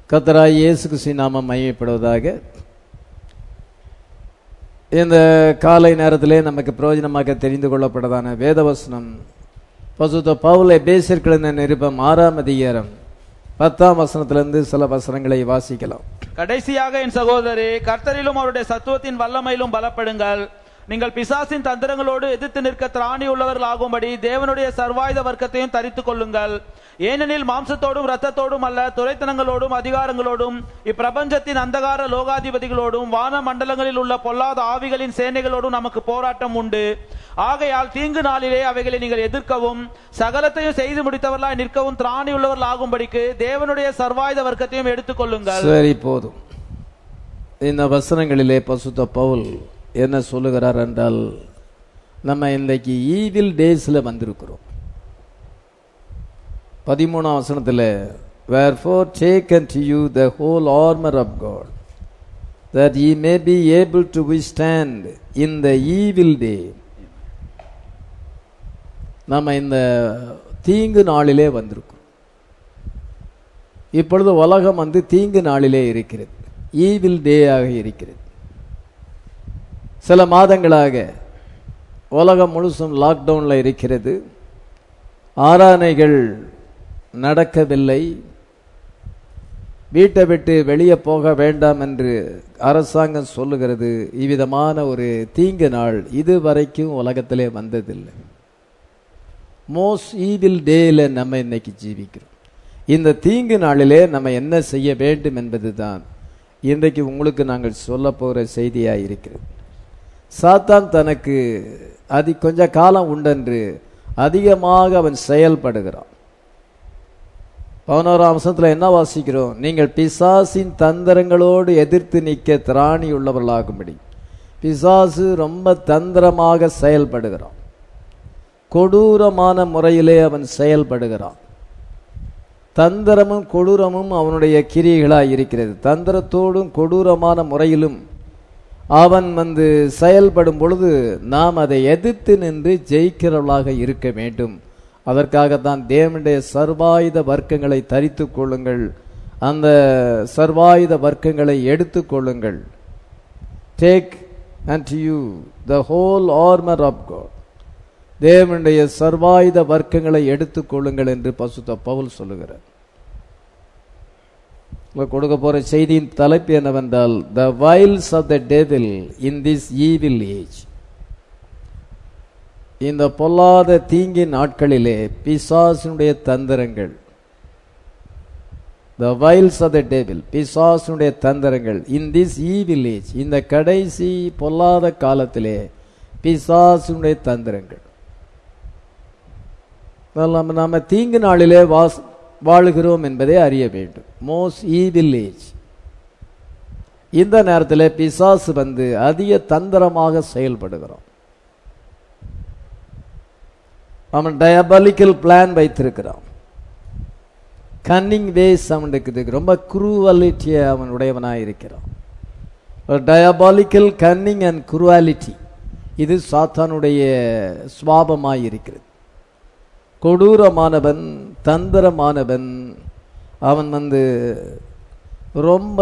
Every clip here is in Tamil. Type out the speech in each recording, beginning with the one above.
கத்தராய் இயேசு கிறிஸ்து நாமம் மையப்படுவதாக இந்த காலை நேரத்திலே நமக்கு பிரயோஜனமாக தெரிந்து கொள்ளப்பட்டதான வேதவசனம் பசுத்த பவுலை பேசியிருக்கிற நிருபம் ஆறாம் அதிகாரம் பத்தாம் வசனத்திலிருந்து சில வசனங்களை வாசிக்கலாம் கடைசியாக என் சகோதரே கர்த்தரிலும் அவருடைய சத்துவத்தின் வல்லமையிலும் பலப்படுங்கள் நீங்கள் பிசாசின் தந்திரங்களோடு எதிர்த்து நிற்க திராணி உள்ளவர்கள் ஆகும்படி தேவனுடைய சர்வாயுத வர்க்கத்தையும் தரித்துக் கொள்ளுங்கள் ஏனெனில் மாம்சத்தோடும் இரத்தத்தோடும் அல்ல துரைத்தனங்களோடும் அதிகாரங்களோடும் இப்பிரபஞ்சத்தின் அந்தகார லோகாதிபதிகளோடும் வான மண்டலங்களில் உள்ள பொல்லாத ஆவிகளின் சேனைகளோடும் நமக்கு போராட்டம் உண்டு ஆகையால் தீங்கு நாளிலே அவைகளை நீங்கள் எதிர்க்கவும் சகலத்தையும் செய்து முடித்தவர்களாய் நிற்கவும் திராணி உள்ளவர்கள் ஆகும்படிக்கு தேவனுடைய சர்வாயுத வர்க்கத்தையும் எடுத்துக் கொள்ளுங்கள் சரி போதும் இந்த வசனங்களிலே பசுத்த பவுல் என்ன சொல்லுகிறார் என்றால் நம்ம இன்றைக்கு ஈவில் டேஸில் வந்திருக்கிறோம் பதிமூணாம் வசனத்தில் wherefore take and you the whole armour of God that ye may be able to withstand in the evil day நம்ம இந்த தீங்கு நாளிலே வந்திருக்கிறோம் இப்பொழுது உலகம் வந்து தீங்கு நாளிலே இருக்கிறது ஈவில் டே ஆக இருக்கிறது சில மாதங்களாக உலகம் முழுசும் லாக்டவுனில் இருக்கிறது ஆராதனைகள் நடக்கவில்லை வீட்டை விட்டு வெளியே போக வேண்டாம் என்று அரசாங்கம் சொல்லுகிறது இவ்விதமான ஒரு தீங்கு நாள் இதுவரைக்கும் உலகத்திலே வந்ததில்லை மோஸ்ட் ஈவில் டேல நம்ம இன்னைக்கு ஜீவிக்கிறோம் இந்த தீங்கு நாளிலே நம்ம என்ன செய்ய வேண்டும் என்பதுதான் இன்றைக்கு உங்களுக்கு நாங்கள் சொல்ல போகிற செய்தியாக இருக்கிறது சாத்தான் தனக்கு அதி கொஞ்ச காலம் உண்டென்று அதிகமாக அவன் செயல்படுகிறான் பதினோராம் அம்சத்தில் என்ன வாசிக்கிறோம் நீங்கள் பிசாசின் தந்திரங்களோடு எதிர்த்து நிற்க திராணி உள்ளவர்களாகும்படி பிசாசு ரொம்ப தந்திரமாக செயல்படுகிறான் கொடூரமான முறையிலே அவன் செயல்படுகிறான் தந்திரமும் கொடூரமும் அவனுடைய கிரியைகளாய் இருக்கிறது தந்திரத்தோடும் கொடூரமான முறையிலும் அவன் வந்து செயல்படும் பொழுது நாம் அதை எதிர்த்து நின்று ஜெயிக்கிறவர்களாக இருக்க வேண்டும் அதற்காகத்தான் தேவனுடைய சர்வாயுத வர்க்கங்களை தரித்து கொள்ளுங்கள் அந்த சர்வாயுத வர்க்கங்களை எடுத்து கொள்ளுங்கள் take and you the whole armour of God தேவனுடைய சர்வாயுத வர்க்கங்களை எடுத்துக் கொள்ளுங்கள் என்று பசுத்த பவுல் சொல்லுகிறார் உங்களுக்கு கொடுக்க போற செய்தியின் தலைப்பு என்னவென்றால் the wiles of the devil in this evil age இந்த பொல்லாத தீங்கின் நாட்களிலே பிசாசினுடைய தந்திரங்கள் the wiles of the devil பிசாசினுடைய தந்திரங்கள் இன் திஸ் ஈவில் ஏஜ் இந்த கடைசி பொல்லாத காலத்திலே பிசாசினுடைய தந்திரங்கள் நம்ம நாம தீங்கு நாளிலே வாஸ் வாழுகிறோம் என்பதை அறிய வேண்டும் மோஸ்ட் ஈவில் ஏஜ் இந்த நேரத்தில் பிசாசு வந்து அதிக தந்திரமாக செயல்படுகிறான் அவன் டயபாலிக்கல் பிளான் வைத்திருக்கிறான் கன்னிங் வேஸ் அவனுக்கு ரொம்ப குரூவாலிட்டியை அவன் உடையவனாக இருக்கிறான் டயபாலிக்கல் கன்னிங் அண்ட் குருவாலிட்டி இது சாத்தானுடைய சுவாபமாய் இருக்கிறது கொடூரமானவன் தந்திரமானவன் அவன் வந்து ரொம்ப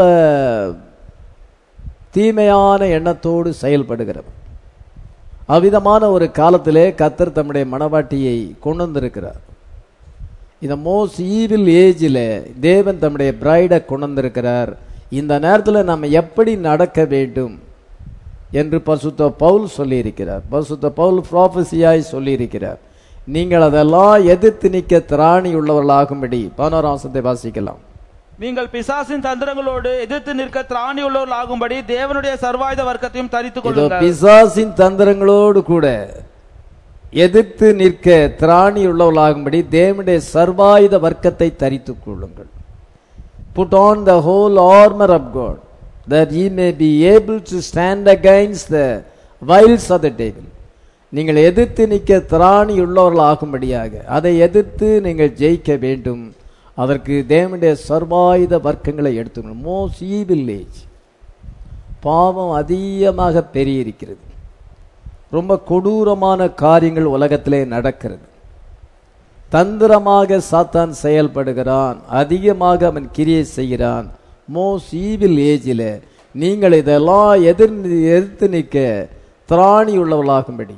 தீமையான எண்ணத்தோடு செயல்படுகிறவன் அவ்விதமான ஒரு காலத்திலே கத்தர் தம்முடைய மனவாட்டியை கொண்டு வந்திருக்கிறார் இந்த மோஸ்ட் ஈவில் ஏஜில் தேவன் தம்முடைய பிரைடை கொண்டு வந்திருக்கிறார் இந்த நேரத்தில் நம்ம எப்படி நடக்க வேண்டும் என்று பசுத்த பவுல் சொல்லியிருக்கிறார் பசுத்த பவுல் ப்ராஃபஸியாய் சொல்லியிருக்கிறார் நீங்கள் அதெல்லாம் எதிர்த்து நிற்க திராணி உள்ளவர்களாகும்படி பதினோராம்சத்தை வாசிக்கலாம் நீங்கள் பிசாசின் தந்திரங்களோடு எதிர்த்து நிற்க திராணி உள்ளவர்கள் ஆகும்படி தேவனுடைய சர்வாயுத வர்க்கத்தையும் தரித்துக் இதோ கொள்ளுங்கள் பிசாசின் தந்திரங்களோடு கூட எதிர்த்து நிற்க திராணி உள்ளவர்களாகும்படி தேவனுடைய சர்வாயுத வர்க்கத்தை தரித்துக் கொள்ளுங்கள் put on the whole armour of God that ye may be able to stand against the wiles of the devil நீங்கள் எதிர்த்து நிற்க திராணி உள்ளவர்கள் ஆகும்படியாக அதை எதிர்த்து நீங்கள் ஜெயிக்க வேண்டும் அதற்கு தேவனுடைய சர்வாயுத வர்க்கங்களை எடுத்துக்கணும் மோஸ்ட் ஈவில் ஏஜ் பாவம் அதிகமாக பெருகியிருக்கிறது ரொம்ப கொடூரமான காரியங்கள் உலகத்திலே நடக்கிறது தந்திரமாக சாத்தான் செயல்படுகிறான் அதிகமாக அவன் கிரியை செய்கிறான் மோஸ் ஈவில் ஏஜில் நீங்கள் இதெல்லாம் எதிர் எதிர்த்து நிற்க திராணி உள்ளவர்களாகும்படி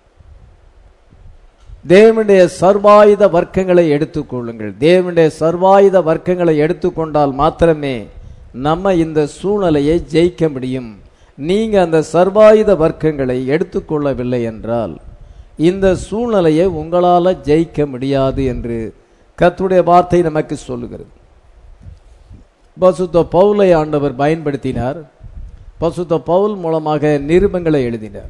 தேவனுடைய சர்வாயுத வர்க்கங்களை எடுத்துக்கொள்ளுங்கள் தேவனுடைய சர்வாயுத வர்க்கங்களை எடுத்துக்கொண்டால் மாத்திரமே நம்ம இந்த சூழ்நிலையை ஜெயிக்க முடியும் நீங்க அந்த சர்வாயுத வர்க்கங்களை எடுத்துக்கொள்ளவில்லை என்றால் இந்த சூழ்நிலையை உங்களால ஜெயிக்க முடியாது என்று கர்த்தருடைய வார்த்தை நமக்கு சொல்லுகிறது பசுத்த பவுலை ஆண்டவர் பயன்படுத்தினார் பசுத்த பவுல் மூலமாக நிருபங்களை எழுதினார்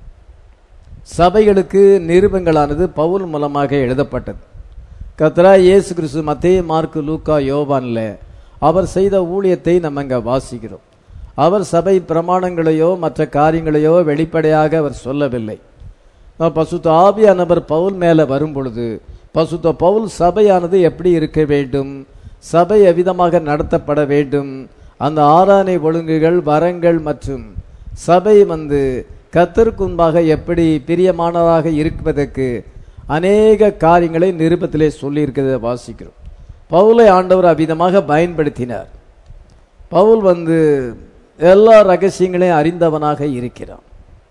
சபைகளுக்கு நிருபங்களானது பவுல் மூலமாக எழுதப்பட்டது கத்ரா இயேசு கிறிஸ்து மத்தேய மார்க்கு லூக்கா யோவான்ல அவர் செய்த ஊழியத்தை நம்ம இங்க வாசிக்கிறோம் அவர் சபை பிரமாணங்களையோ மற்ற காரியங்களையோ வெளிப்படையாக அவர் சொல்லவில்லை நான் பசுத்த ஆவியானவர் பவுல் மேல வரும் பொழுது பசுத்த பவுல் சபையானது எப்படி இருக்க வேண்டும் சபை எவ்விதமாக நடத்தப்பட வேண்டும் அந்த ஆராதனை ஒழுங்குகள் வரங்கள் மற்றும் சபை வந்து கத்தருக்கு முன்பாக எப்படி பிரியமானதாக இருப்பதற்கு அநேக காரியங்களை நிருபத்திலே சொல்லியிருக்கிறத வாசிக்கிறோம் பவுலை ஆண்டவர் அவ்விதமாக பயன்படுத்தினார் பவுல் வந்து எல்லா ரகசியங்களையும் அறிந்தவனாக இருக்கிறான்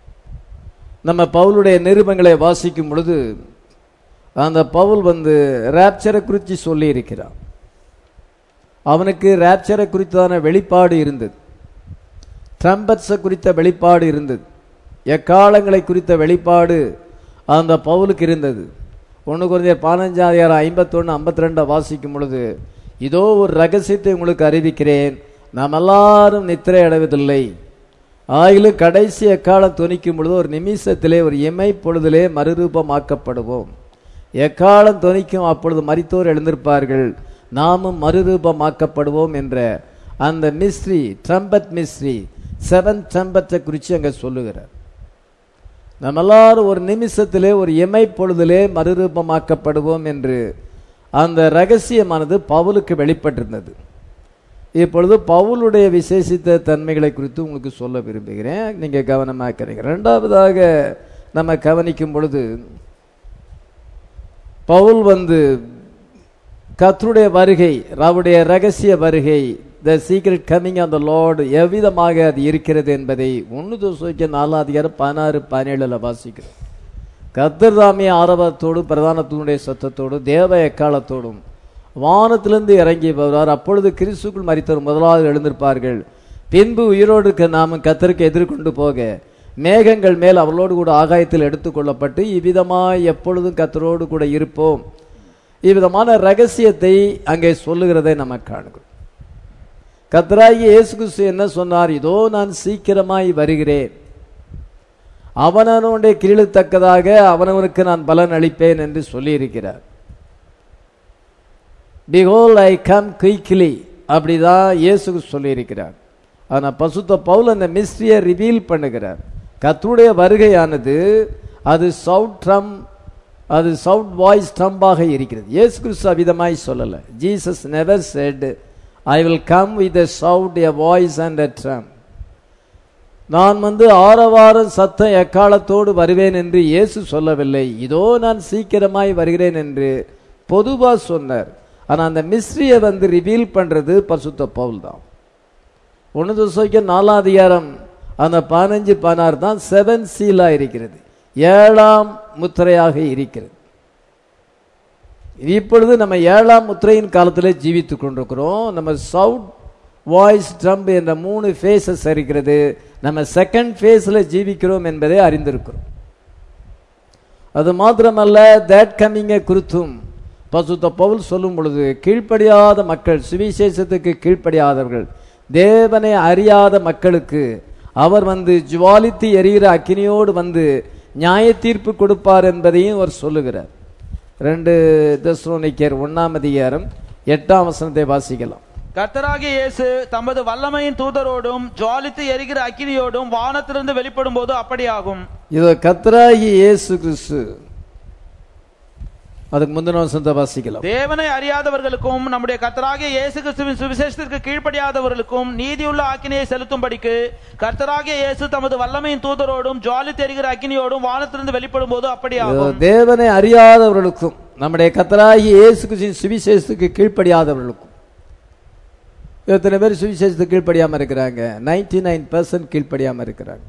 நம்ம பவுலுடைய நிருபங்களை வாசிக்கும் பொழுது அந்த பவுல் வந்து ரேப்சரை குறித்து சொல்லி இருக்கிறான் அவனுக்கு ரேப்சரை குறித்தான வெளிப்பாடு இருந்தது ட்ரம்பட்ஸை குறித்த வெளிப்பாடு இருந்தது எக்காலங்களை குறித்த வெளிப்பாடு அந்த பவுலுக்கு இருந்தது ஒன்று குறைஞ்சர் பதினஞ்சாயிரம் ஐம்பத்தொன்று ஐம்பத்தி ரெண்டை வாசிக்கும் பொழுது இதோ ஒரு ரகசியத்தை உங்களுக்கு அறிவிக்கிறேன் நாம் எல்லாரும் நித்திரை அடைவதில்லை ஆயிலும் கடைசி எக்காலம் துணிக்கும் பொழுது ஒரு நிமிஷத்திலே ஒரு இமை பொழுதிலே மறுரூபமாக்கப்படுவோம் எக்காலம் துணிக்கும் அப்பொழுது மரித்தோர் எழுந்திருப்பார்கள் நாமும் மறுரூபமாக்கப்படுவோம் என்ற அந்த மிஸ்ட்ரி ட்ரம்பட் மிஸ்ட்ரி செவன் ட்ரம்பத்தை குறித்து அங்கே சொல்லுகிறார் நம்ம எல்லாரும் ஒரு நிமிஷத்திலே ஒரு இமை பொழுதிலே மறுரூபமாக்கப்படுவோம் என்று அந்த ரகசியமானது பவுலுக்கு வெளிப்பட்டிருந்தது இப்பொழுது பவுலுடைய விசேஷித்த தன்மைகளை குறித்து உங்களுக்கு சொல்ல விரும்புகிறேன் நீங்க கவனமாக்கிறீங்க ரெண்டாவதாக நம்ம கவனிக்கும் பொழுது பவுல் வந்து கர்த்தருடைய வருகை அவருடைய ரகசிய வருகை the secret coming on the Lord எவ்விதமாக அது இருக்கிறது என்பதை ஒன்று தோசைக்கு நாலாம் அதிகாரம் பதினாறு பதினேழுல வாசிக்கிறோம் கர்த்தர் தாமிய ஆரவத்தோடு பிரதானத்தினுடைய சத்தத்தோடு தேவ எக்காலத்தோடும் வானத்திலிருந்து இறங்கி வருவார் அப்பொழுது கிறிஸ்துக்குள் மறித்தவர் முதலாவது எழுந்திருப்பார்கள் பின்பு உயிரோடு இருக்க நாமும் கத்தருக்கு எதிர்கொண்டு போக மேகங்கள் மேல் அவளோடு கூட ஆகாயத்தில் எடுத்துக்கொள்ளப்பட்டு இவ்விதமாய் எப்பொழுதும் கத்தரோடு கூட இருப்போம் இவ்விதமான ரகசியத்தை அங்கே சொல்லுகிறதை நம்ம காணுகிறோம் கத்தராகி இயேசு கிறிஸ்து என்ன சொன்னார் இதோ நான் சீக்கிரமாய் வருகிறேன் அவனவனுடைய கீழுத்தக்கதாக அவனவனுக்கு நான் பலன் அளிப்பேன் என்று சொல்லியிருக்கிறார் பிகோல் ஐ கம் குயிக்லி அப்படிதான் இயேசு சொல்லியிருக்கிறார் ஆனால் பசுத்த பவுல் அந்த மிஸ்ட்ரியை ரிவீல் பண்ணுகிறார் கத்துடைய வருகையானது அது சவுட் ட்ரம் அது சவுட் வாய்ஸ் ட்ரம்பாக இருக்கிறது இயேசு கிறிஸ்து அவிதமாய் சொல்லலை Jesus never said I will come with a shout a voice and a trump நான் வந்து ஆரவாரம் சத்தம் எக்காலத்தோடு வருவேன் என்று இயேசு சொல்லவில்லை இதோ நான் சீக்கிரமாய் வருகிறேன் என்று பொதுவா சொன்னார் ஆனா அந்த மிஸ்ட்ரியை வந்து ரிவீல் பண்றது பரிசுத்த பவுல் தான் ஒன்று தோசைக்கு நாலாம் அதிகாரம் அந்த பதினஞ்சு பதினாறு தான் செவன் சீலா இருக்கிறது ஏழாம் முத்திரையாக இருக்கிறது இப்பொழுது நம்ம ஏழாம் முத்திரையின் காலத்தில் ஜீவித்துக் கொண்டிருக்கிறோம் நம்ம சவுட் வாய்ஸ் ட்ரம்ப் என்ற மூணு ஃபேஸஸ் இருக்கிறது நம்ம செகண்ட் ஃபேஸில் ஜீவிக்கிறோம் என்பதை அறிந்திருக்கிறோம் அது மாத்திரமல்ல தேட் கம்மிங்கை குறித்தும் பசுத்த பவுல் சொல்லும் பொழுது கீழ்ப்படியாத மக்கள் சுவிசேஷத்துக்கு கீழ்ப்படியாதவர்கள் தேவனை அறியாத மக்களுக்கு அவர் வந்து ஜுவாலித்து எரிகிற அக்கினியோடு வந்து நியாய தீர்ப்பு கொடுப்பார் என்பதையும் அவர் சொல்லுகிறார் ரெண்டு தஸ்ரோனிக்கர் ஒன்னாம் அதிகாரம் எட்டாம் வசனத்தை வாசிக்கலாம் கர்த்தராகிய இயேசு தமது வல்லமையின் தூதரோடும் ஜுவாலித்து எரிகிற அக்கினியோடும் வானத்திலிருந்து வெளிப்படும் போது அப்படியாகும் இது கத்ராகி இயேசு கிறிஸ்து அதுக்கு முந்தின வசனத்தை வாசிக்கலாம் தேவனை அறியாதவர்களுக்கும் நம்முடைய கர்த்தராகிய இயேசு கிறிஸ்துவின் சுவிசேஷத்திற்கு கீழ்ப்படியாதவர்களுக்கும் நீதியுள்ள ஆக்கினையை செலுத்தும்படிக்கு கர்த்தராகிய இயேசு தமது வல்லமையின் தூதரோடும் ஜுவாலித்து எரிகிற அக்கினியோடும் வானத்திலிருந்து வெளிப்படும் போது அப்படியாகும் தேவனை அறியாதவர்களுக்கும் நம்முடைய கத்தராகி இயேசு கிறிஸ்துவின் சுவிசேஷத்துக்கு கீழ்ப்படியாதவர்களுக்கும் எத்தனை பேர் சுவிசேஷத்துக்கு கீழ்ப்படியாம இருக்கிறாங்க 99% நைன் பர்சன்ட் கீழ்ப்படியாம இருக்கிறாங்க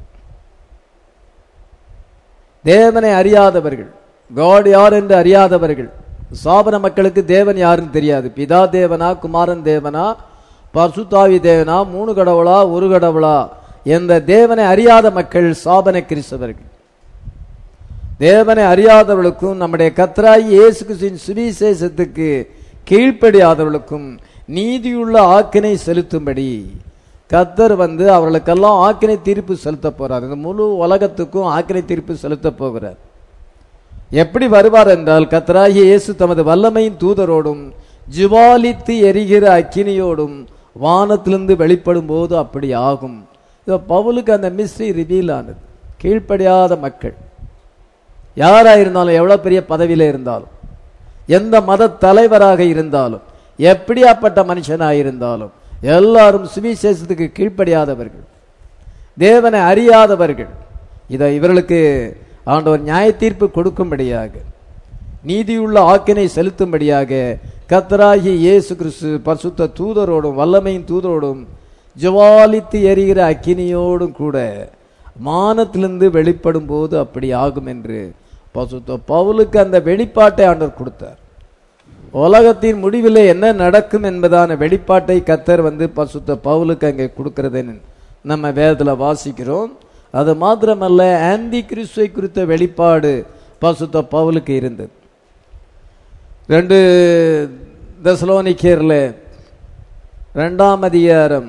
தேவனை அறியாதவர்கள் காட் யார் என்று அறியாதவர்கள் சாபன மக்களுக்கு தேவன் யாருன்னு தெரியாது பிதா தேவனா குமாரன் தேவனா பசுத்தாவி தேவனா மூணு கடவுளா ஒரு கடவுளா என்ற தேவனை அறியாத மக்கள் சாபன கிறிஸ்தவர்கள் தேவனை அறியாதவர்களுக்கும் நம்முடைய கத்ராய் இயேசு கிறிஸ்துவின் சுவிசேஷத்துக்கு கீழ்ப்படியாதவர்களுக்கும் நீதியுள்ள ஆக்கினை செலுத்தும்படி கத்தர் வந்து அவர்களுக்கெல்லாம் ஆக்கினை தீர்ப்பு செலுத்த போறார் இந்த முழு உலகத்துக்கும் ஆக்கினை தீர்ப்பு செலுத்த போகிறார் எப்படி வருவார் என்றால் கத்தராகிய இயேசு தமது வல்லமையின் தூதரோடும் ஜுவாலித்து எரிகிற அக்கினியோடும் வானத்திலிருந்து வெளிப்படும் போது அப்படி ஆகும் இதோ பவுலுக்கு அந்த மிஸ்ட்ரி ரிவீல் ஆனது கீழ்ப்படியாத மக்கள் யாரா இருந்தாலும் எவ்வளவு பெரிய பதவியில இருந்தாலும் எந்த மத தலைவராக இருந்தாலும் எப்படியாப்பட்ட மனுஷனாக இருந்தாலும் எல்லாரும் சுவிசேஷத்துக்கு கீழ்ப்படியாதவர்கள் தேவனை அறியாதவர்கள் இதை இவர்களுக்கு ஆண்டவர் நியாய தீர்ப்பு கொடுக்கும்படியாக நீதியுள்ள ஆக்கினை செலுத்தும்படியாக கத்தராகி இயேசு கிறிஸ்து பரிசுத்த தூதரோடும் வல்லமையின் தூதரோடும் ஜுவாலித்து எரிகிற அக்கினியோடும் கூட மானத்திலிருந்து வெளிப்படும் போது அப்படி ஆகும் என்று பசுத்த பவுலுக்கு அந்த வெளிப்பாட்டை ஆண்டவர் கொடுத்தார் உலகத்தின் முடிவில் என்ன நடக்கும் என்பதான வெளிப்பாட்டை கத்தர் வந்து பசுத்த பவுலுக்கு அங்கே கொடுக்கிறதை நம்ம வேதத்தில் வாசிக்கிறோம் அது மாத்திரமல்ல ஆந்தி கிறிஸ்துவை குறித்த வெளிப்பாடு பசுத்த பவுலுக்கு இருந்தது ரெண்டு தசலோனிக்கேரில் ரெண்டாம் அதிகாரம்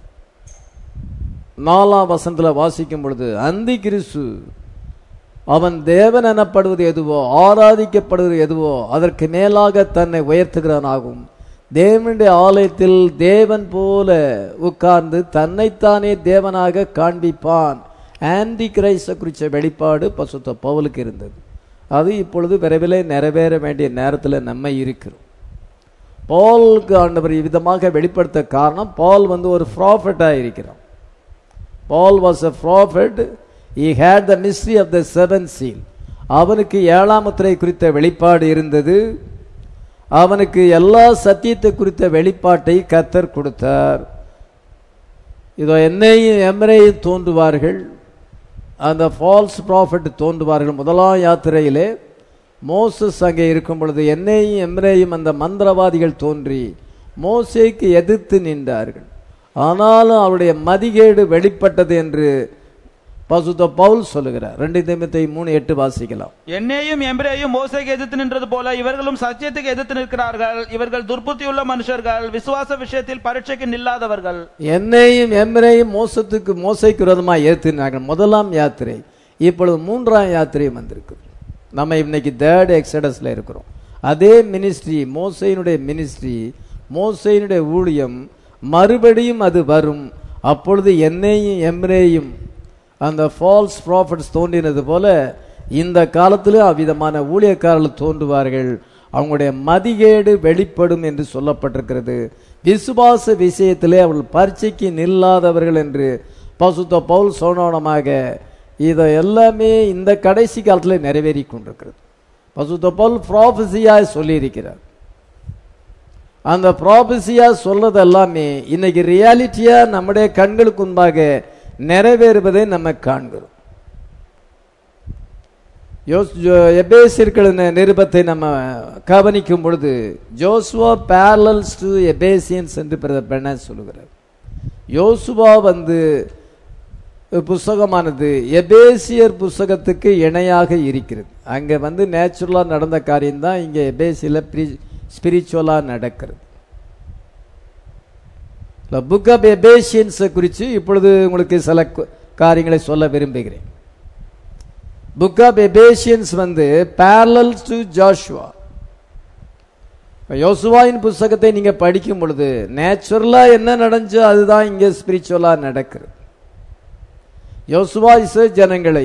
நாலாம் வசனத்தில் வாசிக்கும் பொழுது அந்தி கிறிஸ்து அவன் தேவன் எனப்படுவது எதுவோ ஆராதிக்கப்படுவது எதுவோ அதற்கு மேலாக தன்னை உயர்த்துகிறானாகும் தேவனுடைய ஆலயத்தில் தேவன் போல உட்கார்ந்து தன்னைத்தானே தேவனாக காண்பிப்பான் ஆன்டி கிரைஸ்ட குறித்த வெளிப்பாடு பசுத்த பவுலுக்கு இருந்தது அது இப்பொழுது விரைவில் நிறைவேற வேண்டிய நேரத்தில் நம்ம இருக்கிறோம் பாலுக்கு ஆண்டவர் விதமாக வெளிப்படுத்த காரணம் பால் வந்து ஒரு ப்ராஃபட்டாக இருக்கிறான் Paul was a prophet he had the mystery of the seven seal அவனுக்கு ஏழாம் முத்திரை குறித்த வெளிப்பாடு இருந்தது அவனுக்கு எல்லா சத்தியத்தை குறித்த வெளிப்பாட்டை கத்தர் கொடுத்தார் இதோ என்னையும் எம்ரையும் தோன்றுவார்கள் அந்த ஃபால்ஸ் ப்ராஃபிட் தோன்றுவார்கள் முதலாம் யாத்திரையிலே மோசஸ் அங்கே இருக்கும் பொழுது என்னையும் எம்ரையும் அந்த மந்திரவாதிகள் தோன்றி மோசேக்கு எதிர்த்து நின்றார்கள் ஆனாலும் அவருடைய மதிகேடு வெளிப்பட்டது என்று பசுத்த பவுல் சொல்லுகிறார் ரெண்டு நிமித்தை மூணு எட்டு வாசிக்கலாம் என்னையும் எம்பிரேயும் மோசைக்கு எதிர்த்து நின்றது போல இவர்களும் சத்தியத்துக்கு எதிர்த்து நிற்கிறார்கள் இவர்கள் துர்புத்தியுள்ள மனுஷர்கள் விசுவாச விஷயத்தில் பரீட்சைக்கு நில்லாதவர்கள் என்னையும் எம்ரையும் மோசத்துக்கு மோசைக்கு விரோதமாக ஏற்றினார்கள் முதலாம் யாத்திரை இப்பொழுது மூன்றாம் யாத்திரையும் வந்திருக்கு நம்ம இன்னைக்கு தேர்ட் எக்ஸடஸ்ல இருக்கிறோம் அதே மினிஸ்ட்ரி மோசையினுடைய மினிஸ்ட்ரி மோசையினுடைய ஊழியம் மறுபடியும் அது வரும் அப்பொழுது என்னையும் எம்ரேயும் அந்த ஃபால்ஸ் ப்ராஃபிட்ஸ் தோன்றினது போல இந்த காலத்திலும் அவ்விதமான ஊழியக்காரர்கள் தோன்றுவார்கள் அவங்களுடைய மதிகேடு வெளிப்படும் என்று சொல்லப்பட்டிருக்கிறது விசுவாச விஷயத்திலே அவர்கள் பரீட்சைக்கு நில்லாதவர்கள் என்று பசுத்த பவுல் சோனோனமாக இதை எல்லாமே இந்த கடைசி காலத்தில் நிறைவேறி கொண்டிருக்கிறது பசுத்த பவுல் ப்ராஃபஸியாக சொல்லியிருக்கிறார் அந்த ப்ராபசியா சொல்றது எல்லாமே இன்னைக்கு ரியாலிட்டியா நம்முடைய கண்களுக்கு முன்பாக நிறைவேறுவதை நம்ம காண்கிறோம் எபேசியர்களின் நிருபத்தை நம்ம கவனிக்கும் பொழுது ஜோசுவா பேரலல்ஸ் டு எபேசியன்ஸ் என்று பெண்ண சொல்லுகிறார் யோசுவா வந்து புஸ்தகமானது எபேசியர் புஸ்தகத்துக்கு இணையாக இருக்கிறது அங்க வந்து நேச்சுரலா நடந்த காரியம் தான் இங்க எபேசியில ஸ்பிரிச்சுவலா நடக்கிறது புக் ஆஃப் எபேசியன்ஸை குறித்து இப்பொழுது உங்களுக்கு சில காரியங்களை சொல்ல விரும்புகிறேன் புக் ஆஃப் எபேசியன்ஸ் வந்து பேரலல் டு ஜாஷுவா யோசுவாயின் புஸ்தகத்தை நீங்க படிக்கும் பொழுது நேச்சுரலா என்ன நடந்துச்சோ அதுதான் இங்க ஸ்பிரிச்சுவலா நடக்கிறது யோசுவா இச ஜனங்களை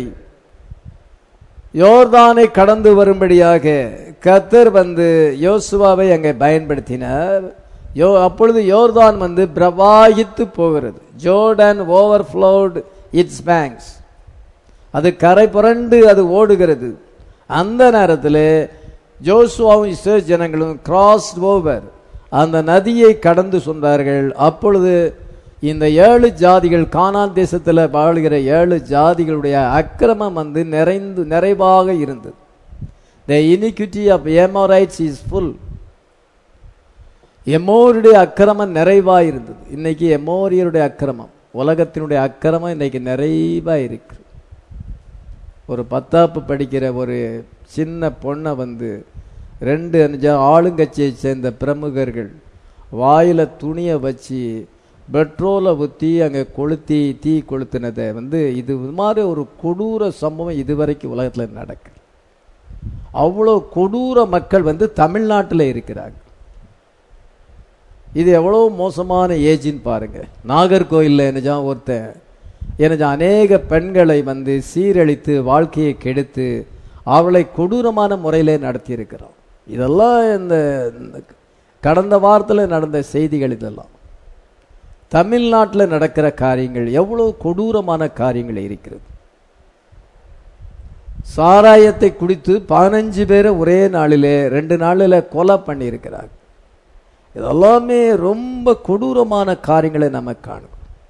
யோர்தானை கடந்து வரும்படியாக கத்தர் வந்து யோசுவாவை அங்கே பயன்படுத்தினார் யோ அப்பொழுது யோர்தான் வந்து பிரவாகித்து போகிறது Jordan overflowed its banks அது கரை புரண்டு அது ஓடுகிறது அந்த நேரத்தில் ஜோசுவாவும் இஸ்ரேல் ஜனங்களும் கிராஸ் ஓவர் அந்த நதியை கடந்து சொன்னார்கள் அப்பொழுது இந்த ஏழு ஜாதிகள் கானான் தேசத்தில் வாழ்கிற ஏழு ஜாதிகளுடைய அக்கிரமம் வந்து நிறைந்து நிறைவாக இருந்தது the iniquity of Amorites is full எமோருடைய அக்கிரமம் நிறைவா இருந்தது இன்னைக்கு எமோரியருடைய அக்கிரமம் உலகத்தினுடைய அக்கிரமம் இன்னைக்கு நிறைவா இருக்கு ஒரு பத்தாப்பு படிக்கிற ஒரு சின்ன பொண்ணை வந்து ரெண்டு அஞ்சு ஆளுங்கட்சியை சேர்ந்த பிரமுகர்கள் வாயில துணியை வச்சு பெட்ரோலை ஊற்றி அங்கே கொளுத்தி தீ கொளுத்தினதை வந்து இது மாதிரி ஒரு கொடூர சம்பவம் இதுவரைக்கும் உலகத்தில் நடக்குது அவ்வளோ கொடூர மக்கள் வந்து தமிழ்நாட்டில் இருக்கிறாங்க இது எவ்வளோ மோசமான ஏஜின்னு பாருங்க நாகர்கோயிலில் என்னஜா ஒருத்தன் எனஜா அநேக பெண்களை வந்து சீரழித்து வாழ்க்கையை கெடுத்து அவளை கொடூரமான முறையிலே நடத்தியிருக்கிறான் இதெல்லாம் இந்த இந்த கடந்த வாரத்தில் நடந்த செய்திகள் இதெல்லாம் தமிழ்நாட்டில் நடக்கிற காரியங்கள் எவ்வளவு கொடூரமான காரியங்கள் இருக்கிறது சாராயத்தை குடித்து பதினஞ்சு பேரை ஒரே நாளிலே ரெண்டு நாளில் கொலை பண்ணியிருக்கிறார் இதெல்லாமே ரொம்ப கொடூரமான காரியங்களை நம்ம காணும்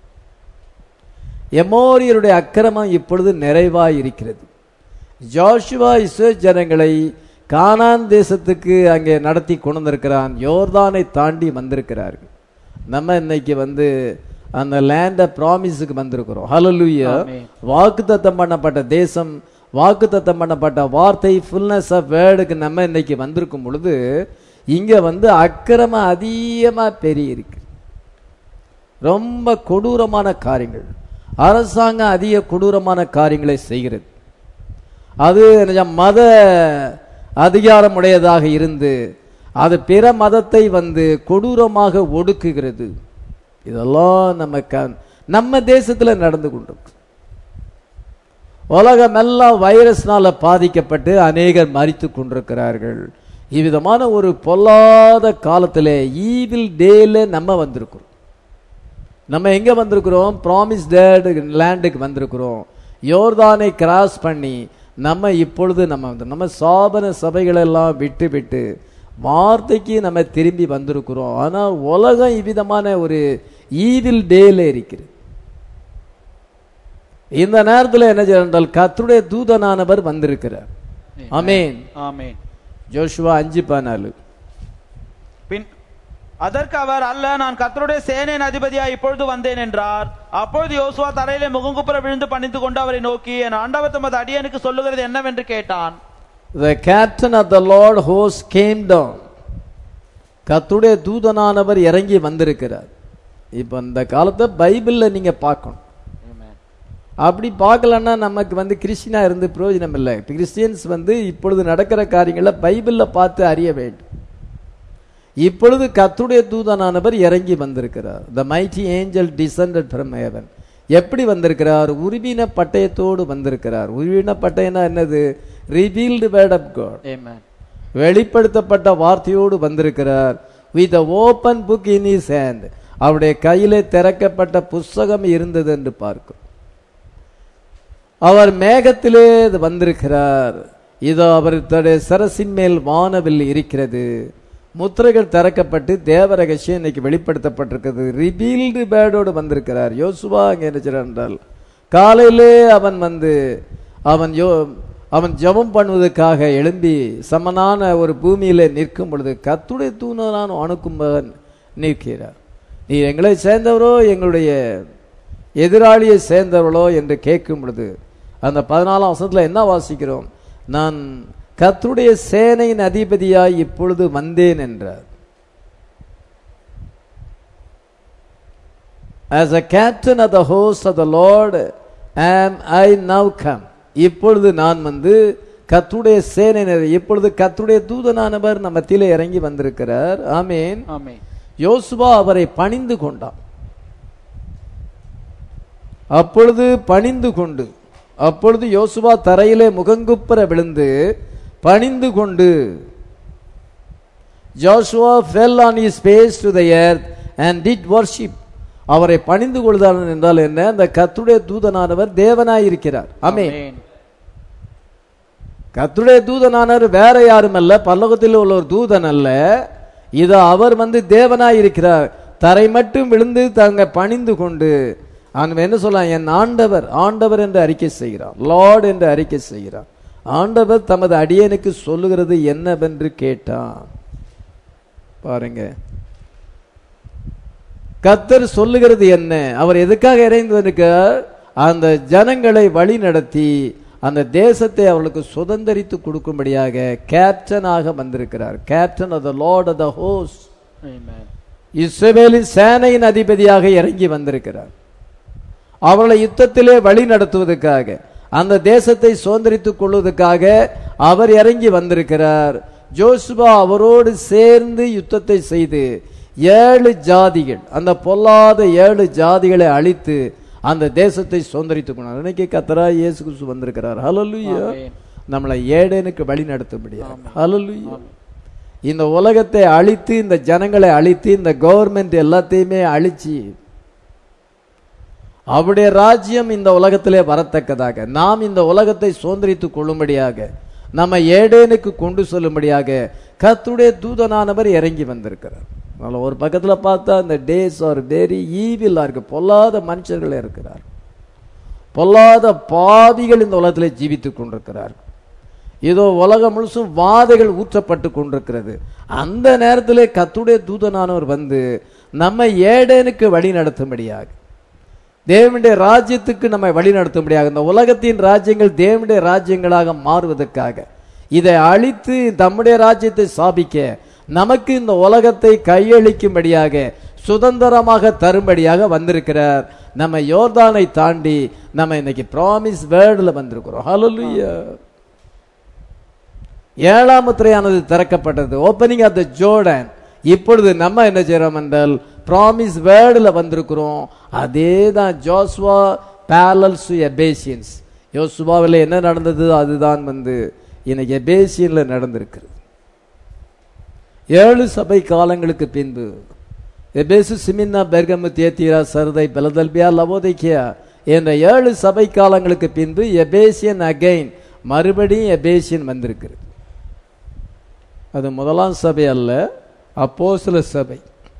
எமோரியருடைய அக்கிரமம் இப்பொழுது நிறைவாய் இருக்கிறது ஜாஷுவா இஸ்ரோ ஜனங்களை கானான் தேசத்துக்கு அங்கே நடத்தி கொண்டு வந்திருக்கிறான் யோர்தானை தாண்டி வந்திருக்கிறார்கள் நம்ம இன்னைக்கு வந்து அந்த லேண்ட ப்ராமிஸுக்கு வந்திருக்கிறோம் ஹலலுயா ஆமென். வாக்குத்தத்தம் பண்ணப்பட்ட தேசம் வாக்குத்தத்தம் பண்ணப்பட்ட வார்த்தை ஃபுல்னஸ் ஆஃப் வேர்டுக்கு நம்ம இன்னைக்கு வந்திருக்கும் பொழுது இங்க வந்து அக்கிரமம் அதிகமா பெரிய இருக்கு ரொம்ப கொடூரமான காரியங்கள் அரசாங்கம் அதிக கொடூரமான காரியங்களை செய்கிறது அது என்ன மத அதிகாரமுடையதாக இருந்து அது பிற மதத்தை வந்து கொடூரமாக ஒடுக்குகிறது இதெல்லாம் நம்ம க- நம்ம தேசத்துல நடந்து கொண்டிருக்கு உலகம் எல்லாம் வைரஸ்னால பாதிக்கப்பட்டு அநேகர் மரித்து கொண்டிருக்கிறார்கள் இவ்விதமான ஒரு பொல்லாத காலத்திலே ஈவில் டேல நம்ம வந்திருக்கிறோம் நம்ம எங்க வந்திருக்கிறோம் ப்ராமிஸ் டேட் லேண்டுக்கு வந்திருக்கிறோம் யோர்தானை கிராஸ் பண்ணி நம்ம இப்பொழுது நம்ம வந்து நம்ம சாபன சபைகள் எல்லாம் விட்டு விட்டு வார்த்தைக்கு நம்ம திரும்பி வந்திருக்கிறோம் ஆனால் உலகம் இவ்விதமான ஒரு ஈவில் டேல இருக்கிறது இந்த நேரத்தில் என்ன செய்யறால் கர்த்தருடைய தூதனானவர் வந்திருக்கிறார் ஆமென் ஆமென் ஜோஷுவா அஞ்சு பதினாலு பின் அதற்கு அவர் அல்ல நான் கர்த்தருடைய சேனையின் அதிபதியா இப்பொழுது வந்தேன் என்றார் அப்பொழுது யோசுவா தரையிலே முகங்குப்புற விழுந்து பணிந்து கொண்டு அவரை நோக்கி என் ஆண்டவர் தமது அடியனுக்கு சொல்லுகிறது என்னவென்று கேட்டான் The captain of the Lord host came down. கர்த்தருடைய தூதனானவர் இறங்கி வந்திருக்கிறார் இப்போ இந்த காலத்தை பைபிள்ல நீங்க பார்க்கணும் அப்படி பார்க்கலன்னா நமக்கு வந்து கிறிஸ்டினா இருந்து பிரயோஜனம் இல்லை கிறிஸ்டியன்ஸ் வந்து இப்பொழுது நடக்கிற காரியங்களை பைபிள்ல பார்த்து அறிய வேண்டும் இப்பொழுது கர்த்தருடைய தூதனானவர் இறங்கி வந்திருக்கிறார் the mighty angel descended from heaven எப்படி வந்திருக்கிறார் உருவின பட்டயத்தோடு வந்திருக்கிறார் உருவின பட்டயம்னா என்னது revealed word of God Amen. வெளிப்படுத்தப்பட்ட வார்த்தையோடு வந்திருக்கிறார் with open book in his hand அவருடைய கையிலே திறக்கப்பட்ட புஸ்தகம் இருந்தது என்று பார்க்கும் அவர் மேகத்திலே இது வந்திருக்கிறார் இதோ அவர் தன்னுடைய சரசின் மேல் வானவில் இருக்கிறது முத்திரைகள் திறக்கப்பட்டு தேவ ரகசியம் இன்னைக்கு வெளிப்படுத்தப்பட்டிருக்கிறது ரிவீல்டு பேடோடு வந்திருக்கிறார் யோசுவா அங்கே என்ன செய்றார் என்றால் காலையிலே அவன் வந்து அவன் யோ அவன் ஜெபம் பண்ணுவதற்காக எழும்பி சமனான ஒரு பூமியிலே நிற்கும் பொழுது கத்துடைய தூணரான அணுக்கும்பவன் நிற்கிறார் நீ எங்களை சேர்ந்தவரோ எங்களுடைய எதிராளியை சேர்ந்தவர்களோ என்று கேட்கும் பொழுது அந்த பதினாலாம் வசனத்தில் என்ன வாசிக்கிறோம் நான் கர்த்தருடைய சேனையின் அதிபதியாய் இப்பொழுது வந்தேன் என்றார் As a captain of the host of the Lord am I now come. இப்பொழுது நான் வந்து கத்துடைய சேனையினர் இப்பொழுது கத்துடைய தூதனானவர் நம்ம மத்தியிலே இறங்கி வந்திருக்கிறார் ஆமேன் ஆமென் யோசுவா அவரை பணிந்து கொண்டான் அப்பொழுது பணிந்து கொண்டு அப்பொழுது யோசுவா தரையிலே முகங்குப்புற விழுந்து பணிந்து கொண்டு Joshua fell on his face to the earth and did worship அவரை பணிந்து கொள்தான் என்றால் என்ன அந்த கத்துடைய தூதனானவர் தேவனாயிருக்கிறார் ஆமென் ஆமென். கர்த்தருடைய தூதனானவர் வேற யாரும் அல்ல பல்லோகத்தில் உள்ள ஒரு தூதன் அல்ல இது அவர் வந்து தேவனாய் இருக்கிறார் தரை மட்டும் விழுந்து தாங்க பணிந்து கொண்டு அவன் என்ன சொல்லலாம் என் ஆண்டவர் ஆண்டவர் என்று அறிக்கை செய்கிறார் லார்ட் என்று அறிக்கை செய்கிறார் ஆண்டவர் தமது அடியனுக்கு சொல்லுகிறது என்னவென்று கேட்டான் பாருங்க கத்தர் சொல்லுகிறது என்ன அவர் எதுக்காக இறைந்து வந்திருக்கார் அந்த ஜனங்களை வழி நடத்தி அந்த தேசத்தை அவர்களுக்கு சுதந்தரித்து கொடுக்கும்படியாக கேப்டனாக வந்திருக்கிறார் captain of the Lord of the host Amen. இஸ்ரவேலின் சேனையின் அதிபதியாக இறங்கி வந்திருக்கிறார் அவர்களை யுத்தத்திலே வழி நடத்துவதற்காக அந்த தேசத்தை சுதந்திரித்துக் கொள்வதற்காக அவர் இறங்கி வந்திருக்கிறார் ஜோசுவா அவரோடு சேர்ந்து யுத்தத்தை செய்து ஏழு ஜாதிகள் அந்த பொல்லாத ஏழு ஜாதிகளை அழித்து அந்த தேசத்தை சுதந்திரித்துக் கொண்டார் இன்னைக்கு கத்தரா இயேசு கிறிஸ்து வந்திருக்கிறார் ஹalleluya ஆமென். நம்மளை ஏடேனுக்கு வழி நடத்த முடியாது ஹalleluya இந்த உலகத்தை அழித்து இந்த ஜனங்களை அழித்து இந்த கவர்மெண்ட் எல்லாத்தையுமே அழிச்சு அவருடைய ராஜ்யம் இந்த உலகத்திலே வரத்தக்கதாக நாம் இந்த உலகத்தை சுதந்திரித்துக் கொள்ளும்படியாக நம்ம ஏடேனுக்கு கொண்டு செல்லும்படியாக கர்த்தருடைய தூதனானவர் இறங்கி வந்திருக்கிறார் அதனால ஒரு பக்கத்துல பார்த்தா இந்த டேஸ் ஆர் வெரி ஈவிலா இருக்கு பொல்லாத மனுஷர்கள் இருக்கிறார் பொல்லாத பாவிகள் இந்த உலகத்திலே ஜீவித்துக் கொண்டிருக்கிறார் இதோ உலகம் முழுசும் வாதைகள் ஊற்றப்பட்டு கொண்டிருக்கிறது அந்த நேரத்திலே கத்துடைய தூதனானவர் வந்து நம்ம ஏடேனுக்கு வழி நடத்தும்படியாக தேவனுடைய ராஜ்யத்துக்கு நம்மை வழி நடத்தும்படியாக இந்த உலகத்தின் ராஜ்யங்கள் தேவனுடைய ராஜ்யங்களாக மாறுவதற்காக இதை அழித்து நம்முடைய ராஜ்யத்தை ஸ்தாபிக்க நமக்கு இந்த உலகத்தை கையளிக்கும்படியாக சுதந்திரமாக தரும்படியாக வந்திருக்கிறார் நம்ம யோர்தானை தாண்டி நம்ம இன்னைக்கு ப்ராமிஸ் வேர்டுல வந்திருக்கிறோம் ஹalleluya ஏழாம் முத்திரையானது திறக்கப்பட்டது ஓப்பனிங் ஆஃப் த ஜோர்டன் இப்பொழுது நம்ம என்ன செய்யறோம் என்றால் ப்ராமிஸ் வேர்டில் வந்திருக்கிறோம் அதே தான் ஜோஸ்வா பேலல்ஸ் எபேசியன்ஸ் யோசுவாவில் என்ன நடந்தது அதுதான் வந்து இன்னைக்கு எபேசியன்ல நடந்திருக்கிறது ஏழு சபை காலங்களுக்கு பின்பு எபேசு சிமின்னா பெர்கமு தேத்திரா சர்தை பெலதல்பியா லவோதைக்கியா என்ற ஏழு சபை காலங்களுக்கு பின்பு எபேசியன் அகைன் மறுபடியும் எபேசியன் வந்திருக்கிறது அது முதலாம் சபை அல்ல அப்போ சில சபை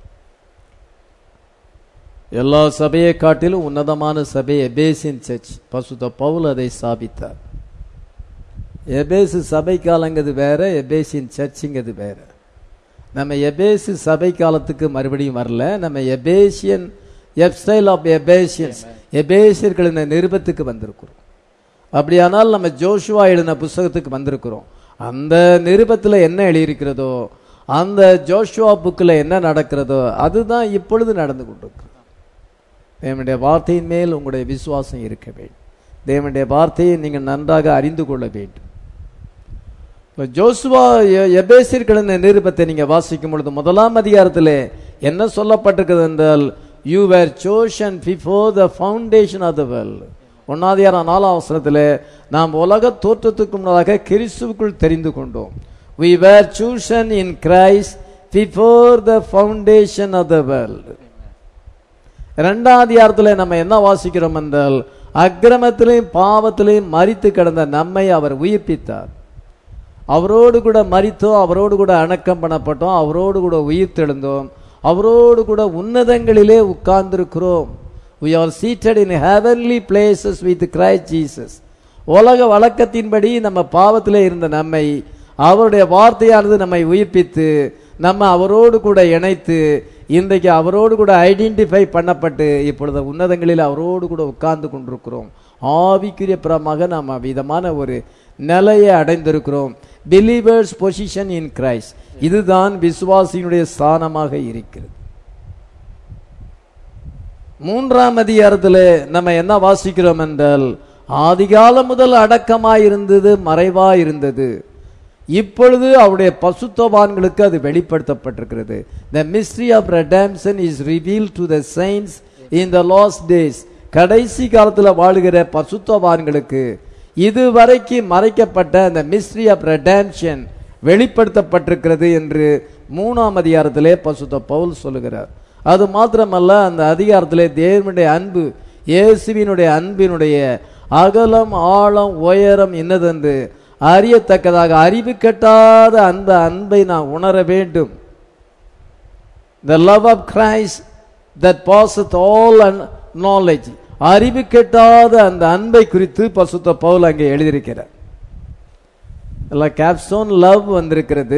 எல்லா சபையை காட்டிலும் உன்னதமான சபை எபேசியன் சர்ச் பசுத்த பவுல் அதை ஸ்தாபித்தார் எபேசு சபை காலங்கிறது வேற எபேசியன் சர்ச்சுங்கிறது வேற நம்ம எபேசு சபை காலத்துக்கு மறுபடியும் வரல நம்ம எபேசியன் எப்ஸ்டைல் ஆஃப் எபேசியன்ஸ் எபேசியர்களின் நிருபத்துக்கு வந்திருக்கிறோம் அப்படியானால் நம்ம ஜோஷுவா எழுதின புஸ்தகத்துக்கு வந்திருக்கிறோம் அந்த நிருபத்தில் என்ன எழுதியிருக்கிறதோ அந்த ஜோஷுவா புக்கில் என்ன நடக்கிறதோ அதுதான் இப்பொழுது நடந்து கொண்டிருக்கிறது தேவனுடைய வார்த்தையின் மேல் உங்களுடைய விசுவாசம் இருக்க வேண்டும் தேவனுடைய வார்த்தையை நீங்கள் நன்றாக அறிந்து கொள்ள வேண்டும் இப்ப ஜோசுவா எ- எபேசியர்களின் நிருபத்தை நீங்க வாசிக்கும் பொழுது முதலாம் அதிகாரத்திலே என்ன சொல்லப்பட்டிருக்கிறது என்றால் you were chosen before the foundation of the world ஒன்னாதிகாரம் நாலாம் அவசரத்திலே நாம் உலக தோற்றத்துக்கு முன்னதாக கிறிஸ்துவுக்குள் தெரிந்து கொண்டோம் we were chosen in Christ before the foundation of the world இரண்டாம் அதிகாரத்தில் நம்ம என்ன வாசிக்கிறோம் என்றால் அக்கிரமத்திலையும் பாவத்திலையும் மரித்து கிடந்த நம்மை அவர் உயிர்ப்பித்தார் அவரோடு கூட மரித்தோம் அவரோடு கூட அடக்கம் பண்ணப்பட்டோம் அவரோடு கூட உயிர் தெழுந்தோம் அவரோடு கூட உன்னதங்களிலே உட்கார்ந்திருக்கிறோம் we are seated in heavenly places with Christ Jesus உலக வழக்கத்தின்படி நம்ம பாவத்திலே இருந்த நம்மை அவருடைய வார்த்தையானது நம்மை உயிர்ப்பித்து நம்ம அவரோடு கூட இணைத்து இன்றைக்கு அவரோடு கூட ஐடென்டிஃபை பண்ணப்பட்டு இப்பொழுது உன்னதங்களில் அவரோடு கூட உட்கார்ந்து கொண்டிருக்கிறோம் ஆவிக்குரிய புறமாக நாம் விதமான ஒரு நிலையை அடைந்திருக்கிறோம் பிலீவர்ஸ் பொசிஷன் இன் கிரைஸ்ட் இதுதான் விசுவாசியினுடைய ஸ்தானமாக இருக்கிறது மூன்றாம் அதிகாரத்தில் நம்ம என்ன வாசிக்கிறோம் என்றால் ஆதிகாலம் முதல் அடக்கமாயிருந்தது மறைவாயிருந்தது இப்பொழுது அவருடைய பசுத்தவான்களுக்கு அது வெளிப்படுத்தப்பட்டிருக்கிறது the mystery of redemption is revealed to the saints in the last days கடைசி காலத்தில் வாழுகிற பசுத்தவான்களுக்கு இதுவரைக்கு மறைக்கப்பட்ட அந்த மிஸ்ட்ரி ஆஃப் redemption வெளிப்படுத்தப்பட்டிருக்கிறது என்று மூணாம் அதிகாரத்திலே பசுத்த பவுல் சொல்லுகிறார் அது மாத்திரமல்ல அந்த அதிகாரத்திலே தேவனுடைய அன்பு இயேசுவினுடைய அன்பினுடைய அகலம் ஆழம் உயரம் என்னதென்று அறியத்தக்கதாக அறிவு கட்டாத அந்த அன்பை நான் உணர வேண்டும் the love of Christ that passeth all and knowledge அறிவு கெட்டாத அந்த அன்பை குறித்து பசுத்த பவுல் அங்கே எழுதியிருக்கிறார் எல்லாம் கேப்சோன் லவ் வந்திருக்கிறது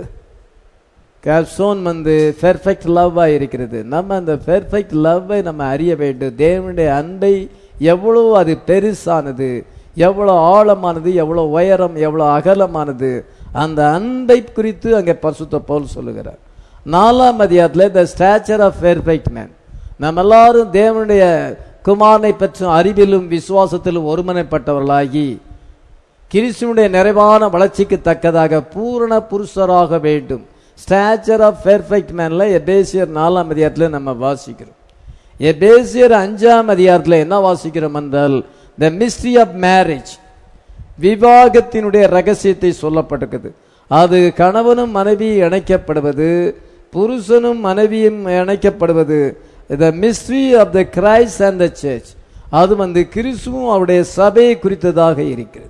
கேப்சோன் வந்து பெர்ஃபெக்ட் லவ்வா இருக்கிறது நம்ம அந்த பெர்ஃபெக்ட் லவ்வை நம்ம அறிய வேண்டும் தேவனுடைய அன்பை எவ்வளவு அது பெருசானது எவ்வளவு ஆழமானது எவ்வளவு உயரம் எவ்வளவு அகலமானது அந்த அன்பை குறித்து அங்கே பரிசுத்த பவுல் சொல்லுகிறார் நாலாம் அதிகாரத்தில் the stature of perfect man நம்ம எல்லாரும் தேவனுடைய குமாரனை பற்றும் அறிவிலும் விசுவாசத்திலும் ஒருமனைப்பட்டவர்களாகி கிறிஸ்துவனுடைய நிறைவான வளர்ச்சிக்கு தக்கதாக பூரண புருஷராக வேண்டும் ஸ்டாச்சர் ஆஃப் பெர்ஃபெக்ட் மேன்ல எபேசியர் நாலாம் அதிகாரத்தில் நம்ம வாசிக்கிறோம் எபேசியர் அஞ்சாம் அதிகாரத்தில் என்ன வாசிக்கிறோம் என்றால் த மிஸ்ட்ரி ஆஃப் மேரேஜ் விவாகத்தினுடைய ரகசியத்தை சொல்லப்பட்டிருக்குது அது கணவனும் மனைவி இணைக்கப்படுவது புருஷனும் மனைவியும் இணைக்கப்படுவது the mystery of the Christ and the church அது வந்து கிறிஸ்துவும் அவருடைய சபையை குறித்ததாக இருக்கிறது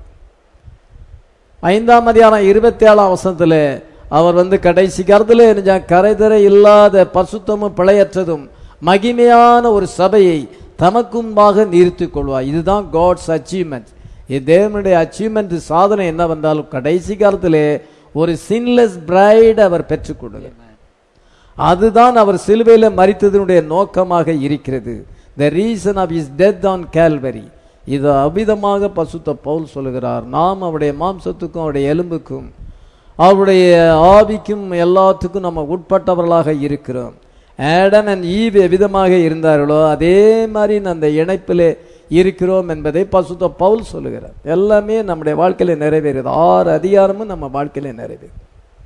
ஐந்தாம் அதிகாரம் இருபத்தி ஏழாம் வசனத்தில் அவர் வந்து கடைசி காலத்தில் என்ன கரைதரை இல்லாத பசுத்தமும் பிழையற்றதும் மகிமையான ஒரு சபையை தமக்கும்பாக நிறுத்திக் கொள்வார் இதுதான் காட்ஸ் அச்சீவ்மெண்ட் இது தேவனுடைய அச்சீவ்மெண்ட் சாதனை என்னவென்றால் கடைசி காலத்திலே ஒரு சின்லெஸ் பிரைட் அவர் பெற்றுக் கொடுக்கிறார் அதுதான் அவர் சிலுவையில மறித்ததனுடைய நோக்கமாக இருக்கிறது the reason of his death on Calvary இது அபிதமாக பசுத்த பவுல் சொல்லுகிறார் நாம் அவருடைய மாம்சத்துக்கும் அவருடைய எலும்புக்கும் அவருடைய ஆவிக்கும் எல்லாத்துக்கும் நம்ம உட்பட்டவர்களாக இருக்கிறோம் ஆடம் அண்ட் ஈவ் எவ்விதமாக இருந்தார்களோ அதே மாதிரி அந்த இணைப்பிலே இருக்கிறோம் என்பதை பசுத்த பவுல் சொல்லுகிறார் எல்லாமே நம்முடைய வாழ்க்கையில நிறைவேறுது ஆறு அதிகாரமும் நம்ம வாழ்க்கையில நிறைவேறுது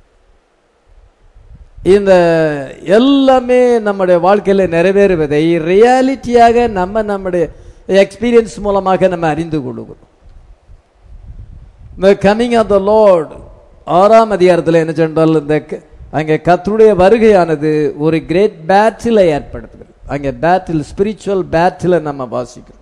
இந்த எல்லாமே நம்முடைய வாழ்க்கையில நிறைவேறுவதை ரியாலிட்டியாக நம்ம நம்முடைய எக்ஸ்பீரியன்ஸ் மூலமாக நம்ம அறிந்து கொள்கிறோம் the coming of the lord ஆறாம் அதிகாரத்தில் என்ன சொன்னால் இந்த க- அங்கே கர்த்தருடைய வருகையானது ஒரு கிரேட் பேட்டிலை ஏற்படுத்துகிறது அங்கே பேட்டில் ஸ்பிரிச்சுவல் பேட்டிலை நம்ம வாசிக்கிறோம்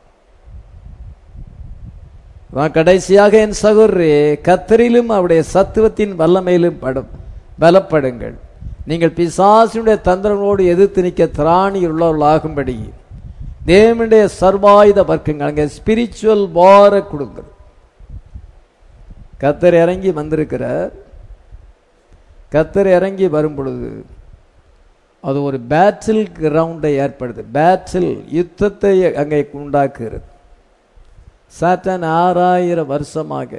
நான் கடைசியாக என் சகோதரே கத்தரிலும் அவருடைய சத்துவத்தின் வல்லமையிலும் படும் பலப்படுங்கள் நீங்கள் பிசாசினுடைய தந்திரங்களோடு எதிர்த்து நிற்க திராணி உள்ளவர்களாகும்படி தேவனுடைய சர்வாயுத வர்க்கங்கள் அங்கே ஸ்பிரிச்சுவல் வார கொடுங்கள் கத்தர் இறங்கி வந்திருக்கிறார் கத்தர் இறங்கி வரும் பொழுது அது ஒரு பேட்டில் கிரவுண்டை ஏற்படுது பேட்டில் யுத்தத்தை அங்கே உண்டாக்குகிறது சாத்தான் ஆறாயிரம் வருஷமாக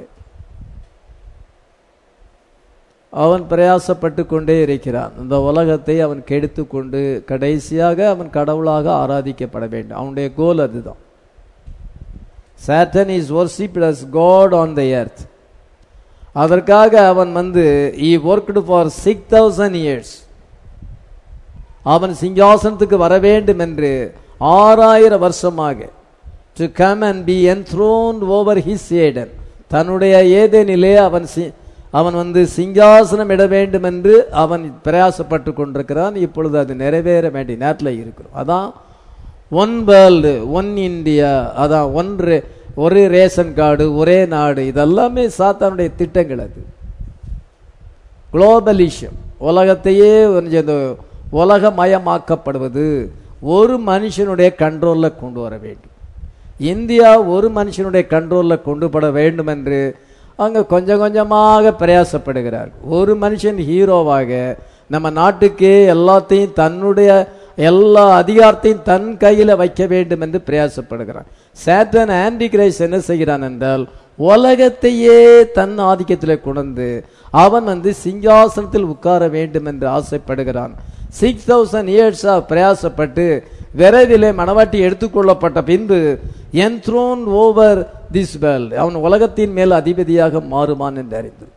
அவன் பிரயாசப்பட்டு கொண்டே இருக்கிறான் இந்த உலகத்தை அவன் கெடுத்து கொண்டு கடைசியாக அவன் கடவுளாக ஆராதிக்கப்பட வேண்டும் அவனுடைய கோல் அதுதான் Satan is worshipped as God on the earth அதற்காக அவன் வந்து he worked for six thousand years அவன் சிங்காசனத்துக்கு வர வேண்டும் என்று ஆறாயிரம் வருஷமாக to come and be enthroned over his Eden தன்னுடைய ஏதேனிலே அவன் சி- அவன் வந்து சிங்காசனம் இட வேண்டும் என்று அவன் பிரயாசப்பட்டு கொண்டிருக்கிறான் இப்பொழுது அது நிறைவேற வேண்டிய நேரத்தில் இருக்கிறோம் அதான் ஒன் வேர்ல்டு ஒன் இந்தியா அதான் ஒன்று ஒரு ரேஷன் கார்டு ஒரே நாடு இதெல்லாமே சாத்தானுடைய திட்டங்கள் அது குளோபலிஷம் உலகத்தையே கொஞ்சம் இந்த உலகமயமாக்கப்படுவது ஒரு மனுஷனுடைய கண்ட்ரோலில் கொண்டு வர வேண்டும் இந்தியா ஒரு மனுஷனுடைய கண்ட்ரோலில் கொண்டு பட வேண்டும் என்று அங்கே கொஞ்சம் கொஞ்சமாக பிரயாசப்படுகிறார் ஒரு மனுஷன் ஹீரோவாக நம்ம நாட்டுக்கே எல்லாத்தையும் தன்னுடைய எல்லா அதிகாரத்தையும் தன் கையில் வைக்க வேண்டும் என்று பிரயாசப்படுகிறான் சேட்டன் ஆன்டி கிரைஸ் என்ன செய்கிறான் என்றால் உலகத்தையே தன் ஆதிக்கத்தில் கொண்டு அவன் வந்து சிங்காசனத்தில் உட்கார வேண்டும் என்று ஆசைப்படுகிறான் சிக்ஸ் தௌசண்ட் இயர்ஸா பிரயாசப்பட்டு விரைவிலே மணவாட்டி எடுத்துக்கொள்ளப்பட்ட பின்பு என்த்ரோன் ஓவர் திஸ் வேர்ல்ட் அவன் உலகத்தின் மேல் அதிபதியாக மாறுமான் என்று அறிந்திருக்கும்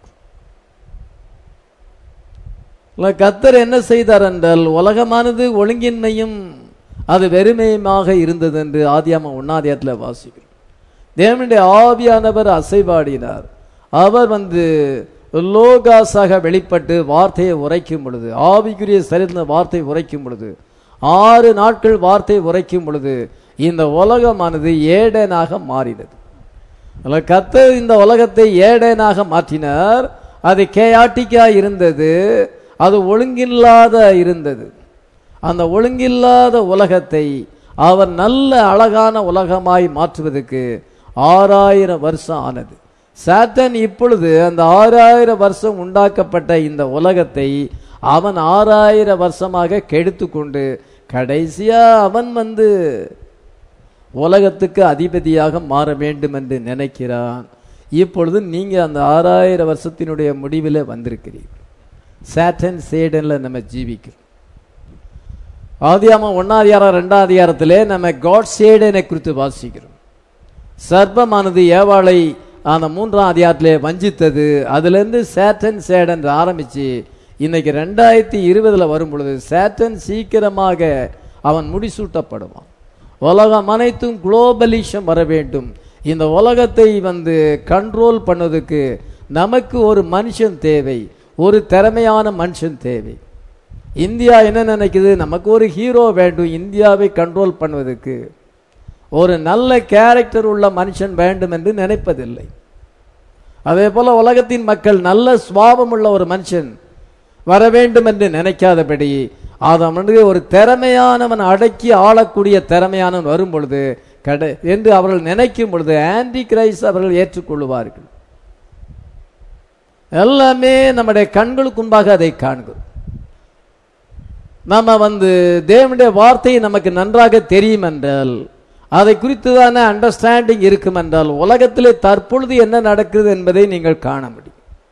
இல்ல, கர்த்தர் என்ன செய்தார் என்றால் உலகமானது ஒழுங்கின்மையும் அது வெறுமையுமாக இருந்தது என்று ஆதியாம ஒன்னாதியத்தில் வாசிக்கிறோம் தேவனுடைய ஆவியானவர் அசைவாடினார் அவர் வந்து லோகாஸாக வெளிப்பட்டு வார்த்தையை உரைக்கும் பொழுது ஆவிக்குரிய சரிந்த வார்த்தை உரைக்கும் பொழுது ஆறு நாட்கள் வார்த்தை உரைக்கும் பொழுது இந்த உலகமானது ஏடனாக மாறினது அல்ல கத்தர் இந்த உலகத்தை ஏடேனாக மாற்றினார் அது கேயாட்டிக்கா இருந்தது அது ஒழுங்கில்லாத இருந்தது அந்த ஒழுங்கில்லாத உலகத்தை அவர் நல்ல அழகான உலகமாய் மாற்றுவதற்கு ஆறாயிரம் வருஷம் ஆனது சாத்தன் இப்பொழுது அந்த ஆறாயிரம் வருஷம் உண்டாக்கப்பட்ட இந்த உலகத்தை அவன் ஆறாயிரம் வருஷமாக கெடுத்து கொண்டு கடைசியா அவன் வந்து உலகத்துக்கு அதிபதியாக மாற வேண்டும் என்று நினைக்கிறான் இப்பொழுது நீங்க அந்த ஆறாயிரம் வருஷத்தினுடைய முடிவில் வந்திருக்கிறீர்கள் சாட்டன் சேடன்ல நம்ம ஜீவிக்கிறோம் ஆதியாமம் ஒன்னாம் அதிகாரம் ரெண்டாம் அதிகாரத்திலே நம்ம காட் சேடனை குறித்து வாசிக்கிறோம் சர்ப்பமானது ஏவாளை அந்த மூன்றாம் அதிகாரத்திலே வஞ்சித்தது அதிலிருந்து சேட்டன் சேடன் ஆரம்பிச்சு இன்னைக்கு ரெண்டாயிரத்தி இருபதுல வரும் பொழுது சேட்டன் சீக்கிரமாக அவன் முடிசூட்டப்படுவான் உலகம் அனைத்தும் குளோபலிஷம் வர வேண்டும் இந்த உலகத்தை வந்து கண்ட்ரோல் பண்ணதுக்கு நமக்கு ஒரு மனுஷன் தேவை ஒரு திறமையான மனுஷன் தேவை இந்தியா என்ன நினைக்குது நமக்கு ஒரு ஹீரோ வேண்டும் இந்தியாவை கண்ட்ரோல் பண்ணுவதற்கு ஒரு நல்ல கேரக்டர் உள்ள மனுஷன் வேண்டும் என்று நினைப்பதில்லை அதே போல உலகத்தின் மக்கள் நல்ல சுவாபம் உள்ள ஒரு மனுஷன் வர வேண்டும் என்று நினைக்காதபடி அவன் வந்து ஒரு திறமையானவன் அடக்கி ஆளக்கூடிய திறமையானவன் வரும் பொழுது கடை என்று அவர்கள் நினைக்கும் பொழுது ஆன்டி கிரைஸ்ட் அவர்கள் ஏற்றுக்கொள்வார்கள் எல்லாமே நம்முடைய கண்களுக்கு முன்பாக அதை காண்கிறோம் நம்ம வந்து தேவனுடைய வார்த்தை நமக்கு நன்றாக தெரியும் என்றால் அதை குறித்துதான அண்டர்ஸ்டாண்டிங் இருக்கும் என்றால் உலகத்திலே தற்பொழுது என்ன நடக்குது என்பதை நீங்கள் காண முடியும்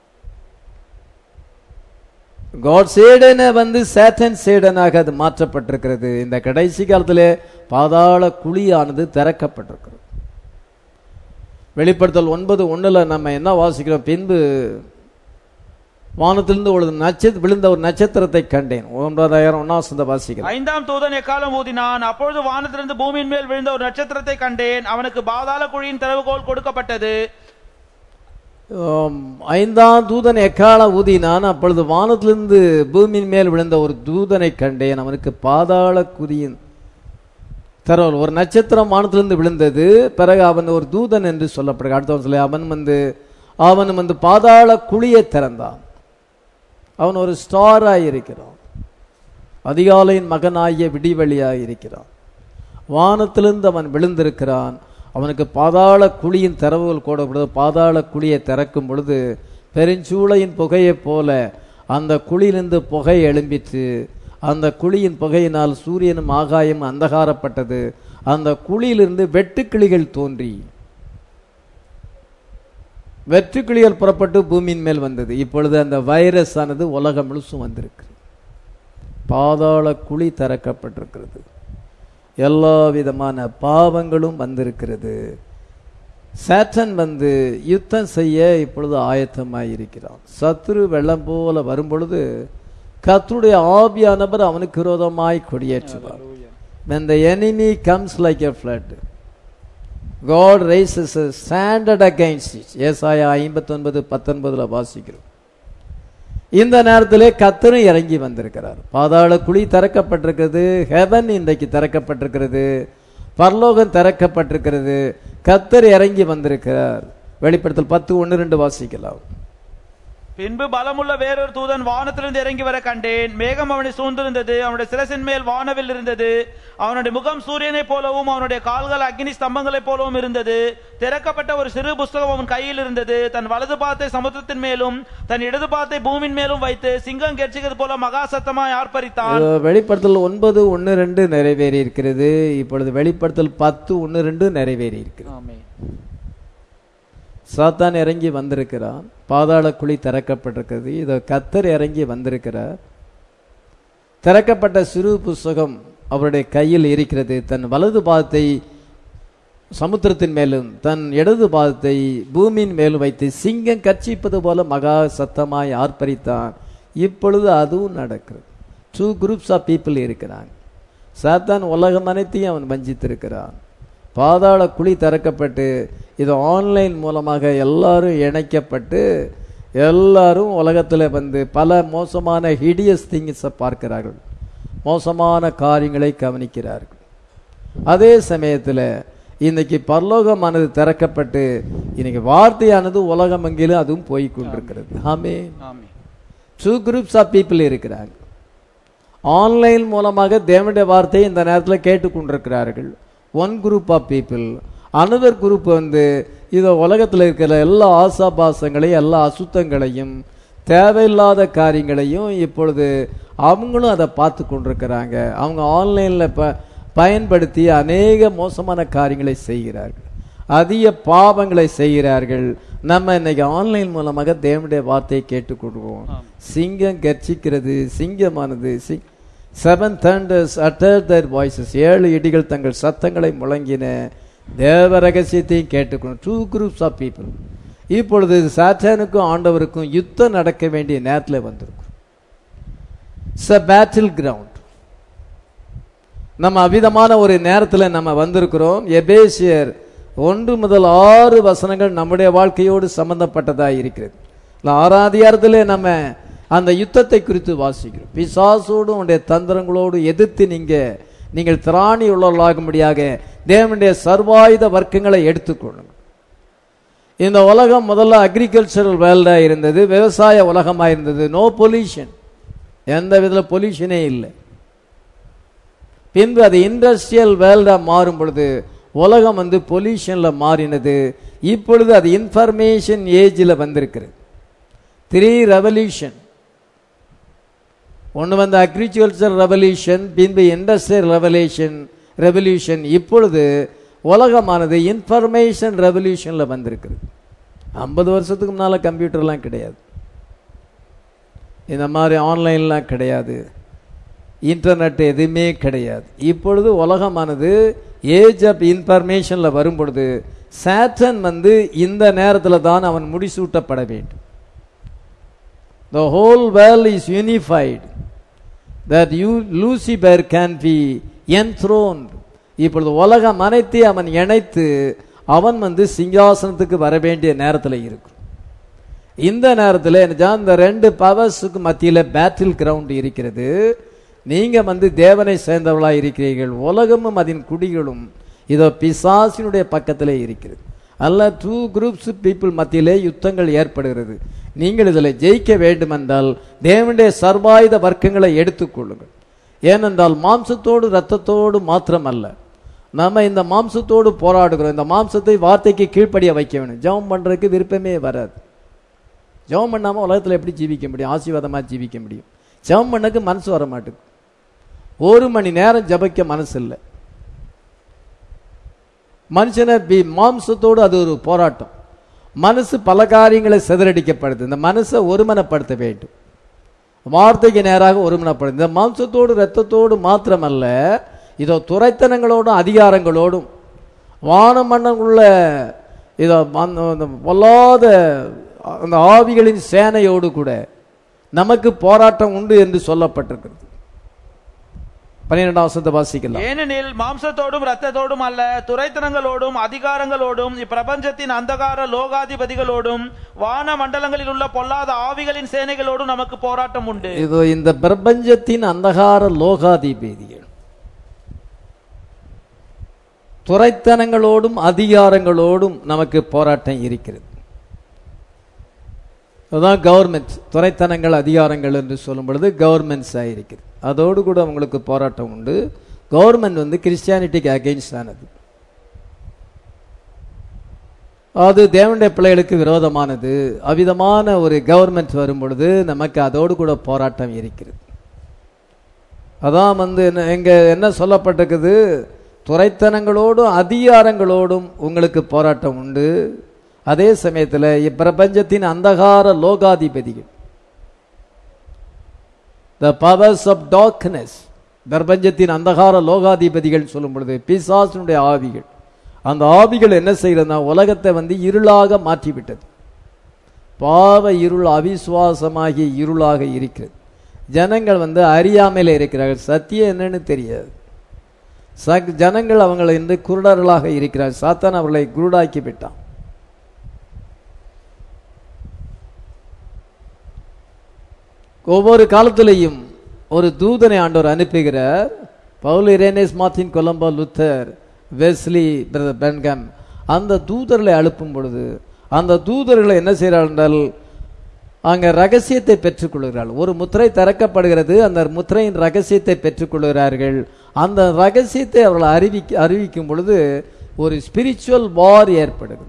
காட் சேடனை வந்து சேட்டன் சேடனாக அது மாற்றப்பட்டிருக்கிறது இந்த கடைசி காலத்திலே பாதாள குழியானது திறக்கப்பட்டிருக்கிறது வெளிப்படுத்தல் ஒன்பது ஒண்ணுல நம்ம என்ன வாசிக்கிறோம் பின்பு வானத்திலிருந்து ஒரு நட்சத்திர விழுந்த ஒரு நட்சத்திரத்தை கண்டேன் ஒன்பதாயிரம் ஒன்னாம் சந்த வாசிக்கிறேன் ஐந்தாம் தூதன் எக்காலம் ஊதினான் அப்பொழுது வானத்திலிருந்து பூமியின் மேல் விழுந்த ஒரு நட்சத்திரத்தை கண்டேன் அவனுக்கு பாதாள குழியின் திறவுகோல் கொடுக்கப்பட்டது ஆம், ஐந்தாம் தூதன் எக்கால ஊதினான் அப்பொழுது வானத்திலிருந்து பூமியின் மேல் விழுந்த ஒரு தூதனை கண்டேன் அவனுக்கு பாதாள குறியின் தரவல் ஒரு நட்சத்திரம் வானத்திலிருந்து விழுந்தது பிறகு அவன் ஒரு தூதன் என்று சொல்லப்படுக அடுத்த வருஷத்துல அவன் வந்து அவன் வந்து பாதாள குழியை திறந்தான் அவன் ஒரு ஸ்டாராய் இருக்கிறான் அதிகாலையின் மகனாகிய விடிவெளியாய் இருக்கிறான் வானத்திலிருந்து அவன் விழுந்திருக்கிறான் அவனுக்கு பாதாள குழியின் திறவுகள் கூடப்படுது பாதாள குழியை திறக்கும் பொழுது பெருஞ்சூளையின் புகையைப் போல அந்த குழியிலிருந்து புகை எழும்பிற்று அந்த குழியின் புகையினால் சூரியனும் ஆகாயம் அந்தகாரப்பட்டது அந்த குழியிலிருந்து வெட்டுக்கிளிகள் தோன்றி வெற்றுக்கிளிகள் புறப்பட்டு பூமியின் மேல் வந்தது இப்பொழுது அந்த வைரஸ் ஆனது உலகம் முழுசும் வந்திருக்கு பாதாள குழி திறக்கப்பட்டிருக்கிறது எல்லா விதமான பாவங்களும் வந்திருக்கிறது சேட்டன் வந்து யுத்தம் செய்ய இப்பொழுது ஆயத்தமாய் இருக்கிறான் சத்துரு வெள்ளம் போல வரும்பொழுது கர்த்தருடைய ஆவியானவர் அவனுக்கு விரோதமாய் கொடியேற்றுவார் when the enemy comes like a flood God raises a standard against it ஏசாயா ஐம்பத்தொன்பது பத்தொன்பதுல வாசிக்கிறோம் இந்த நேரத்திலே கத்தரும் இறங்கி வந்திருக்கிறார் பாதாள குழி திறக்கப்பட்டிருக்கிறது ஹெவன் இன்றைக்கு திறக்கப்பட்டிருக்கிறது பரலோகம் திறக்கப்பட்டிருக்கிறது கத்தர் இறங்கி வந்திருக்கிறார் வெளிப்படுத்தல் பத்து ஒன்று ரெண்டு வாசிக்கலாம் பின்பு பலமுள்ள வேறொரு தூதன் வானத்திலிருந்து இறங்கி வர கண்டேன் மேகம் அவனை சூழ்ந்திருந்தது அவனுடைய சிரசின் மேல் வானவில் இருந்தது அவனுடைய முகம் சூரியனைப் போலவும் அவனுடைய கால்கள் அக்னி ஸ்தம்பங்களைப் போலவும் இருந்தது திறக்கப்பட்ட ஒரு சிறு புஸ்தகம் அவன் கையில் இருந்தது தன் வலது பாத்தை சமுத்திரத்தின் மேலும் தன் இடது பாத்தை பூமியின் மேலும் வைத்து சிங்கம் கெர்ச்சிக்கிறது போல மகா சத்தமாய் ஆர்ப்பரித்தான் அஹ், வெளிப்படுத்தல் ஒன்பது ஒன்று ரெண்டு நிறைவேறி இருக்கிறது இப்பொழுது வெளிப்படுத்தல் பத்து ஒன்று ரெண்டு நிறைவேறி இருக்கிறது ஆமென். சாத்தான் இறங்கி வந்திருக்கிறான் பாதாள குழி திறக்கப்பட்டிருக்கிறது இதோ கத்தர் இறங்கி வந்திருக்கிறார் திறக்கப்பட்ட சிறு புஸ்தகம் அவருடைய கையில் இருக்கிறது தன் வலது பாதத்தை சமுத்திரத்தின் மேலும் தன் இடது பாதத்தை பூமியின் மேலும் வைத்து சிங்கம் கர்ச்சிப்பது போல மகா சத்தமாய் ஆர்ப்பரித்தான் இப்பொழுது அதுவும் நடக்கிறது டூ குரூப்ஸ் ஆஃப் பீப்புள் இருக்கிறாங்க சாத்தான் உலகம் அனைத்தையும் அவன் வஞ்சித்திருக்கிறான் பாதாள குழி திறக்கப்பட்டு இது ஆன்லைன் மூலமாக எல்லாரும் இணைக்கப்பட்டு எல்லாரும் உலகத்தில் வந்து பல மோசமான ஹிடியஸ் திங்ஸை பார்க்கிறார்கள் மோசமான காரியங்களை கவனிக்கிறார்கள் அதே சமயத்தில் இன்னைக்கு பரலோகமானது திறக்கப்பட்டு இன்னைக்கு வார்த்தையானது உலகம் எங்கிலும் அதுவும் போய் கொண்டிருக்கிறது ஆமே ஆமென் டூ குரூப்ஸ் ஆஃப் பீப்புள் இருக்கிறாங்க ஆன்லைன் மூலமாக தேவனுடைய வார்த்தையை இந்த நேரத்தில் கேட்டுக்கொண்டிருக்கிறார்கள் one group of people another group வந்து இதை உலகத்தில் இருக்கிற எல்லா ஆசாபாசங்களையும் எல்லா அசுத்தங்களையும் தேவையில்லாத காரியங்களையும் இப்பொழுது அவங்களும் அதை பார்த்து கொண்டிருக்கிறாங்க அவங்க ஆன்லைனில் ப பயன்படுத்தி அநேக மோசமான காரியங்களை செய்கிறார்கள் அதிக பாவங்களை செய்கிறார்கள் நம்ம இன்னைக்கு ஆன்லைன் மூலமாக தேவனுடைய வார்த்தையை கேட்டுக்கொள்வோம் சிங்கம் கர்ச்சிக்கிறது சிங்கமானது seven thunders uttered their voices ஏழு இடிகள் தங்கள் சத்தங்களை முழங்கின தேவ ரகசியத்தையும் கேட்டுக்கணும் டூ குரூப்ஸ் ஆஃப் பீப்புள் இப்பொழுது சாத்தானுக்கும் ஆண்டவருக்கும் யுத்தம் நடக்க வேண்டிய நேரத்தில் வந்திருக்கும் இட்ஸ் அ பேட்டில் கிரவுண்ட் நம்ம அவிதமான ஒரு நேரத்தில் நம்ம வந்திருக்கிறோம் எபேசியர் ஒன்று முதல் ஆறு வசனங்கள் நம்முடைய வாழ்க்கையோடு சம்பந்தப்பட்டதாக இருக்கிறது இல்ல, ஆறாதிகாரத்திலே நம்ம அந்த யுத்தத்தை குறித்து வாசிக்கிறோம் பிசாசோடு உடைய தந்திரங்களோடு எதிர்த்து நீங்க நீங்கள் திராணி உள்ளவர்களாகும்படியாக தேவனுடைய சர்வாயுத வர்க்கங்களை எடுத்துக்கொள்ளுங்கள் இந்த உலகம் முதல்ல அக்ரிகல்ச்சரல் வேர்ல்டா இருந்தது விவசாய உலகமா இருந்தது நோ பொல்யூஷன் எந்த விதத்தில் பொல்யூஷனே இல்லை பின்பு அது இண்டஸ்ட்ரியல் வேர்ல்டா மாறும் பொழுது உலகம் வந்து பொல்யூஷன்ல மாறினது இப்பொழுது அது இன்ஃபர்மேஷன் ஏஜில் வந்திருக்கிறது த்ரீ ரெவல்யூஷன் ஒன்று வந்து அக்ரிகல்ச்சர் ரெவல்யூஷன் பின்பு இண்டஸ்ட்ரியல் ரெவல்யூஷன் ரெவல்யூஷன் இப்பொழுது உலகமானது இன்ஃபர்மேஷன் ரெவல்யூஷனில் வந்திருக்கிறது ஐம்பது வருஷத்துக்கு முன்னால் கம்ப்யூட்டர்லாம் கிடையாது இந்த மாதிரி ஆன்லைன்லாம் கிடையாது இன்டர்நெட் எதுவுமே கிடையாது இப்பொழுது உலகமானது ஏஜ் ஆஃப் இன்ஃபர்மேஷனில் வரும் பொழுது சாட்டன் வந்து இந்த நேரத்தில் தான் அவன் முடிசூட்டப்பட வேண்டும் the whole world is unified that you Lucifer can be enthroned இப்பொழுது உலகம் அனைத்தையும் அவன் இணைத்து அவன் வந்து சிங்காசனத்துக்கு வர வேண்டிய நேரத்தில் இருக்கும் இந்த நேரத்தில் என்ன இந்த ரெண்டு பவர்ஸுக்கு மத்தியில் பேட்டில் கிரவுண்ட் இருக்கிறது நீங்க வந்து தேவனை சேர்ந்தவர்களாக இருக்கிறீர்கள் உலகமும் அதன் குடிகளும் இதோ பிசாசினுடைய பக்கத்திலே இருக்கிறது அல்ல டூ குரூப்ஸ் பீப்புள் மத்தியிலே யுத்தங்கள் ஏற்படுகிறது நீங்கள் இதில் ஜெயிக்க வேண்டுமென்றால் தேவனுடைய சர்வாயுத வர்க்கங்களை எடுத்துக்கொள்ளுங்கள் ஏனென்றால் மாம்சத்தோடு இரத்தத்தோடு மாத்திரமல்ல நம்ம இந்த மாம்சத்தோடு போராடுகிறோம் இந்த மாம்சத்தை வார்த்தைக்கு கீழ்ப்படிய வைக்க வேணும் ஜெபம் பண்றதுக்கு விருப்பமே வராது ஜெபம் பண்ணாம உலகத்துல எப்படி ஜீவிக்க முடியும் ஆசீர்வாதமா ஜீவிக்க முடியும் ஜெபம் பண்ணக்கு மனசு வர மாட்டேங்குது ஒரு மணி நேரம் ஜெபிக்க மனசு இல்லை மனுஷனை பி- மாம்சத்தோடு அது ஒரு போராட்டம் மனசு பல காரியங்களை சிதறடிக்கப்படுது இந்த மனசை ஒருமனப்படுத்த வேண்டும் வார்த்தைக்கு நேராக ஒருமனப்படுது இந்த மாம்சத்தோடு இரத்தத்தோடு மாத்திரமல்ல இதோ துரைத்தனங்களோடும் அதிகாரங்களோடும் வானமண்ணம் உள்ள இதோ அந்த- அந்த பொல்லாத அந்த ஆவிகளின் சேனையோடு கூட நமக்கு போராட்டம் உண்டு என்று சொல்லப்பட்டிருக்கிறது பன்னிரெண்டாம் வசனத்தை வாசிக்கலாம் ஏனெனில் மாம்சத்தோடும் இரத்தத்தோடும் அல்ல துரைத்தனங்களோடும் அதிகாரங்களோடும் இப்பிரபஞ்சத்தின் அந்தகார லோகாதிபதிகளோடும் வான மண்டலங்களில் உள்ள பொல்லாத ஆவிகளின் சேனைகளோடும் நமக்கு போராட்டம் உண்டு இதோ இந்த பிரபஞ்சத்தின் அந்தகார லோகாதிபதிகள் துரைத்தனங்களோடும் அதிகாரங்களோடும் நமக்கு போராட்டம் இருக்கிறது அதான் கவர்மெண்ட் துரைத்தனங்கள் அதிகாரங்கள் என்று சொல்லும் பொழுது கவர்மெண்ட்ஸ் ஆயிருக்கிறது அதோடு கூட உங்களுக்கு போராட்டம் உண்டு கவர்மெண்ட் வந்து கிறிஸ்டியானிட்டிக்கு அகெயின்ஸ்ட் ஆனது அது தேவனுடைய பிள்ளைகளுக்கு விரோதமானது அவ்விதமான ஒரு கவர்மெண்ட் வரும் பொழுது நமக்கு அதோடு கூட போராட்டம் இருக்கிறது அதான் வந்து என்ன- எங்க என்ன சொல்லப்பட்டிருக்குது துரைத்தனங்களோடும் அதிகாரங்களோடும் உங்களுக்கு போராட்டம் உண்டு அதே சமயத்தில் இப்பிரபஞ்சத்தின் அந்தகார லோகாதிபதிகள் த பவர்ஸ் ஆஃப் டார்க்னஸ் பிரபஞ்சத்தின் அந்தகார லோகாதிபதிகள் சொல்லும் பொழுது பிசாசினுடைய ஆவிகள் அந்த ஆவிகள் என்ன செய்யறதுனா உலகத்தை வந்து இருளாக மாற்றிவிட்டது பாவ இருள் அவிசுவாசமாகிய இருளாக இருக்கிறது ஜனங்கள் வந்து அறியாமையில் இருக்கிறார்கள் சத்தியம் என்னன்னு தெரியாது சக் ஜனங்கள் அவங்களை வந்து குருடர்களாக இருக்கிறார் சாத்தான் அவர்களை குருடாக்கி விட்டான் ஒவ்வொரு காலத்திலேயும் ஒரு தூதனை ஆண்டவர் அனுப்புகிறார் பவுல் Irenaeus Martin Columba Luther Wesley brother Branham அந்த தூதர்களை அனுப்பும் பொழுது அந்த தூதர்களை என்ன செய்கிறார்கள் என்றால் அங்க ரகசியத்தை பெற்றுக்கொள்கிறார்கள் ஒரு முத்திரை திறக்கப்படுகிறது அந்த முத்திரையின் ரகசியத்தை பெற்றுக்கொள்கிறார்கள் அந்த ரகசியத்தை அவர்கள் அறிவிக்க அறிவிக்கும் பொழுது ஒரு ஸ்பிரிச்சுவல் வார் ஏற்படுகிறது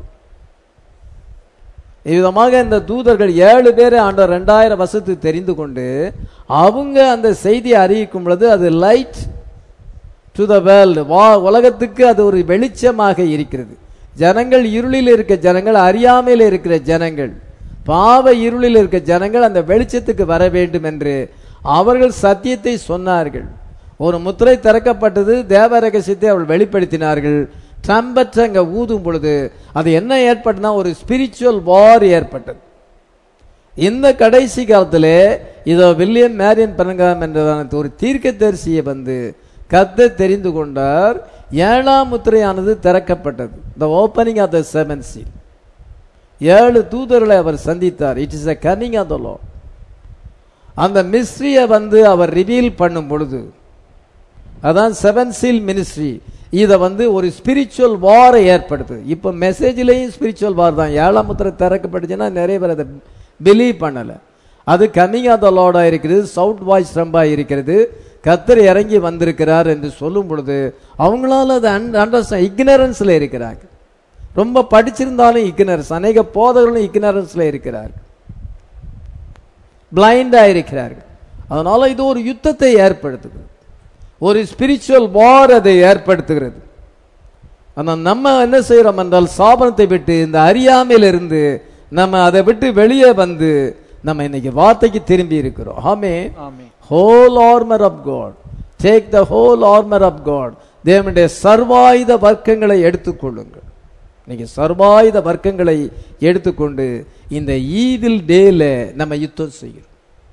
இவ்விதமாக இந்த தூதர்கள் ஏழு பேரை ஆண்ட ரெண்டாயிரம் வருஷத்துக்கு தெரிந்து கொண்டு அவங்க அந்த செய்தியை அறிவிக்கும் பொழுது அது லைட் டு த வேர்ல்டு வா உலகத்துக்கு அது ஒரு வெளிச்சமாக இருக்கிறது ஜனங்கள் இருளில் இருக்க ஜனங்கள் அறியாமையில் இருக்கிற ஜனங்கள் பாவ இருளில் இருக்க ஜனங்கள் அந்த வெளிச்சத்துக்கு வர வேண்டும் என்று அவர்கள் சத்தியத்தை சொன்னார்கள் ஒரு முத்திரை திறக்கப்பட்டது தேவ ரகசியத்தை அவர்கள் வெளிப்படுத்தினார்கள் ட்ரம்பட் அங்க ஊதும் பொழுது அது என்ன ஏற்பட்டதுன்னா ஒரு ஸ்பிரிச்சுவல் வார் ஏற்பட்டது இந்த கடைசி காலத்திலே இதோ வில்லியம் மேரியன் பெருங்காம் என்றதான ஒரு தீர்க்கதரிசியை வந்து கத்த தெரிந்து கொண்டார் ஏழாம் முத்திரையானது திறக்கப்பட்டது the opening of the seven seal ஏழு தூதர்களை அவர் சந்தித்தார் it is a coming of the Lord அந்த மிஸ்ட்ரியை வந்து அவர் ரிவீல் பண்ணும் பொழுது அதான் செவன் சீல் மினிஸ்ட்ரி இதை வந்து ஒரு ஸ்பிரிச்சுவல் வாரை ஏற்படுத்து இப்போ மெசேஜ்லேயும் ஸ்பிரிச்சுவல் வார் தான் ஏழாம் முத்திரை திறக்கப்பட்டுச்சுன்னா நிறைய பேர் அதை பிலீவ் பண்ணலை அது கம்மிங் ஆஃப் த லார்டாக இருக்கிறது சவுட் வாய்ஸ் ரம்பாக இருக்கிறது கத்தர் இறங்கி வந்திருக்கிறார் என்று சொல்லும் பொழுது அவங்களால அதை அண்டர்ஸ்டாண்ட் இக்னரன்ஸில் இருக்கிறாங்க ரொம்ப படிச்சிருந்தாலும் இக்னரன்ஸ் அநேக போதகர்களும் இக்னரன்ஸில் இருக்கிறார்கள் பிளைண்டாக இருக்கிறார்கள் அதனால இது ஒரு யுத்தத்தை ஏற்படுத்துகிறது ஒரு ஸ்பிரிச்சுவல் வார் அதை ஏற்படுத்துகிறது ஆனால் நம்ம என்ன செய்யறோம் என்றால் சாபனத்தை விட்டு இந்த அறியாமையிலிருந்து நம்ம அதை விட்டு வெளியே வந்து நம்ம இன்னைக்கு வார்த்தைக்கு திரும்பி இருக்கிறோம் ஆமே ஆமென் whole armour of God take the whole armour of God தேவனுடைய சர்வாயுத வர்க்கங்களை எடுத்துக்கொள்ளுங்கள் நீங்க சர்வாயுத வர்க்கங்களை எடுத்துக்கொண்டு இந்த ஈவில் டேல நம்ம யுத்தம் செய்கிறோம்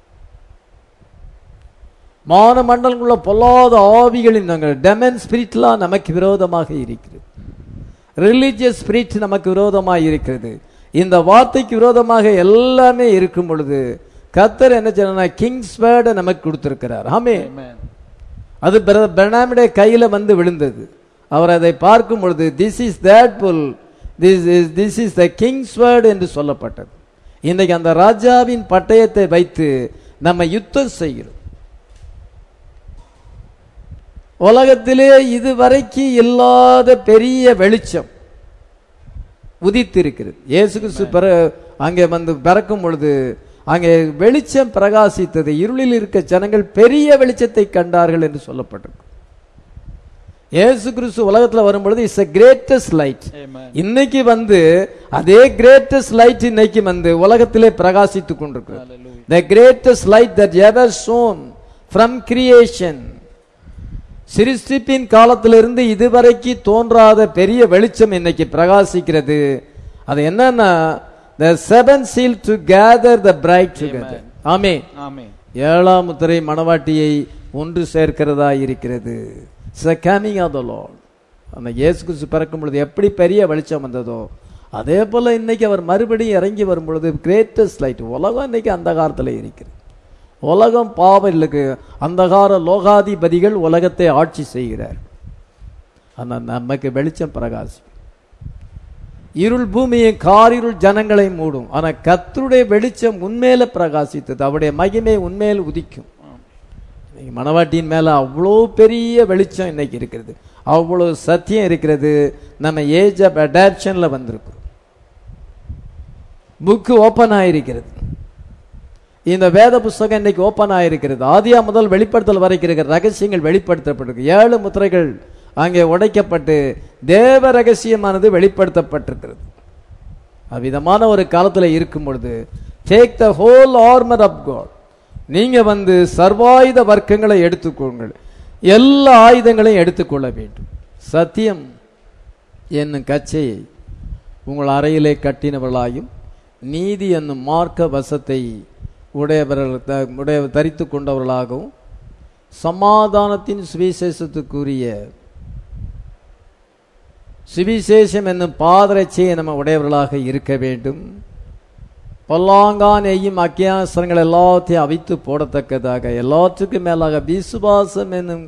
மான மண்டலங்குள்ள பொல்லாத ஆவிகளின் நாங்கள் டெமன் ஸ்பிரிட்லாம் நமக்கு விரோதமாக இருக்கிறது ரிலீஜியஸ் ஸ்பிரிட் நமக்கு விரோதமாக இருக்கிறது இந்த வார்த்தைக்கு விரோதமாக எல்லாமே இருக்கும் பொழுது கத்தர் என்ன சொன்னா கிங்ஸ் வேர்டை நமக்கு கொடுத்திருக்கிறார் ஆமே Amen. அது பிரதர் பெர்னாமுடைய கையில வந்து விழுந்தது அவர் அதை பார்க்கும் பொழுது this is that bull this is this is the king's word என்று சொல்லப்பட்டது இன்னைக்கு அந்த ராஜாவின் பட்டயத்தை வைத்து நம்ம யுத்தம் செய்கிறோம் உலகத்திலே இதுவரைக்கு இல்லாத பெரிய வெளிச்சம் உதித்திருக்கிறது இயேசு கிறிஸ்து பிற அங்கே வந்து பிறக்கும் பொழுது அங்கே வெளிச்சம் பிரகாசித்தது இருளில் இருக்க ஜனங்கள் பெரிய வெளிச்சத்தை கண்டார்கள் என்று சொல்லப்பட்டிருக்கு இயேசு கிறிஸ்து உலகத்துல வரும் பொழுது இட்ஸ் கிரேட்டஸ்ட் லைட் Amen. இன்னைக்கு வந்து அதே கிரேட்டஸ்ட் லைட் இன்னைக்கு வந்து உலகத்திலே பிரகாசித்துக் கொண்டிருக்கு Hallelujah. The greatest light that ever shone from creation சிருஷ்டிப்பின் காலத்திலிருந்து இதுவரைக்கு தோன்றாத பெரிய வெளிச்சம் இன்னைக்கு பிரகாசிக்கிறது அது என்னன்னா the seven seal to gather the bride together ஆமே ஆமென் ஏழாம் முத்திரை மணவாட்டியை ஒன்று சேர்க்கிறதா இருக்கிறது கமிங் ஆஃப் த லார்ட் அந்த இயேசு கிறிஸ்து பிறக்கும் பொழுது எப்படி பெரிய வெளிச்சம் வந்ததோ அதே போல இன்னைக்கு அவர் மறுபடியும் இறங்கி வரும் பொழுது கிரேட்டஸ்ட் லைட் உலகம் இன்னைக்கு அந்த காலத்தில் இருக்கிறது உலகம் பாவலுக்கு அந்தகார லோகாதிபதிகள் உலகத்தை ஆட்சி செய்கிறார் ஆனால் நமக்கு வெளிச்சம் பிரகாசி இருள் பூமியை காரிருள் ஜனங்களை மூடும் ஆனா கர்த்தருடைய வெளிச்சம் உண்மையில பிரகாசித்தது அவருடைய மகிமை உண்மையில் உதிக்கும் இன்னைக்கு மணவாட்டியின் மேல அவ்வளோ பெரிய வெளிச்சம் இன்னைக்கு இருக்கிறது அவ்வளோ சத்தியம் இருக்கிறது நம்ம ஏஜ் ஆஃப் அடாப்ஷன்ல வந்திருக்கிறோம் புக்கு ஓப்பன் ஆயிருக்கிறது இந்த வேத புஸ்தகம் இன்னைக்கு ஓப்பன் ஆயிருக்கிறது ஆதியா முதல் வெளிப்படுத்தல் வரைக்கும் இருக்கிற ரகசியங்கள் வெளிப்படுத்தப்பட்டிருக்கு ஏழு முத்திரைகள் அங்கே உடைக்கப்பட்டு தேவ ரகசியமானது வெளிப்படுத்தப்பட்டிருக்கிறது அவ்விதமான ஒரு காலத்துல இருக்கும் பொழுது take the whole armour of God நீங்க வந்து சர்வாயுத வர்க்கங்களை எடுத்துக்கொள்ளுங்கள் எல்லா ஆயுதங்களையும் எடுத்துக்கொள்ள வேண்டும் சத்தியம் என்னும் கச்சையை உங்கள் அறையிலே கட்டினவர்களாயும் நீதி என்னும் மார்க்க வசத்தை உடையவர்கள் த- உடைய தரித்து கொண்டவர்களாகவும் சமாதானத்தின் சுவிசேஷத்துக்குரிய சுவிசேஷம் என்னும் பாதரட்சியை நம்ம உடையவர்களாக இருக்க வேண்டும் பல்லாங்கானேயும் அக்கியாசனங்கள் எல்லாத்தையும் அவித்து போடத்தக்கதாக எல்லாத்துக்கும் மேலாக விசுவாசம் என்னும்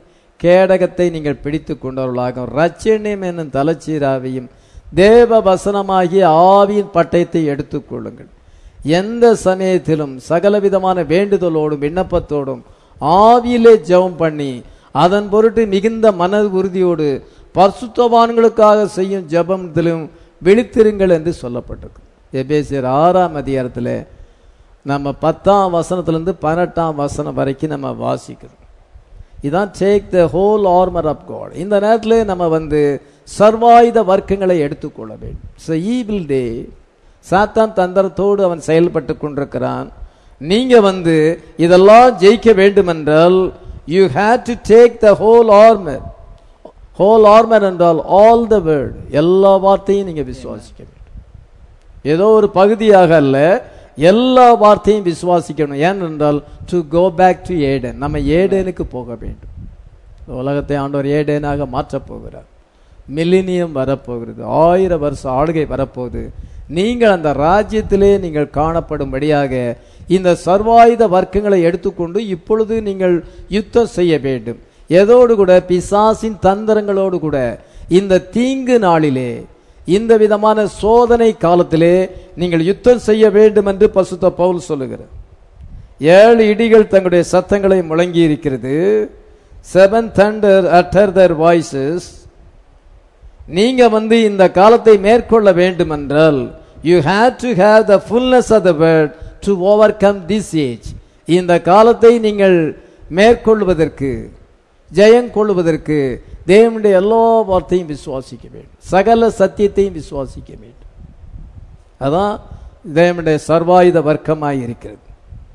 கேடகத்தை நீங்கள் பிடித்து கொண்டவர்களாக ரச்சனியம் என்னும் தலைச்சீராவையும் தேவ வசனமாகிய ஆவியின் பட்டயத்தை எடுத்துக்கொள்ளுங்கள் எந்த சமயத்திலும் சகலவிதமான வேண்டுதலோடும் விண்ணப்பத்தோடும் ஆவியிலே ஜெபம் பண்ணி அதன் பொருட்டு மிகுந்த மன உறுதியோடு பரிசுத்தவான்களுக்காக செய்யும் ஜெபத்திலும் விழித்திருங்கள் என்று சொல்லப்பட்டிருக்கு எபேசியர் ஆறாம் அதிகாரத்தில் நம்ம பத்தாம் வசனத்திலிருந்து பதினெட்டாம் வசனம் வரைக்கும் நம்ம வாசிக்கிறோம் இதான் take the whole armour of God இந்த நேரத்தில் நம்ம வந்து சர்வாயுத வர்க்கங்களை எடுத்துக்கொள்ள வேண்டும் ஸோ ஈவில் டே சாத்தான் தந்திரத்தோடு அவன் செயல்பட்டு கொண்டிருக்கிறான் நீங்க வந்து இதெல்லாம் ஜெயிக்க வேண்டுமென்றால் you have to take the whole armour whole armour என்றால் ஆல் த வேர்ட் எல்லா வார்த்தையும் நீங்க விசுவாசிக்க வேண்டும் ஏதோ ஒரு பகுதியாக அல்ல எல்லா வார்த்தையும் விசுவாசிக்கணும் ஏனென்றால் to go back to Eden நம்ம ஏடேனுக்கு போக வேண்டும் இந்த உலகத்தை ஆண்டவர் ஏடேனாக மாற்றப் போகிறார் மில்லினியம் வரப்போகிறது ஆயிரம் வருஷம் ஆளுகை வரப்போகுது நீங்கள் அந்த ராஜ்யத்திலே நீங்கள் காணப்படும்படியாக இந்த சர்வாயுத வர்க்கங்களை எடுத்துக்கொண்டு இப்பொழுது நீங்கள் யுத்தம் செய்ய வேண்டும் எதோடு கூட பிசாசின் தந்திரங்களோடு கூட இந்த தீங்கு நாளிலே இந்த விதமான சோதனை காலத்திலே நீங்கள் யுத்தம் செய்ய வேண்டும் என்று பசுத்த பவுல் சொல்லுகிறார் ஏழு இடிகள் தங்களுடைய சத்தங்களை முழங்கி இருக்கிறது seven thunder utter their voices நீங்க வந்து இந்த காலத்தை மேற்கொள்ள வேண்டும் என்றால் you have to have the fullness of the word to overcome this age இந்த காலத்தை நீங்கள் மேற்கொள்வதற்கு ஜெயம் கொள்வதற்கு தேவனுடைய எல்லா வார்த்தையும் விசுவாசிக்க வேண்டும் சகல சத்தியத்தையும் விசுவாசிக்க வேண்டும் அதான் தேவனுடைய சர்வாயுத வர்க்கமாய் இருக்கிறது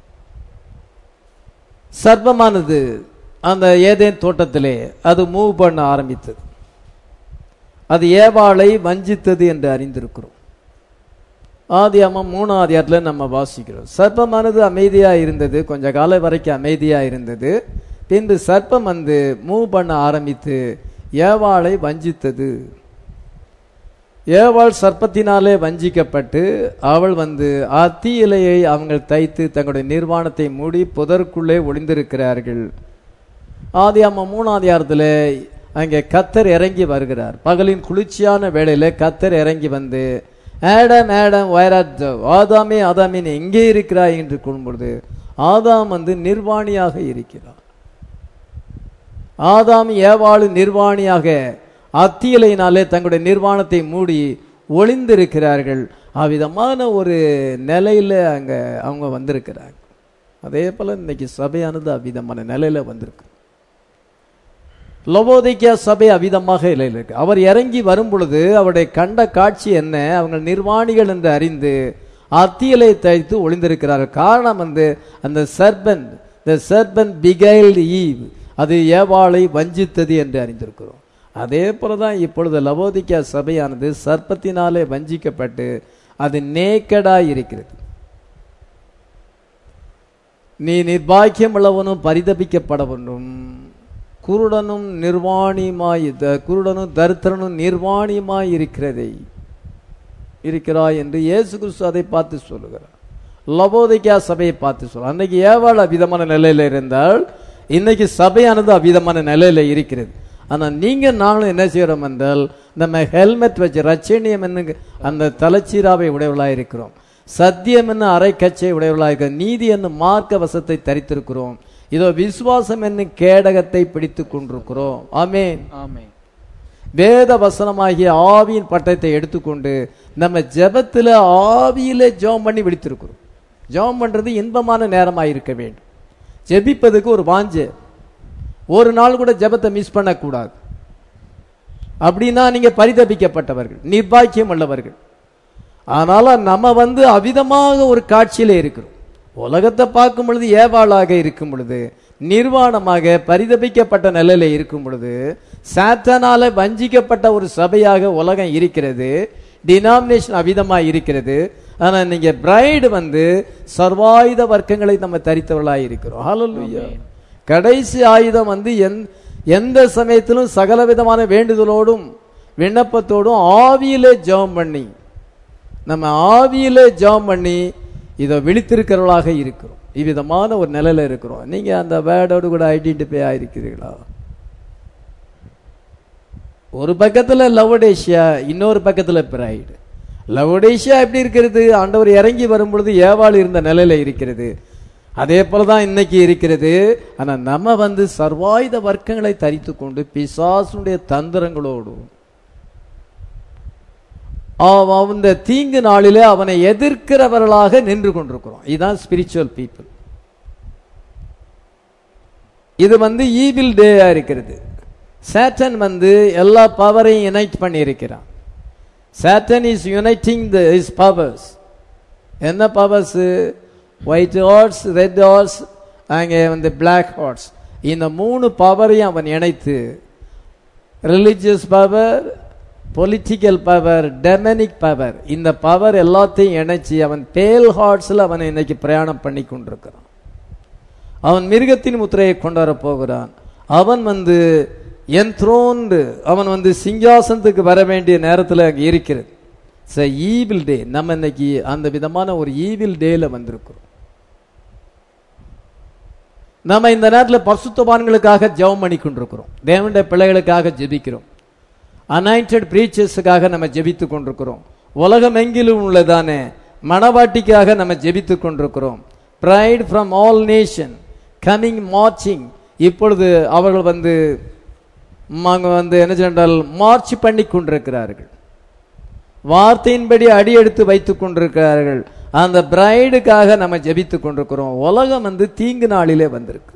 சர்ப்பமானது அந்த ஏதேன் தோட்டத்திலே அது மூவ் பண்ண ஆரம்பித்தது அது ஏவாளை வஞ்சித்தது என்று அறிந்திருக்கிறோம் ஆதி அம்மம் மூணாம் அதிகாரத்தில் நம்ம வாசிக்கிறோம் சர்ப்பமானது அமைதியா இருந்தது கொஞ்ச காலம் வரைக்கும் அமைதியா இருந்தது பின்பு சர்ப்பம் வந்து மூவ் பண்ண ஆரம்பித்து ஏவாளை வஞ்சித்தது ஏவாள் சர்ப்பத்தினாலே வஞ்சிக்கப்பட்டு அவள் வந்து அத்தி இலையை அவங்க தைத்து தங்களுடைய நிர்வாணத்தை மூடி புதற்குள்ளே ஒளிந்திருக்கிறார்கள் ஆதி அம்மா மூணாம் அதிகாரத்தில் அங்கே கத்தர் இறங்கி வருகிறார் பகலின் குளிர்ச்சியான வேளையில கத்தர் இறங்கி வந்து ஆடம் ஆடம் வைராட் ஆதாமே ஆதாமின் எங்கே இருக்கிறாய் என்று கூறும்பொழுது ஆதாம் வந்து நிர்வாணியாக இருக்கிறார் ஆதாம் ஏவாளு நிர்வாணியாக அத்தியலையினாலே தங்களுடைய நிர்வாணத்தை மூடி ஒளிந்திருக்கிறார்கள் அவ்விதமான ஒரு நிலையில அங்க அவங்க வந்திருக்கிறாங்க அதே போல இன்னைக்கு சபையானது அவ்விதமான நிலையில வந்திருக்கு லவோதிக்கா சபை அவ்விதமாக நிலையில் இருக்கு அவர் இறங்கி வரும் பொழுது அவருடைய கண்ட காட்சி என்ன அவங்க நிர்வாணிகள் என்று அறிந்து அத்தியலை தைத்து ஒளிந்திருக்கிறார்கள் காரணம் வந்து அந்த சர்பன் த சர்பன் பிகைல்டு ஈவ் அது ஏவாளை வஞ்சித்தது என்று அறிந்திருக்கிறோம் அதே போலதான் இப்பொழுது லவோதிக்கா சபையானது சர்ப்பத்தினாலே வஞ்சிக்கப்பட்டு அது நேக்கடாய் இருக்கிறது நீ நிர்பாக்கியம் உள்ளவனும் பரிதபிக்கப்படவனும் குருடனும் நிர்வாணியுமாய் த- குருடனும் தரித்திரனும் நிர்வாணியுமாய் இருக்கிறதை இருக்கிறாய் என்று இயேசு கிறிஸ்து அதை பார்த்து சொல்லுகிறார் லவோதிக்கா சபையை பார்த்து சொல்ல அன்னைக்கு ஏவாள் அவ்விதமான நிலையில இருந்தால் இன்னைக்கு சபையானது அவ்விதமான நிலையில இருக்கிறது ஆனா நீங்க நாங்களும் என்ன செய்யறோம் என்றால் நம்ம ஹெல்மெட் வச்சு ரச்சனியம் என்னங்க அந்த தலைச்சீராவை உடையவர்களாக இருக்கிறோம் சத்தியம் என்ன அரைக்கச்சை உடையவர்களாக இருக்கிறோம் நீதி என்னும் மார்க்க வசத்தை தரித்திருக்கிறோம் இதோ விசுவாசம் என்னும் கேடகத்தை பிடித்துக் கொண்டிருக்கிறோம் ஆமென் ஆமென் வேத வசனமாகிய ஆவியின் பட்டயத்தை எடுத்துக்கொண்டு நம்ம ஜெபத்துல ஆவியிலே ஜெபம் பண்ணி விழித்திருக்கிறோம் ஜெபம் பண்றது இன்பமான நேரமாக இருக்க வேண்டும் ஜெபிப்பதுக்கு ஒரு வாஞ்சை ஒரு நாள் கூட ஜெபத்தை மிஸ் பண்ணக்கூடாது அப்படின்னா நீங்க பரிதபிக்கப்பட்டவர்கள் நிர்பாக்கியம் உள்ளவர்கள் ஆனால நம்ம வந்து அவிதமாக ஒரு காட்சியில இருக்கிறோம் உலகத்தை பார்க்கும் பொழுது ஏவாளாக இருக்கும் பொழுது நிர்வாணமாக பரிதபிக்கப்பட்ட நிலையில இருக்கும் பொழுது சாத்தானால வஞ்சிக்கப்பட்ட ஒரு சபையாக உலகம் இருக்கிறது டினாமினேஷன் அவிதமா இருக்கிறது ஆனா நீங்க பிரைடு வந்து சர்வாயுத வர்க்கங்களை நம்ம தரித்தவர்களாக இருக்கிறோம் ஹalleluya கடைசி ஆயுதம் வந்து எந் எந்த சமயத்திலும் சகல விதமான வேண்டுதலோடும் விண்ணப்பத்தோடும் ஆவியிலே ஜெபம் பண்ணி நம்ம ஆவியிலே ஜெபம் பண்ணி இதை விழித்திருக்கிறவர்களாக இருக்கிறோம் இவ்விதமான ஒரு நிலையில இருக்கிறோம் நீங்க அந்த வேர்டோடு கூட ஐடென்டிஃபை ஆயிருக்கிறீர்களா ஒரு பக்கத்துல லவோடேஷியா இன்னொரு பக்கத்துல பிரைடு லவோடேஷியா எப்படி இருக்கிறது ஆண்டவர் இறங்கி வரும் பொழுது ஏவாள் இருந்த நிலையில இருக்கிறது அதே போலதான் இன்னைக்கு இருக்கிறது ஆனா நம்ம வந்து சர்வாயுத வர்க்கங்களை தரித்து கொண்டு பிசாசுடைய தந்திரங்களோடு அவ- அந்த தீங்கு நாளிலே அவனை எதிர்க்கிறவர்களாக நின்று கொண்டிருக்கிறோம் இதுதான் ஸ்பிரிச்சுவல் பீப்புள் இது வந்து ஈவில் டேயா இருக்கிறது சேட்டன் வந்து எல்லா பவரையும் யுனைட் பண்ணி இருக்கிறான் Satan is uniting the his powers என்ன powers white horse red horse அங்கே வந்து பிளாக் ஹார்ஸ் இந்த மூணு பவரையும் அவன் இணைத்து religious power political power demonic power இந்த பவர் எல்லாத்தையும் இணைச்சி அவன் பேல் ஹார்ட்ஸில் அவன் இன்னைக்கு பிரயாணம் பண்ணி கொண்டிருக்கிறான் அவன் மிருகத்தின் முத்திரையை கொண்டு வரப் போகிறான் அவன் வந்து என்த்ரோன்டு அவன் வந்து சிங்காசனத்துக்கு வர வேண்டிய நேரத்தில் அங்கே இருக்கிறது ச ஈவில் டே நம்ம இன்னைக்கு அந்த விதமான ஒரு ஈவில் டேல வந்திருக்கிறோம் நம்ம இந்த நேரத்தில் பரிசுத்தவான்களுக்காக ஜெபம் பண்ணி கொண்டிருக்கிறோம் தேவனுடைய பிள்ளைகளுக்காக ஜெபிக்கிறோம் அனாயிண்டட் பிரீச்சர்ஸுக்காக நம்ம ஜெபித்து கொண்டிருக்கிறோம் உலகம் எங்கிலும் உள்ளதானே மணவாட்டிக்காக நம்ம ஜெபித்து கொண்டிருக்கிறோம் bride from all nation coming marching இப்பொழுது அவர்கள் வந்து அங்க வந்து என்ன சொன்னால் மார்ச் பண்ணி கொண்டிருக்கிறார்கள் வார்த்தையின்படி அடி எடுத்து வைத்துக் கொண்டிருக்கிறார்கள் அந்த பிரைடுக்காக நம்ம ஜெபித்துக் கொண்டிருக்கிறோம் உலகம் வந்து தீங்கு நாளிலே வந்திருக்கு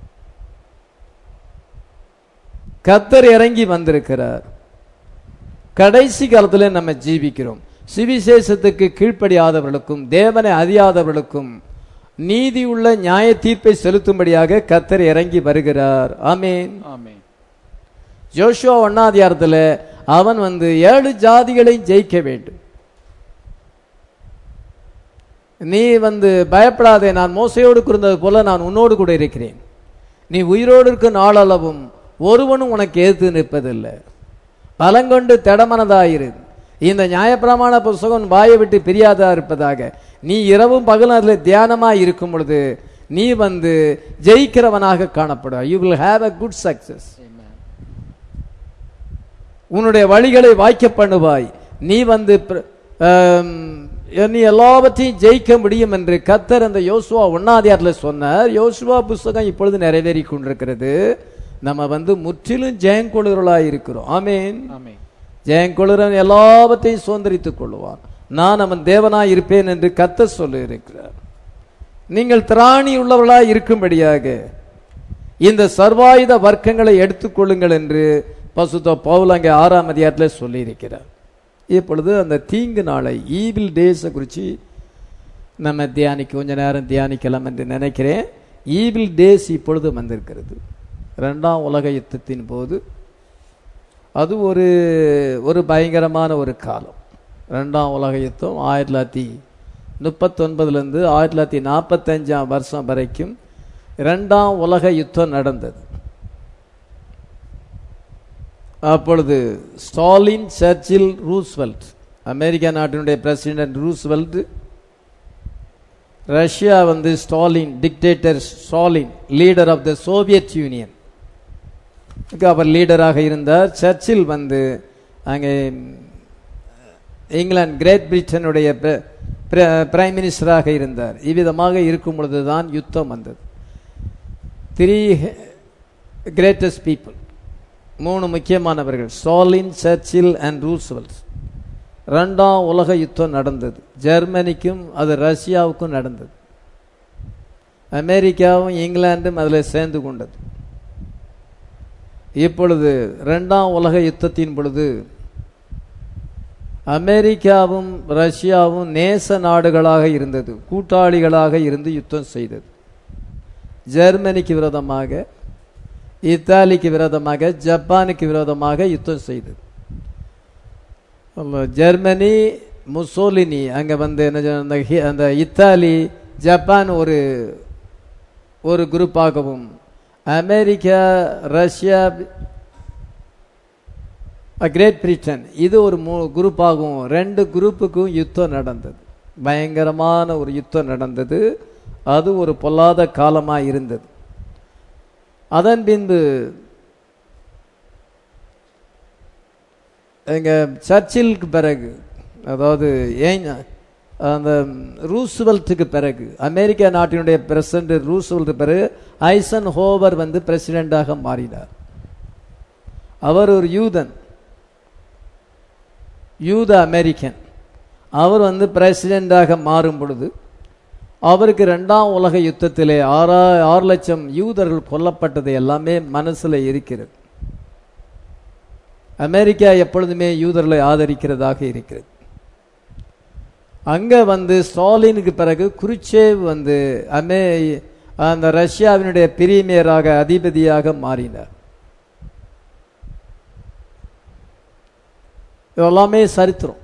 கத்தர் இறங்கி வந்திருக்கிறார் கடைசி காலத்துல நம்ம ஜீவிக்கிறோம் சுவிசேஷத்துக்கு கீழ்ப்படியாதவர்களுக்கும் தேவனை அறியாதவர்களுக்கும் நீதி உள்ள நியாய தீர்ப்பை செலுத்தும்படியாக கத்தர் இறங்கி வருகிறார் ஆமேன் ஆமென் ஜோஷுவா ஒன்னாதிகாரத்துல அவன் வந்து ஏழு ஜாதிகளை ஜெயிக்க வேண்டும் நீ வந்து பயப்படாதே நான் மோசையோடு இருந்தது போல நான் உன்னோடு கூட இருக்கிறேன் நீ உயிரோடு இருக்கும் நாளளவும் ஒருவனும் உனக்கு எதிர்த்து நிற்பதில்லை பலங்கொண்டு திடமனதாயிரு இந்த நியாயப்பிரமாண புஸ்தகம் வாயை விட்டு பிரியாதா இருப்பதாக நீ இரவும் பகலும் அதில் தியானமாய் இருக்கும் பொழுது நீ வந்து ஜெயிக்கிறவனாக காணப்படும் you will have a good success உன்னுடைய வழிகளை வாய்க்க பண்ணுவாய் நீ வந்து பிர- ஆம், நீ எல்லாவற்றையும் ஜெயிக்க முடியும் என்று கத்தர் அந்த யோசுவா ஒன்னாதியாரில் சொன்னார் யோசுவா புஸ்தகம் இப்பொழுது நிறைவேறி கொண்டிருக்கிறது நம்ம வந்து முற்றிலும் ஜெயங்கொழுகிறளாய் இருக்கிறோம் ஆமேன் ஆமென் ஜெயங்கொழுரன் எல்லாவற்றையும் சுதந்திரித்துக் கொள்வான் நான் அவன் தேவனாய் இருப்பேன் என்று கத்தர் சொல்லி இருக்கிறார் நீங்கள் திராணி உள்ளவர்களாய் இருக்கும்படியாக இந்த சர்வாயுத வர்க்கங்களை எடுத்துக்கொள்ளுங்கள் என்று பசுத்த பவுல் அங்கே ஆறாம் அதிகாரத்தில் சொல்லியிருக்கிறார் இப்பொழுது அந்த தீங்கு நாளை ஈவில் டேஸை குறித்து நம்ம தியானிக்க கொஞ்ச நேரம் தியானிக்கலாம் என்று நினைக்கிறேன் ஈவில் டேஸ் இப்பொழுது வந்திருக்கிறது ரெண்டாம் உலக யுத்தத்தின் போது அது ஒரு ஒரு பயங்கரமான ஒரு காலம் ரெண்டாம் உலக யுத்தம் ஆயிரத்தி தொள்ளாயிரத்தி முப்பத்தொன்பதுலேருந்து ஆயிரத்தி தொள்ளாயிரத்தி நாற்பத்தஞ்சாம் வருஷம் வரைக்கும் ரெண்டாம் உலக யுத்தம் நடந்தது அப்பொழுது ஸ்டாலின் சர்ச்சில் ரூஸ்வெல்ட் அமெரிக்கா நாட்டினுடைய பிரசிடென்ட் ரூஸ்வெல்ட் ரஷ்யா வந்து Stalin dictator Stalin leader of the Soviet Union அவர் லீடராக இருந்தார் சர்ச்சில் வந்து அங்கே இங்கிலாந்து கிரேட் பிரிட்டனுடைய பிரைம் மினிஸ்டராக இருந்தார் இவ்விதமாக இருக்கும் பொழுதுதான் யுத்தம் வந்தது த்ரீ கிரேட்டஸ்ட் பீப்புள் மூணு முக்கியமானவர்கள் ஸ்டாலின் சர்ச்சில் அண்ட் ரூஸ்வெல்ட் ரெண்டாம் உலக யுத்தம் நடந்தது ஜெர்மனிக்கும் அது ரஷ்யாவுக்கும் நடந்தது அமெரிக்காவும் இங்கிலாந்தும் அதில் சேர்ந்து கொண்டது இப்பொழுது ரெண்டாம் உலக யுத்தத்தின் பொழுது அமெரிக்காவும் ரஷ்யாவும் நேச நாடுகளாக இருந்தது கூட்டாளிகளாக இருந்து யுத்தம் செய்தது ஜெர்மனிக்கு விரோதமாக இத்தாலிக்கு விரோதமாக ஜப்பானுக்கு விரோதமாக யுத்தம் செய்தது ஆமா, ஜெர்மனி முசோலினி அங்க வந்து என்ன சொன்ன- அந்த ஹி- அந்த இத்தாலி ஜப்பான் ஒரு ஒரு குரூப்பாகவும் அமெரிக்கா ரஷ்யா கிரேட் பிரிட்டன் இது ஒரு மூ குரூப்பாகவும் ரெண்டு குரூப்புக்கும் யுத்தம் நடந்தது பயங்கரமான ஒரு யுத்தம் நடந்தது அது ஒரு பொல்லாத காலமாக இருந்தது அதன் பின்பு எங்க சர்ச்சிலுக்கு பிறகு அதாவது ஏன் அந்த ரூஸ்வெல்ட்டுக்கு பிறகு அமெரிக்கா நாட்டினுடைய பிரசிடண்ட் ரூஸ்வெல்ட் பிறகு ஐசன் ஹோவர் வந்து பிரசிடெண்டாக மாறினார் அவர் ஒரு யூதன் யூத அமெரிக்கன் அவர் வந்து பிரசிடெண்டாக மாறும் பொழுது அவருக்கு ரெண்டாம் உலக யுத்தத்திலே ஆறா ஆறு லட்சம் யூதர்கள் கொல்லப்பட்டது எல்லாமே மனசுல இருக்கிறது அமெரிக்கா எப்பொழுதுமே யூதர்களை ஆதரிக்கிறதாக இருக்கிறது அங்க வந்து ஸ்டாலினுக்கு பிறகு குருச்சேவ் வந்து அமே அந்த ரஷ்யாவினுடைய பிரிமியராக அதிபதியாக மாறினார் இதெல்லாமே சரித்திரம்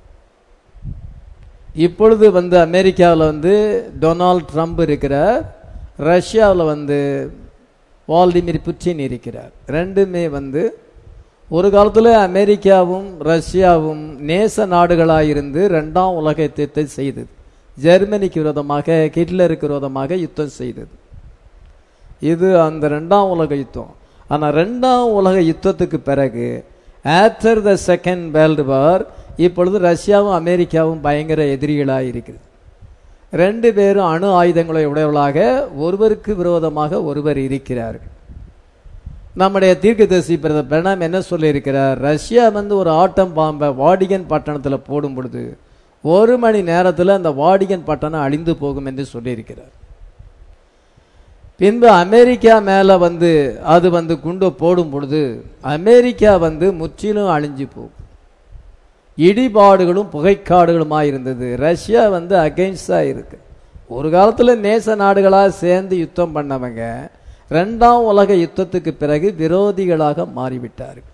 இப்பொழுது வந்து அமெரிக்காவில் வந்து டொனால்ட் ட்ரம்ப் இருக்கிறார் ரஷ்யாவில் வந்து வால்டிமிர் புட்டின் இருக்கிறார் ரெண்டுமே வந்து ஒரு காலத்தில் அமெரிக்காவும் ரஷ்யாவும் நேச நாடுகளாக இருந்து ரெண்டாம் உலக யுத்தத்தை செய்தது ஜெர்மனிக்கு விரோதமாக ஹிட்லருக்கு விரோதமாக யுத்தம் செய்தது இது அந்த ரெண்டாம் உலக யுத்தம் ஆனால் ரெண்டாம் உலக யுத்தத்துக்கு பிறகு after the second world war இப்பொழுது ரஷ்யாவும் அமெரிக்காவும் பயங்கர எதிரிகளாக இருக்கிறது ரெண்டு பேரும் அணு ஆயுதங்களை உடையவர்களாக ஒருவருக்கு விரோதமாக ஒருவர் இருக்கிறார்கள் நம்முடைய தீர்க்கதரிசி பிரதர் பிரணாம் என்ன சொல்லியிருக்கிறார் ரஷ்யா வந்து ஒரு ஆட்டம் பாம்பை வாடிகன் பட்டணத்தில் போடும் பொழுது ஒரு மணி நேரத்தில் அந்த வாடிகன் பட்டணம் அழிந்து போகும் என்று சொல்லியிருக்கிறார் பின்பு அமெரிக்கா மேலே வந்து அது வந்து குண்டு போடும் பொழுது அமெரிக்கா வந்து முற்றிலும் அழிஞ்சு போகும் இடிபாடுகளும் புகைக்காடுகளுமா இருந்தது ரஷ்யா வந்து அகைன்ஸ்டா இருக்கு ஒரு காலத்துல நேச நாடுகளா சேர்ந்து யுத்தம் பண்ணவங்க ரெண்டாம் உலக யுத்தத்துக்கு பிறகு விரோதிகளாக மாறிவிட்டார்கள்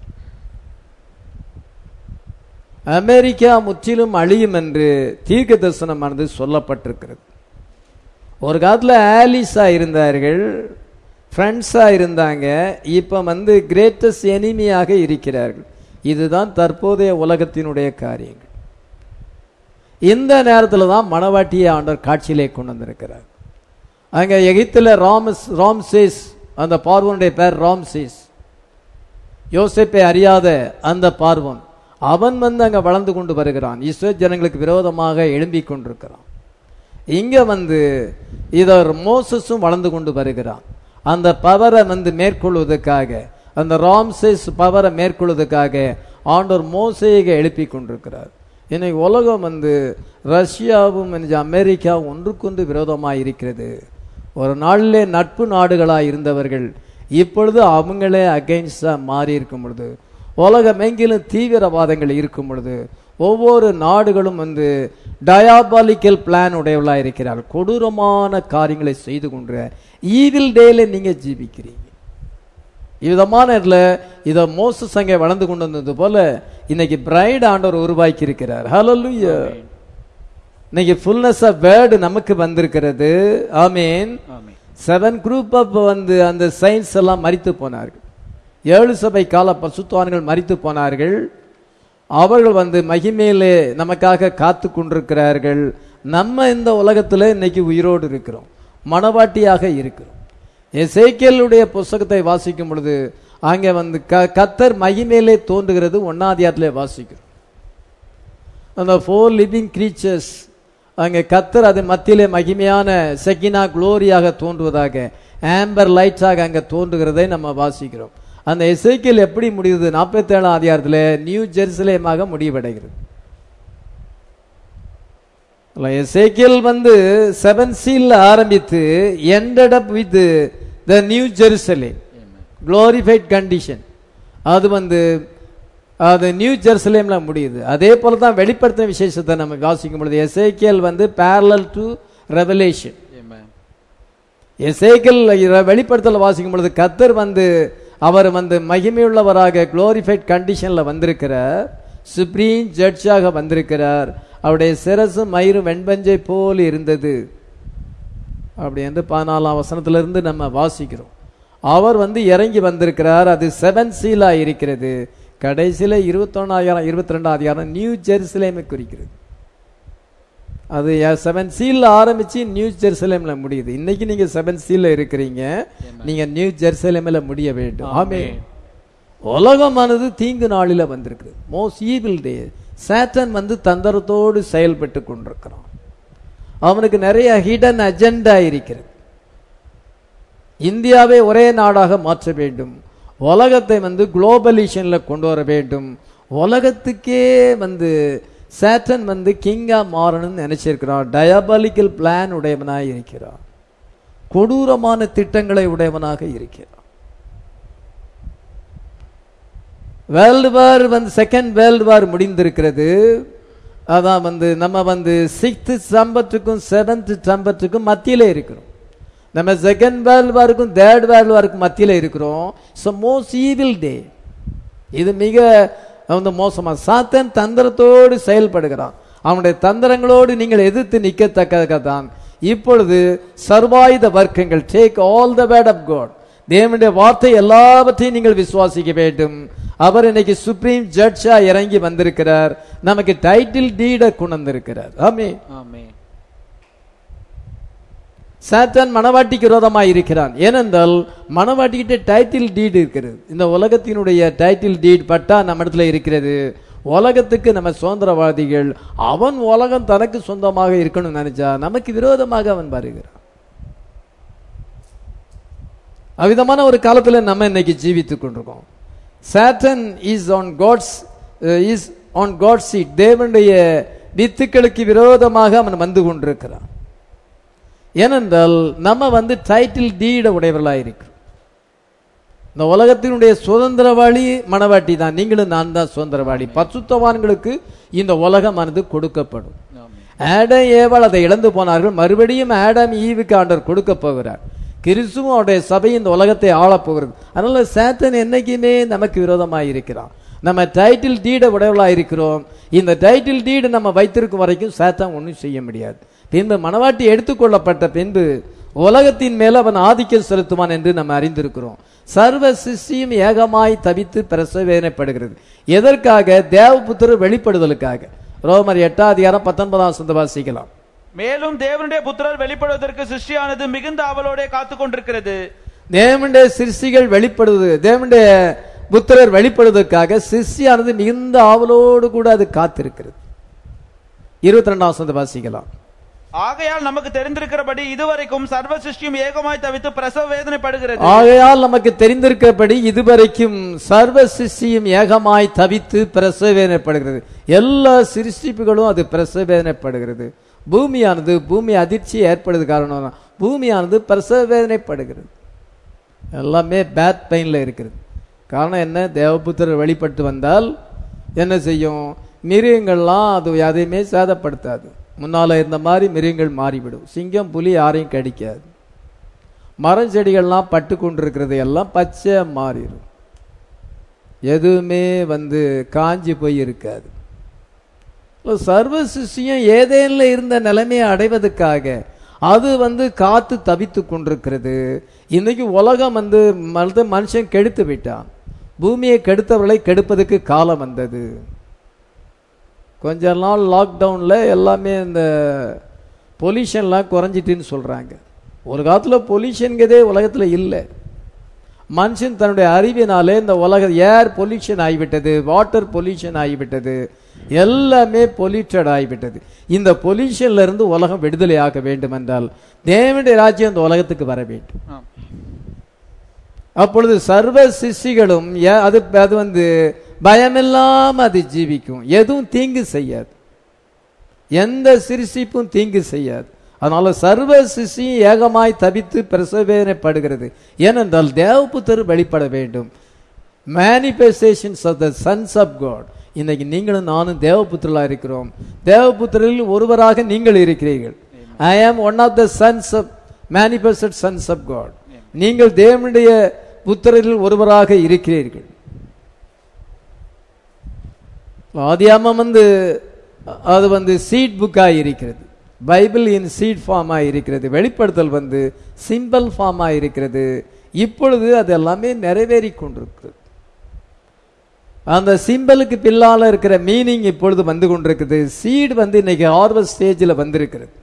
அமெரிக்கா முற்றிலும் அழியும் என்று தீர்க்க தரிசனமானது சொல்லப்பட்டிருக்கிறது ஒரு காலத்துல ஆலிஸா இருந்தார்கள் ஃப்ரெண்ட்ஸா இருந்தாங்க இப்ப வந்து கிரேட்டஸ்ட் எனிமியாக இருக்கிறார்கள் இதுதான் தற்போதைய உலகத்தினுடைய காரியங்கள் இந்த நேரத்தில் தான் மணவாட்டியை ஆண்டவர் காட்சியிலே கொண்டு வந்திருக்கிறார் அங்க எகிப்துல ராமஸ் ராம்சேஸ் அந்த பார்வனுடைய பேர் ராம்சேஸ் யோசேப்பை அறியாத அந்த பார்வன் அவன் வந்து அங்க வளர்ந்து கொண்டு வருகிறான் இஸ்ரேல் ஜனங்களுக்கு விரோதமாக எழும்பிக் கொண்டிருக்கிறான் இங்க வந்து இதர் மோசஸும் வளர்ந்து கொண்டு வருகிறான் அந்த பவரை வந்து மேற்கொள்வதற்காக அந்த ராம்சேஸ் பவரை மேற்கொள்வதற்காக ஆண்டவர் மோசையை எழுப்பி கொண்டிருக்கிறார் இன்னைக்கு உலகம் வந்து ரஷ்யாவும் அமெரிக்கா ஒன்றுக்கொன்று விரோதமாக இருக்கிறது ஒரு நாளிலே நட்பு நாடுகளாக இருந்தவர்கள் இப்பொழுது அவங்களே அகைன்ஸ்டா மாறி இருக்கும் பொழுது உலகம் எங்கிலும் தீவிரவாதங்கள் இருக்கும் பொழுது ஒவ்வொரு நாடுகளும் வந்து டயாபாலிக்கல் பிளான் உடையவர்களாக இருக்கிறார்கள் கொடூரமான காரியங்களை செய்து கொண்டு ஈவில் டேல நீங்க ஜீவிக்கிறீங்க இவ்விதமான இடத்துல இதை மோசஸ் அங்கே வளர்ந்து கொண்டு வந்தது போல இன்னைக்கு பிரைட் ஆண்டவர் உருவாக்கி இருக்கிறார் ஹalleluya இன்னைக்கு ஃபுல்னஸ் ஆஃப் வேர்டு நமக்கு வந்திருக்கிறது ஆமீன் ஆமென் செவன் குரூப் ஆஃப் வந்து அந்த சயின்ஸ் எல்லாம் மறித்து போனார்கள் ஏழு சபை கால பசுத்துவான்கள் மறித்து போனார்கள் அவர்கள் வந்து மகிமையிலே நமக்காக காத்து கொண்டிருக்கிறார்கள் நம்ம இந்த உலகத்துல இன்னைக்கு உயிரோடு இருக்கிறோம் மனவாட்டியாக இருக்கிறோம் எசேக்கியலுடைய புஸ்தகத்தை வாசிக்கும் பொழுது அங்கே வந்து க கத்தர் மகிமையிலே தோன்றுகிறது ஒன்னாதியாத்திலே வாசிக்கிறோம் அந்த ஃபோர் லிவிங் கிரீச்சர்ஸ் அங்கே கத்தர் அது மத்தியிலே மகிமையான செக்கினா குளோரியாக தோன்றுவதாக ஆம்பர் லைட்ஸாக அங்கே தோன்றுகிறதை நம்ம வாசிக்கிறோம் அந்த எசேக்கியல் எப்படி முடியுது நாற்பத்தி ஏழாம் அதிகாரத்தில் நியூ ஜெருசலேமாக முடிவடைகிறது எசேக்கியல் வந்து செவன் சீல்ல ஆரம்பித்து ended up with the New Jerusalem glorified condition அது வந்து அது நியூ ஜெருசலேம்ல முடியுது அதே போல தான் வெளிப்படுத்தின விசேஷத்தை நம்ம வாசிக்கும் பொழுது எசேக்கியல் வந்து parallel டு ரெவலேஷன் Amen. எசேக்கியல் வெளிப்படுத்தல வாசிக்கும் பொழுது கத்தர் வந்து அவர் வந்து மகிமையுள்ளவராக குளோரிஃபைட் கண்டிஷன்ல வந்திருக்கிறார் சுப்ரீம் ஜட்ஜாக வந்திருக்கிறார் அவருடைய சிரசும் மயிரும் வெண்பஞ்சை போல் இருந்தது அப்படி என்று பதினாலாம் வசனத்திலிருந்து நம்ம வாசிக்கிறோம் அவர் வந்து இறங்கி வந்திருக்கிறார் அது செவன் சீலா இருக்கிறது கடைசியில இருபத்தொன்னாயிரம் இருபத்தி ரெண்டாம் அதிகாரம் நியூ ஜெருசலேமை குறிக்கிறது அது செவன் சீல்ல ஆரம்பிச்சு நியூ ஜெருசலேம்ல முடியுது இன்னைக்கு நீங்க செவன் சீல்ல இருக்கிறீங்க நீங்க நியூ ஜெருசலேம்ல முடிய வேண்டும் ஆமே உலகமானது தீங்கு நாளில வந்திருக்கு மோஸ்ட் ஈவில் டே சேட்டன் வந்து தந்திரத்தோடு செயல்பட்டு கொண்டிருக்கிறான் அவனுக்கு நிறைய ஹிடன் அஜெண்டா இருக்கிறது இந்தியாவை ஒரே நாடாக மாற்ற வேண்டும் உலகத்தை வந்து குளோபலிஷன்ல கொண்டு வர வேண்டும் உலகத்துக்கே வந்து சேட்டன் வந்து கிங்கா மாறணும்னு நினைச்சிருக்கிறான் டயபாலிக்கல் பிளான் உடையவனாக இருக்கிறான் கொடூரமான திட்டங்களை உடையவனாக இருக்கிறான் வேர்ல்டு வார் வந்து செகண்ட் வேர்ல்டு வார் முடிந்திருக்கிறது அதான் வந்து நம்ம வந்து சிக்ஸ்த் சம்பத்துக்கும் செவன்த் சம்பத்துக்கும் மத்தியில இருக்கிறோம் நம்ம செகண்ட் வேர்ல்டு வாருக்கும் தேர்ட் வேர்ல்டு வாருக்கும் மத்தியில இருக்கிறோம் ஸோ மோஸ்ட் ஈவில் டே இது மிக வந்து மோசமா சாத்தன் தந்திரத்தோடு செயல்படுகிறான் அவனுடைய தந்திரங்களோடு நீங்கள் எதிர்த்து நிற்கத்தக்க தான் இப்பொழுது சர்வாயுத வர்க்கங்கள் take all the word of God தேவனுடைய வார்த்தை எல்லாவற்றையும் நீங்கள் விசுவாசிக்க வேண்டும் அவர் இன்னைக்கு சுப்ரீம் ஜட்ஜா இறங்கி வந்திருக்கிறார் நமக்கு டைட்டில் டீட கொண்டிருக்கிறார் ஆமே ஆமென் சாத்தான் மணவாட்டிக்கு விரோதமாக இருக்கிறான் ஏனென்றால் மணவாட்டிக்கிட்ட டைட்டில் டீட் இருக்கிறது இந்த உலகத்தினுடைய டைட்டில் டீட் பட்டா நம்ம இடத்துல இருக்கிறது உலகத்துக்கு நம்ம சுதந்திரவாதிகள் அவன் உலகம் தனக்கு சொந்தமாக இருக்கணும்னு நினைச்சா நமக்கு விரோதமாக அவன் வருகிறான் அவ்விதமான ஒரு காலத்துல நம்ம இன்னைக்கு ஜீவித்துக் கொண்டிருக்கோம் Satan is on God's is on God seat தேவனுடைய வித்துக்களுக்கு விரோதமாக அவன் வந்து கொண்டிருக்கிறான் ஏனென்றால் நம்ம வந்து டைட்டில் டீட உடையவர்களாக இருக்கிறோம் இந்த உலகத்தினுடைய சுதந்திரவாளி மணவாட்டி தான் நீங்களும் நான் தான் சுதந்திரவாளி பசுத்தவான்களுக்கு இந்த உலகமானது கொடுக்கப்படும் ஆடம் ஏவாள் அதை இழந்து போனார்கள் மறுபடியும் ஆடம் ஈவுக்கு ஆண்டவர் கொடுக்க போகிறார் கிறிஸ்துவும் அவருடைய சபை இந்த உலகத்தை ஆளப் போகிறது அதனால சேத்தன் என்னைக்குமே நமக்கு விரோதமாக இருக்கிறான் நம்ம டைட்டில் டீட உடையவளாக இருக்கிறோம் இந்த டைட்டில் டீடு நம்ம வைத்திருக்கும் வரைக்கும் சேத்தன் ஒன்றும் செய்ய முடியாது பின்பு மணவாட்டி எடுத்துக்கொள்ளப்பட்ட பின்பு உலகத்தின் மேல் அவன் ஆதிக்கம் செலுத்துவான் என்று நம்ம அறிந்திருக்கிறோம் சர்வ சிஷ்டியும் ஏகமாய் தவித்து பிரசவேதனைப்படுகிறது எதற்காக தேவபுத்திரர் வெளிப்படுதலுக்காக ரோமர் எட்டாம் அதிகாரம் பத்தொன்பதாம் சொந்த வாசிக்கலாம் மேலும் தேவனுடைய புத்திரர் வெளிப்படுவதற்கு சிருஷ்டியானது மிகுந்த ஆவலோட காத்து கொண்டிருக்கிறது தேவனுடைய சிருஷ்டிகள் வெளிப்படுவது தேவனுடைய புத்திரர் வெளிப்படுவதற்காக சிருஷ்டியானது மிகுந்த ஆவலோடு கூட அது காத்திருக்கிறது இருபத்தி ரெண்டாம் சொந்த வாசிக்கலாம் ஆகையால் நமக்கு தெரிந்திருக்கிறபடி இதுவரைக்கும் சர்வ சிருஷ்டியும் ஏகமாய் தவித்து பிரசவ வேதனைப்படுகிறது ஆகையால் நமக்கு தெரிந்திருக்கிறபடி இதுவரைக்கும் சர்வ சிருஷ்டியும் ஏகமாய் தவித்து பிரசவேதனைப்படுகிறது எல்லா சிருஷ்டிப்புகளும் அது பிரசவேதனைப்படுகிறது பூமியானது பூமி அதிர்ச்சி ஏற்படுது காரணம் பூமியானது பிரசவேதனைப்படுகிறது எல்லாமே பேட் பெயின்ல இருக்கிறது காரணம் என்ன தேவபுத்திரர் வெளிப்பட்டு வந்தால் என்ன செய்யும் மிருகங்கள்லாம் அது எதையுமே சேதப்படுத்தாது முன்னால இருந்த மாதிரி மிருகங்கள் மாறிவிடும் சிங்கம் புலி யாரையும் கடிக்காது மரம் செடிகள்லாம் பட்டு கொண்டிருக்கிறது எல்லாம் பச்சை மாறிடும் எதுவுமே வந்து காஞ்சி போய் இருக்காது இப்ப சர்வ சிஷ்யம் ஏதேனில் இருந்த நிலைமையை அடைவதற்காக அது வந்து காத்து தவித்து கொண்டிருக்கிறது இன்னைக்கு உலகம் வந்து மனித மனுஷன் கெடுத்து விட்டான் பூமியை கெடுத்தவர்களை கெடுப்பதற்கு காலம் வந்தது கொஞ்ச நாள் லாக்டவுனில் எல்லாமே இந்த பொல்யூஷன்லாம் குறைஞ்சிட்டுன்னு சொல்கிறாங்க ஒரு காலத்தில் பொல்யூஷன்கிறதே உலகத்தில் இல்லை மனுஷன் தன்னுடைய அறிவினாலே இந்த உலக ஏர் பொல்யூஷன் ஆகிவிட்டது வாட்டர் பொல்யூஷன் ஆகிவிட்டது எல்லாமே பொல்யூட்டட் ஆகிவிட்டது இந்த பொல்யூஷன்ல இருந்து உலகம் விடுதலை ஆக வேண்டும் என்றால் தேவனுடைய ராஜ்யம் இந்த உலகத்துக்கு வர வேண்டும் ஆம். அப்பொழுது சர்வ சிஷிகளும் ஏ- அது அது வந்து பயமில்லாம அது ஜீவிக்கும் எதுவும் தீங்கு செய்யாது எந்த சிருஷ்டிப்பும் தீங்கு செய்யாது அதனால சர்வ சிஷியும் ஏகமாய் தவித்து பிரசவேதனைப்படுகிறது ஏனென்றால் தேவபுத்தர் வெளிப்பட வேண்டும் manifestations of the sons of God இன்னைக்கு நீங்களும் நானும் தேவபுத்திரலா இருக்கிறோம் தேவபுத்திரில் ஒருவராக நீங்கள் இருக்கிறீர்கள் I am one of the sons of manifested sons of God நீங்கள் தேவனுடைய புத்திரரில் ஒருவராக இருக்கிறீர்கள் ஆதியாமம் வந்து அது வந்து சீட் புக்காக இருக்கிறது பைபிள் இன் சீட் ஃபார்மாக இருக்கிறது வெளிப்படுத்தல் வந்து சிம்பிள் ஃபார்மாக இருக்கிறது இப்பொழுது அது எல்லாமே நிறைவேறி கொண்டிருக்கிறது அந்த சிம்பலுக்கு பின்னால இருக்கிற மீனிங் இப்பொழுது வந்து கொண்டிருக்குது சீட் வந்து இன்னைக்கு ஹார்வஸ்ட் ஸ்டேஜில் வந்திருக்கிறது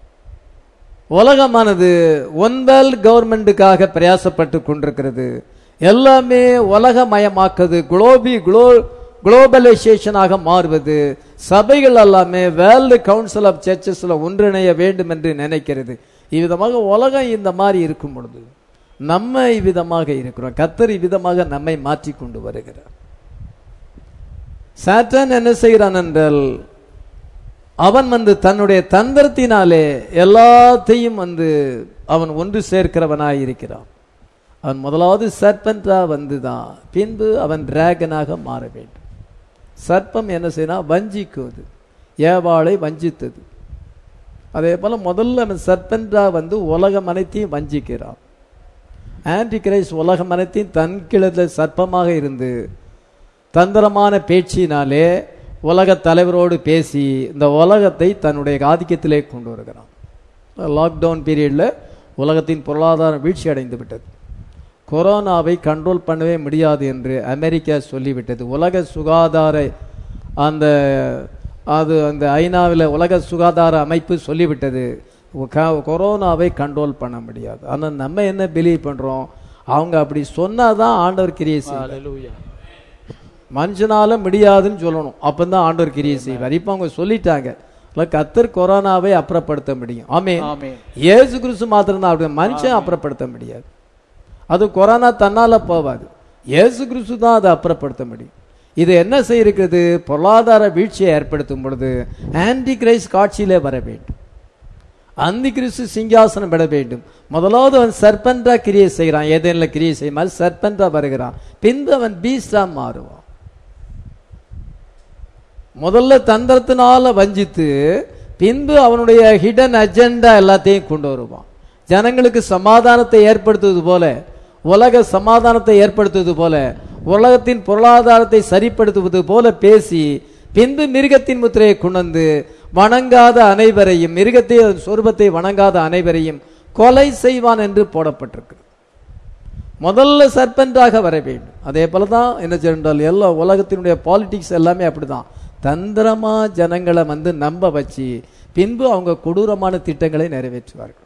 உலகமானது ஒன் வேர்ல்ட் கவர்மெண்ட்டுக்காக பிரயாசப்பட்டு கொண்டிருக்கிறது எல்லாமே உலகமயமாக்குது குளோபி குளோ குளோபலைசேஷனாக மாறுவது சபைகள் எல்லாமே வேர்ல்டு கவுன்சில் ஆஃப் சர்ச்சஸ்ல ஒன்றிணைய வேண்டும் என்று நினைக்கிறது இவ்விதமாக உலகம் இந்த மாதிரி இருக்கும் பொழுது நம்ம இவ்விதமாக இருக்கிறோம் கத்தர் இவ்விதமாக நம்மை மாற்றி கொண்டு வருகிறார் சாத்தான் என்ன செய்கிறான் என்றால் அவன் வந்து தன்னுடைய தந்திரத்தினாலே எல்லாத்தையும் வந்து அவன் ஒன்று சேர்க்கிறவனாய் இருக்கிறான் அவன் முதலாவது சர்பண்டா வந்துதான் பின்பு அவன் டிராகனாக மாற வேண்டும் சர்ப்பம் என்ன செய்யணும் வஞ்சிக்குவது ஏவாளை வஞ்சித்தது அதே போல முதல்ல அவன் சர்பண்டா வந்து உலகம் அனைத்தையும் வஞ்சிக்கிறான் ஆன்டி கிரைஸ் உலகம் அனைத்தையும் தன் கிழத்தில் சர்ப்பமாக இருந்து தந்திரமான பேச்சினாலே உலக தலைவரோடு பேசி இந்த உலகத்தை தன்னுடைய ஆதிக்கத்திலே கொண்டு வருகிறான் லாக்டவுன் பீரியடில் உலகத்தின் பொருளாதாரம் வீழ்ச்சி அடைந்து விட்டது கொரோனாவை கண்ட்ரோல் பண்ணவே முடியாது என்று அமெரிக்கா சொல்லிவிட்டது உலக சுகாதார அந்த அது அந்த ஐநாவில் உலக சுகாதார அமைப்பு சொல்லிவிட்டது க- கொரோனாவை கண்ட்ரோல் பண்ண முடியாது ஆனால் நம்ம என்ன பிலீவ் பண்ணுறோம் அவங்க அப்படி சொன்னாதான் ஆண்டவர் கிரியை செய்வார் Hallelujah. மனுஷனால முடியாதுன்னு சொல்லணும் அப்பதான் ஆண்டவர் கிரியை செய்வார் இப்போ அவங்க சொல்லிட்டாங்க இல்ல கத்தர் கொரோனாவை அப்புறப்படுத்த முடியும் ஆமே ஆமென். இயேசு கிறிஸ்து மாத்திரம் தான் அப்படி மனுஷன் அப்புறப்படுத்த முடியாது அது கொரோனா தன்னால போவாது இயேசு கிறிஸ்து தான் அதை அப்புறப்படுத்த முடியும் இது என்ன செய்யிருக்கிறது பொருளாதார வீழ்ச்சியை ஏற்படுத்தும் பொழுது ஆன்டி கிரைஸ்ட் காட்சியிலே வர வேண்டும் அந்தி கிறிஸ்து சிங்காசனம் பெற வேண்டும் முதலாவது அவன் சர்பண்டா கிரியை செய்கிறான் ஏதேனில் கிரியை செய்யும் மாதிரி சர்பண்டா வருகிறான் பின்பு அவன் பீஸ்டா மாறுவான் முதல்ல தந்திரத்தினால வஞ்சித்து பின்பு அவனுடைய ஹிடன் அஜெண்டா எல்லாத்தையும் கொண்டு வருவான் ஜனங்களுக்கு சமாதானத்தை ஏற்படுத்துவது போல உலக சமாதானத்தை ஏற்படுத்துவது போல உலகத்தின் பொருளாதாரத்தை சரிப்படுத்துவது போல பேசி பின்பு மிருகத்தின் முத்திரையை கொண்டு வந்து வணங்காத அனைவரையும் மிருகத்தை அதன் சொரூபத்தை வணங்காத அனைவரையும் கொலை செய்வான் என்று போடப்பட்டிருக்கு முதல்ல சர்பெண்டாக வர வேண்டும் அதே போல தான் என்ன சொன்னால் எல்லா உலகத்தினுடைய பாலிடிக்ஸ் எல்லாமே அப்படிதான் தந்திரமா ஜனங்களை வந்து நம்ப வச்சு பின்பு அவங்க கொடூரமான திட்டங்களை நிறைவேற்றுவார்கள்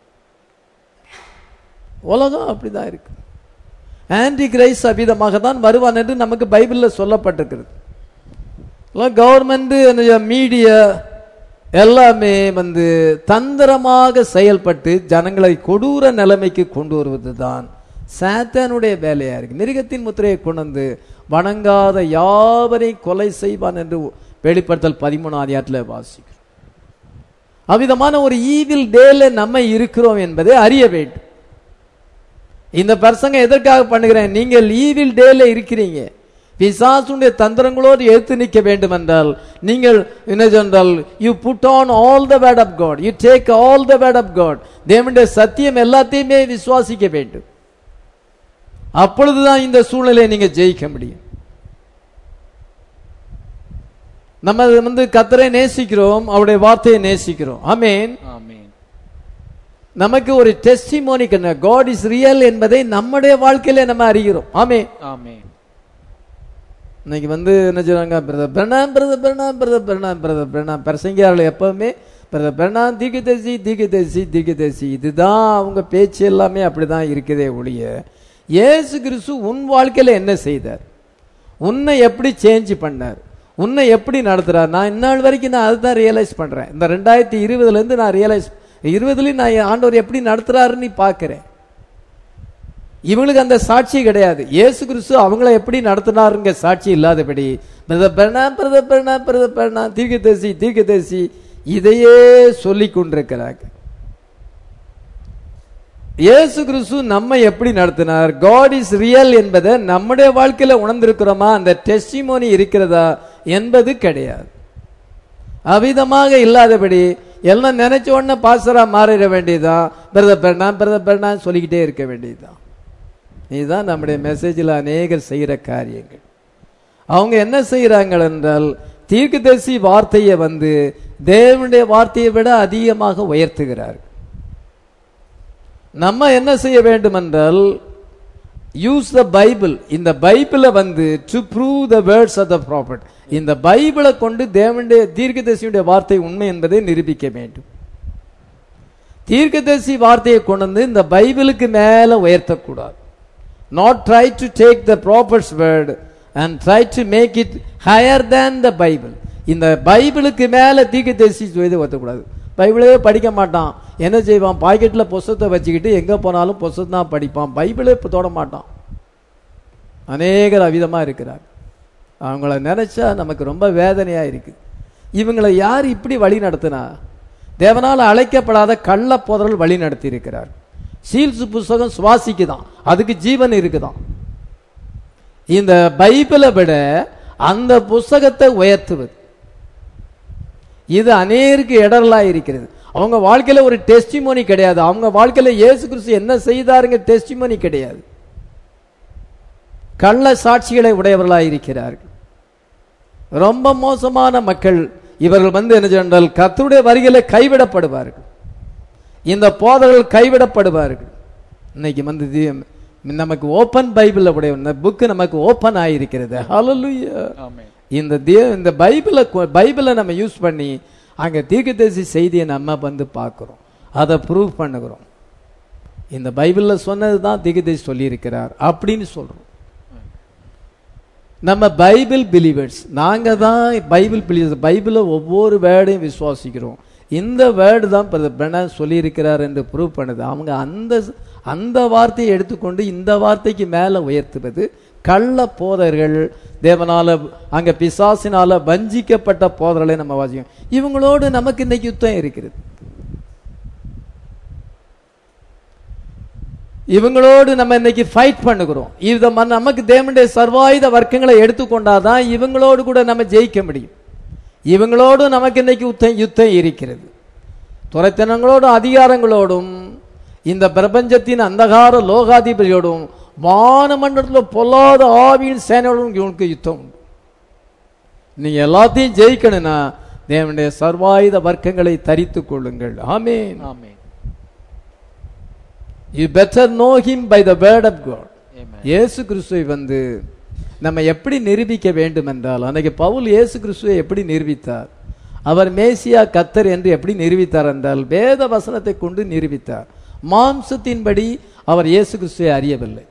உலகம் அப்படிதான் இருக்கு ஆன்டி கிரைஸ் அபிதமாக தான் வருவான் என்று நமக்கு பைபிளில் சொல்லப்பட்டிருக்கிறது கவர்மெண்ட் மீடியா எல்லாமே வந்து தந்திரமாக செயல்பட்டு ஜனங்களை கொடூர நிலைமைக்கு கொண்டு வருவது தான் சாத்தானுடைய வேலையா இருக்கு மிருகத்தின் முத்திரையை கொண்டு வந்து வணங்காத யாவரையும் கொலை செய்வான் என்று வெளிப்படுத்தல் பதிமூணாம் அதிகாரத்தில் வாசிக்கிறோம் அவ்விதமான ஒரு ஈவில் டேல நம்ம இருக்கிறோம் என்பதை அறிய வேண்டும் இந்த பிரசங்க எதற்காக பண்ணுகிறேன் நீங்கள் ஈவில் டேல இருக்கிறீங்க பிசாசுடைய தந்திரங்களோடு எடுத்து நிற்க வேண்டும் என்றால் நீங்கள் என்ன சொன்னால் you put on all the word of God you take all the word of God தேவனுடைய சத்தியம் எல்லாத்தையுமே விசுவாசிக்க வேண்டும் அப்பொழுதுதான் இந்த சூழ்நிலையை நீங்க ஜெயிக்க முடியும் நம்ம வந்து கத்தரை நேசிக்கிறோம் அவருடைய வார்த்தையை நேசிக்கிறோம் ஆமேன் ஆமென். நமக்கு ஒரு டெஸ்டிமோனி காட் இஸ் ரியல் என்பதை நம்முடைய வாழ்க்கையில நம்ம அறிகிறோம் ஆமே ஆமென். இன்னைக்கு வந்து என்ன சொல்றாங்க brother Branham brother Branham brother Branham brother Branham பிரசங்கியார்கள் எப்பவுமே பிரதர் பிரணாம் தீர்க்கதரிசி தீர்க்கதரிசி தீர்க்கதரிசி இதுதான் அவங்க பேச்சு எல்லாமே அப்படிதான் இருக்குதே ஒழிய இயேசு கிறிஸ்து உன் வாழ்க்கையில என்ன செய்தார் உன்னை எப்படி சேஞ்ச் பண்ணார் உன்னை எப்படி நடத்துறார் நான் இந்நாள் வரைக்கும் நான் அதுதான் ரியலைஸ் பண்றேன் இந்த ரெண்டாயிரத்தி இருபதுல இருந்து நான் ரியலைஸ் இருபதுலயும் நான் என் ஆண்டவர் எப்படி நடத்துறாருன்னு பார்க்கிறேன் இவங்களுக்கு அந்த சாட்சி கிடையாது இயேசு கிறிஸ்து அவங்கள எப்படி நடத்தினாருங்க சாட்சி இல்லாதபடி brother Branham brother Branham brother Branham தீர்க்கதரிசி தீர்க்கதரிசி இதையே சொல்லி கொண்டிருக்கிறாங்க இயேசு கிறிஸ்து நம்ம எப்படி நடத்தினார் காட் இஸ் ரியல் என்பதை நம்முடைய வாழ்க்கையில உணர்ந்திருக்கிறோமா அந்த டெஸ்டிமோனி இருக்கிறதா என்பது கிடையாது அவிதமாக இல்லாதபடி எல்லாம் நினைச்ச உடனே பாசரா மாறிட வேண்டியதுதான் பிரதர் பிரணாம் பிரதர் பிரணாம் சொல்லிக்கிட்டே இருக்க வேண்டியதுதான் இதுதான் நம்முடைய மெசேஜில் அநேகர் செய்கிற காரியங்கள் அவங்க என்ன செய்கிறாங்கள் என்றால் தீர்க்கதரிசி வார்த்தையை வந்து தேவனுடைய வார்த்தையை விட அதிகமாக உயர்த்துகிறார்கள் நம்ம என்ன செய்ய வேண்டும் என்றால் யூஸ் த பைபிள் இந்த பைபிளை வந்து to prove the words of the prophet இந்த பைபிளை கொண்டு தேவனுடைய தீர்க்கதரிசியுடைய வார்த்தை உண்மை என்பதை நிரூபிக்க வேண்டும் தீர்க்கதரிசி வார்த்தையை கொண்டு வந்து இந்த பைபிளுக்கு மேல உயர்த்தக்கூடாது not try to take the prophet's word and try to make it higher than the bible இந்த பைபிளுக்கு மேல தீர்க்கதரிசி செய்து ஒத்தக்கூடாது பைபிளே படிக்க மாட்டான் என்ன செய்வான் பாக்கெட்ல புஸ்தத்தை வச்சுக்கிட்டு எங்க போனாலும் புஸ்தகம் தான் படிப்பான் பைபிளே இப்ப தொட மாட்டான் அநேகர் அவிதமா இருக்கிறார் அவங்கள நினைச்சா நமக்கு ரொம்ப வேதனையா இருக்கு இவங்களை யார் இப்படி வழி நடத்தினா தேவனால் அழைக்கப்படாத கள்ள போதர்கள் வழி நடத்தி இருக்கிறார் சீல்ஸ் புஸ்தகம் சுவாசிக்குதான் அதுக்கு ஜீவன் இருக்குதான் இந்த பைபிளை விட அந்த புஸ்தகத்தை உயர்த்துவது இது அநேருக்கு இடரலா இருக்கிறது அவங்க வாழ்க்கையில ஒரு டெஸ்டிமோனி கிடையாது அவங்க வாழ்க்கையில இயேசு கிறிஸ்து என்ன செய்தாருங்க டெஸ்டிமோனி கிடையாது கள்ள சாட்சிகளை உடையவர்களாக இருக்கிறார்கள் ரொம்ப மோசமான மக்கள் இவர்கள் வந்து என்ன சொன்னால் கர்த்தருடைய வருகையில கைவிடப்படுவார்கள் இந்த போதர்கள் கைவிடப்படுவார்கள் இன்னைக்கு வந்து தி- நமக்கு ஓபன் பைபிள் உடைய இந்த புக்கு நமக்கு ஓபன் ஆயிருக்கிறது ஹalleluya ஆமென் இந்த தே- இந்த பைபிளை கொ- பைபிளை நம்ம யூஸ் பண்ணி அங்க தீர்க்கதரிசி செய்தியை நம்ம வந்து பார்க்கிறோம் அதை ப்ரூவ் பண்ணுகிறோம் இந்த பைபிள்ல சொன்னது தான் தீர்க்கதரிசி சொல்லியிருக்கிறார் அப்படின்னு சொல்றோம் நம்ம பைபிள் பிலீவர்ஸ் நாங்க தான் பைபிள் பிலீவர்ஸ் பைபிளை ஒவ்வொரு வேர்டையும் விசுவாசிக்கிறோம் இந்த வேர்டு தான் பிரதர் சொல்லியிருக்கிறார் என்று ப்ரூவ் பண்ணுது அவங்க அந்த அந்த வார்த்தையை எடுத்துக்கொண்டு இந்த வார்த்தைக்கு மேல உயர்த்துவது கள்ள போதர்கள் தேவனால அங்க பிசாசினால வஞ்சிக்கப்பட்ட போதர்களை நம்ம வாசிக்கிறோம் இவங்களோடு நமக்கு இன்னைக்கு யுத்தம் இருக்கிறது இவங்களோடு நம்ம இன்னைக்கு ஃபைட் பண்ணுகிறோம் இத ம- நமக்கு தேவனுடைய சர்வாயுத வர்க்கங்களை எடுத்துக்கொண்டாதான் இவங்களோடு கூட நம்ம ஜெயிக்க முடியும் இவங்களோடு நமக்கு இன்னைக்கு யுத்தம் யுத்தம் இருக்கிறது துறைத்தனங்களோடும் அதிகாரங்களோடும் இந்த பிரபஞ்சத்தின் அந்தகார லோகாதிபதியோடும் வானமண்டலத்தில் பொல்லாத ஆவியின் சேனையோடும் இவனுக்கு யுத்தம் உண்டு நீங்க எல்லாத்தையும் ஜெயிக்கணும்னா தேவனுடைய சர்வாயுத வர்க்கங்களை தரித்துக் கொள்ளுங்கள் amen amen you better know him by the word of God amen இயேசு கிறிஸ்துவை வந்து நம்ம எப்படி நிரூபிக்க வேண்டும் என்றால் அன்னைக்கு பவுல் இயேசு கிறிஸ்துவை எப்படி நிரூபித்தார் அவர் மேசியா கத்தர் என்று எப்படி நிரூபித்தார் என்றால் வேத வசனத்தை கொண்டு நிரூபித்தார் மாம்சத்தின்படி அவர் இயேசு கிறிஸ்துவை அறியவில்லை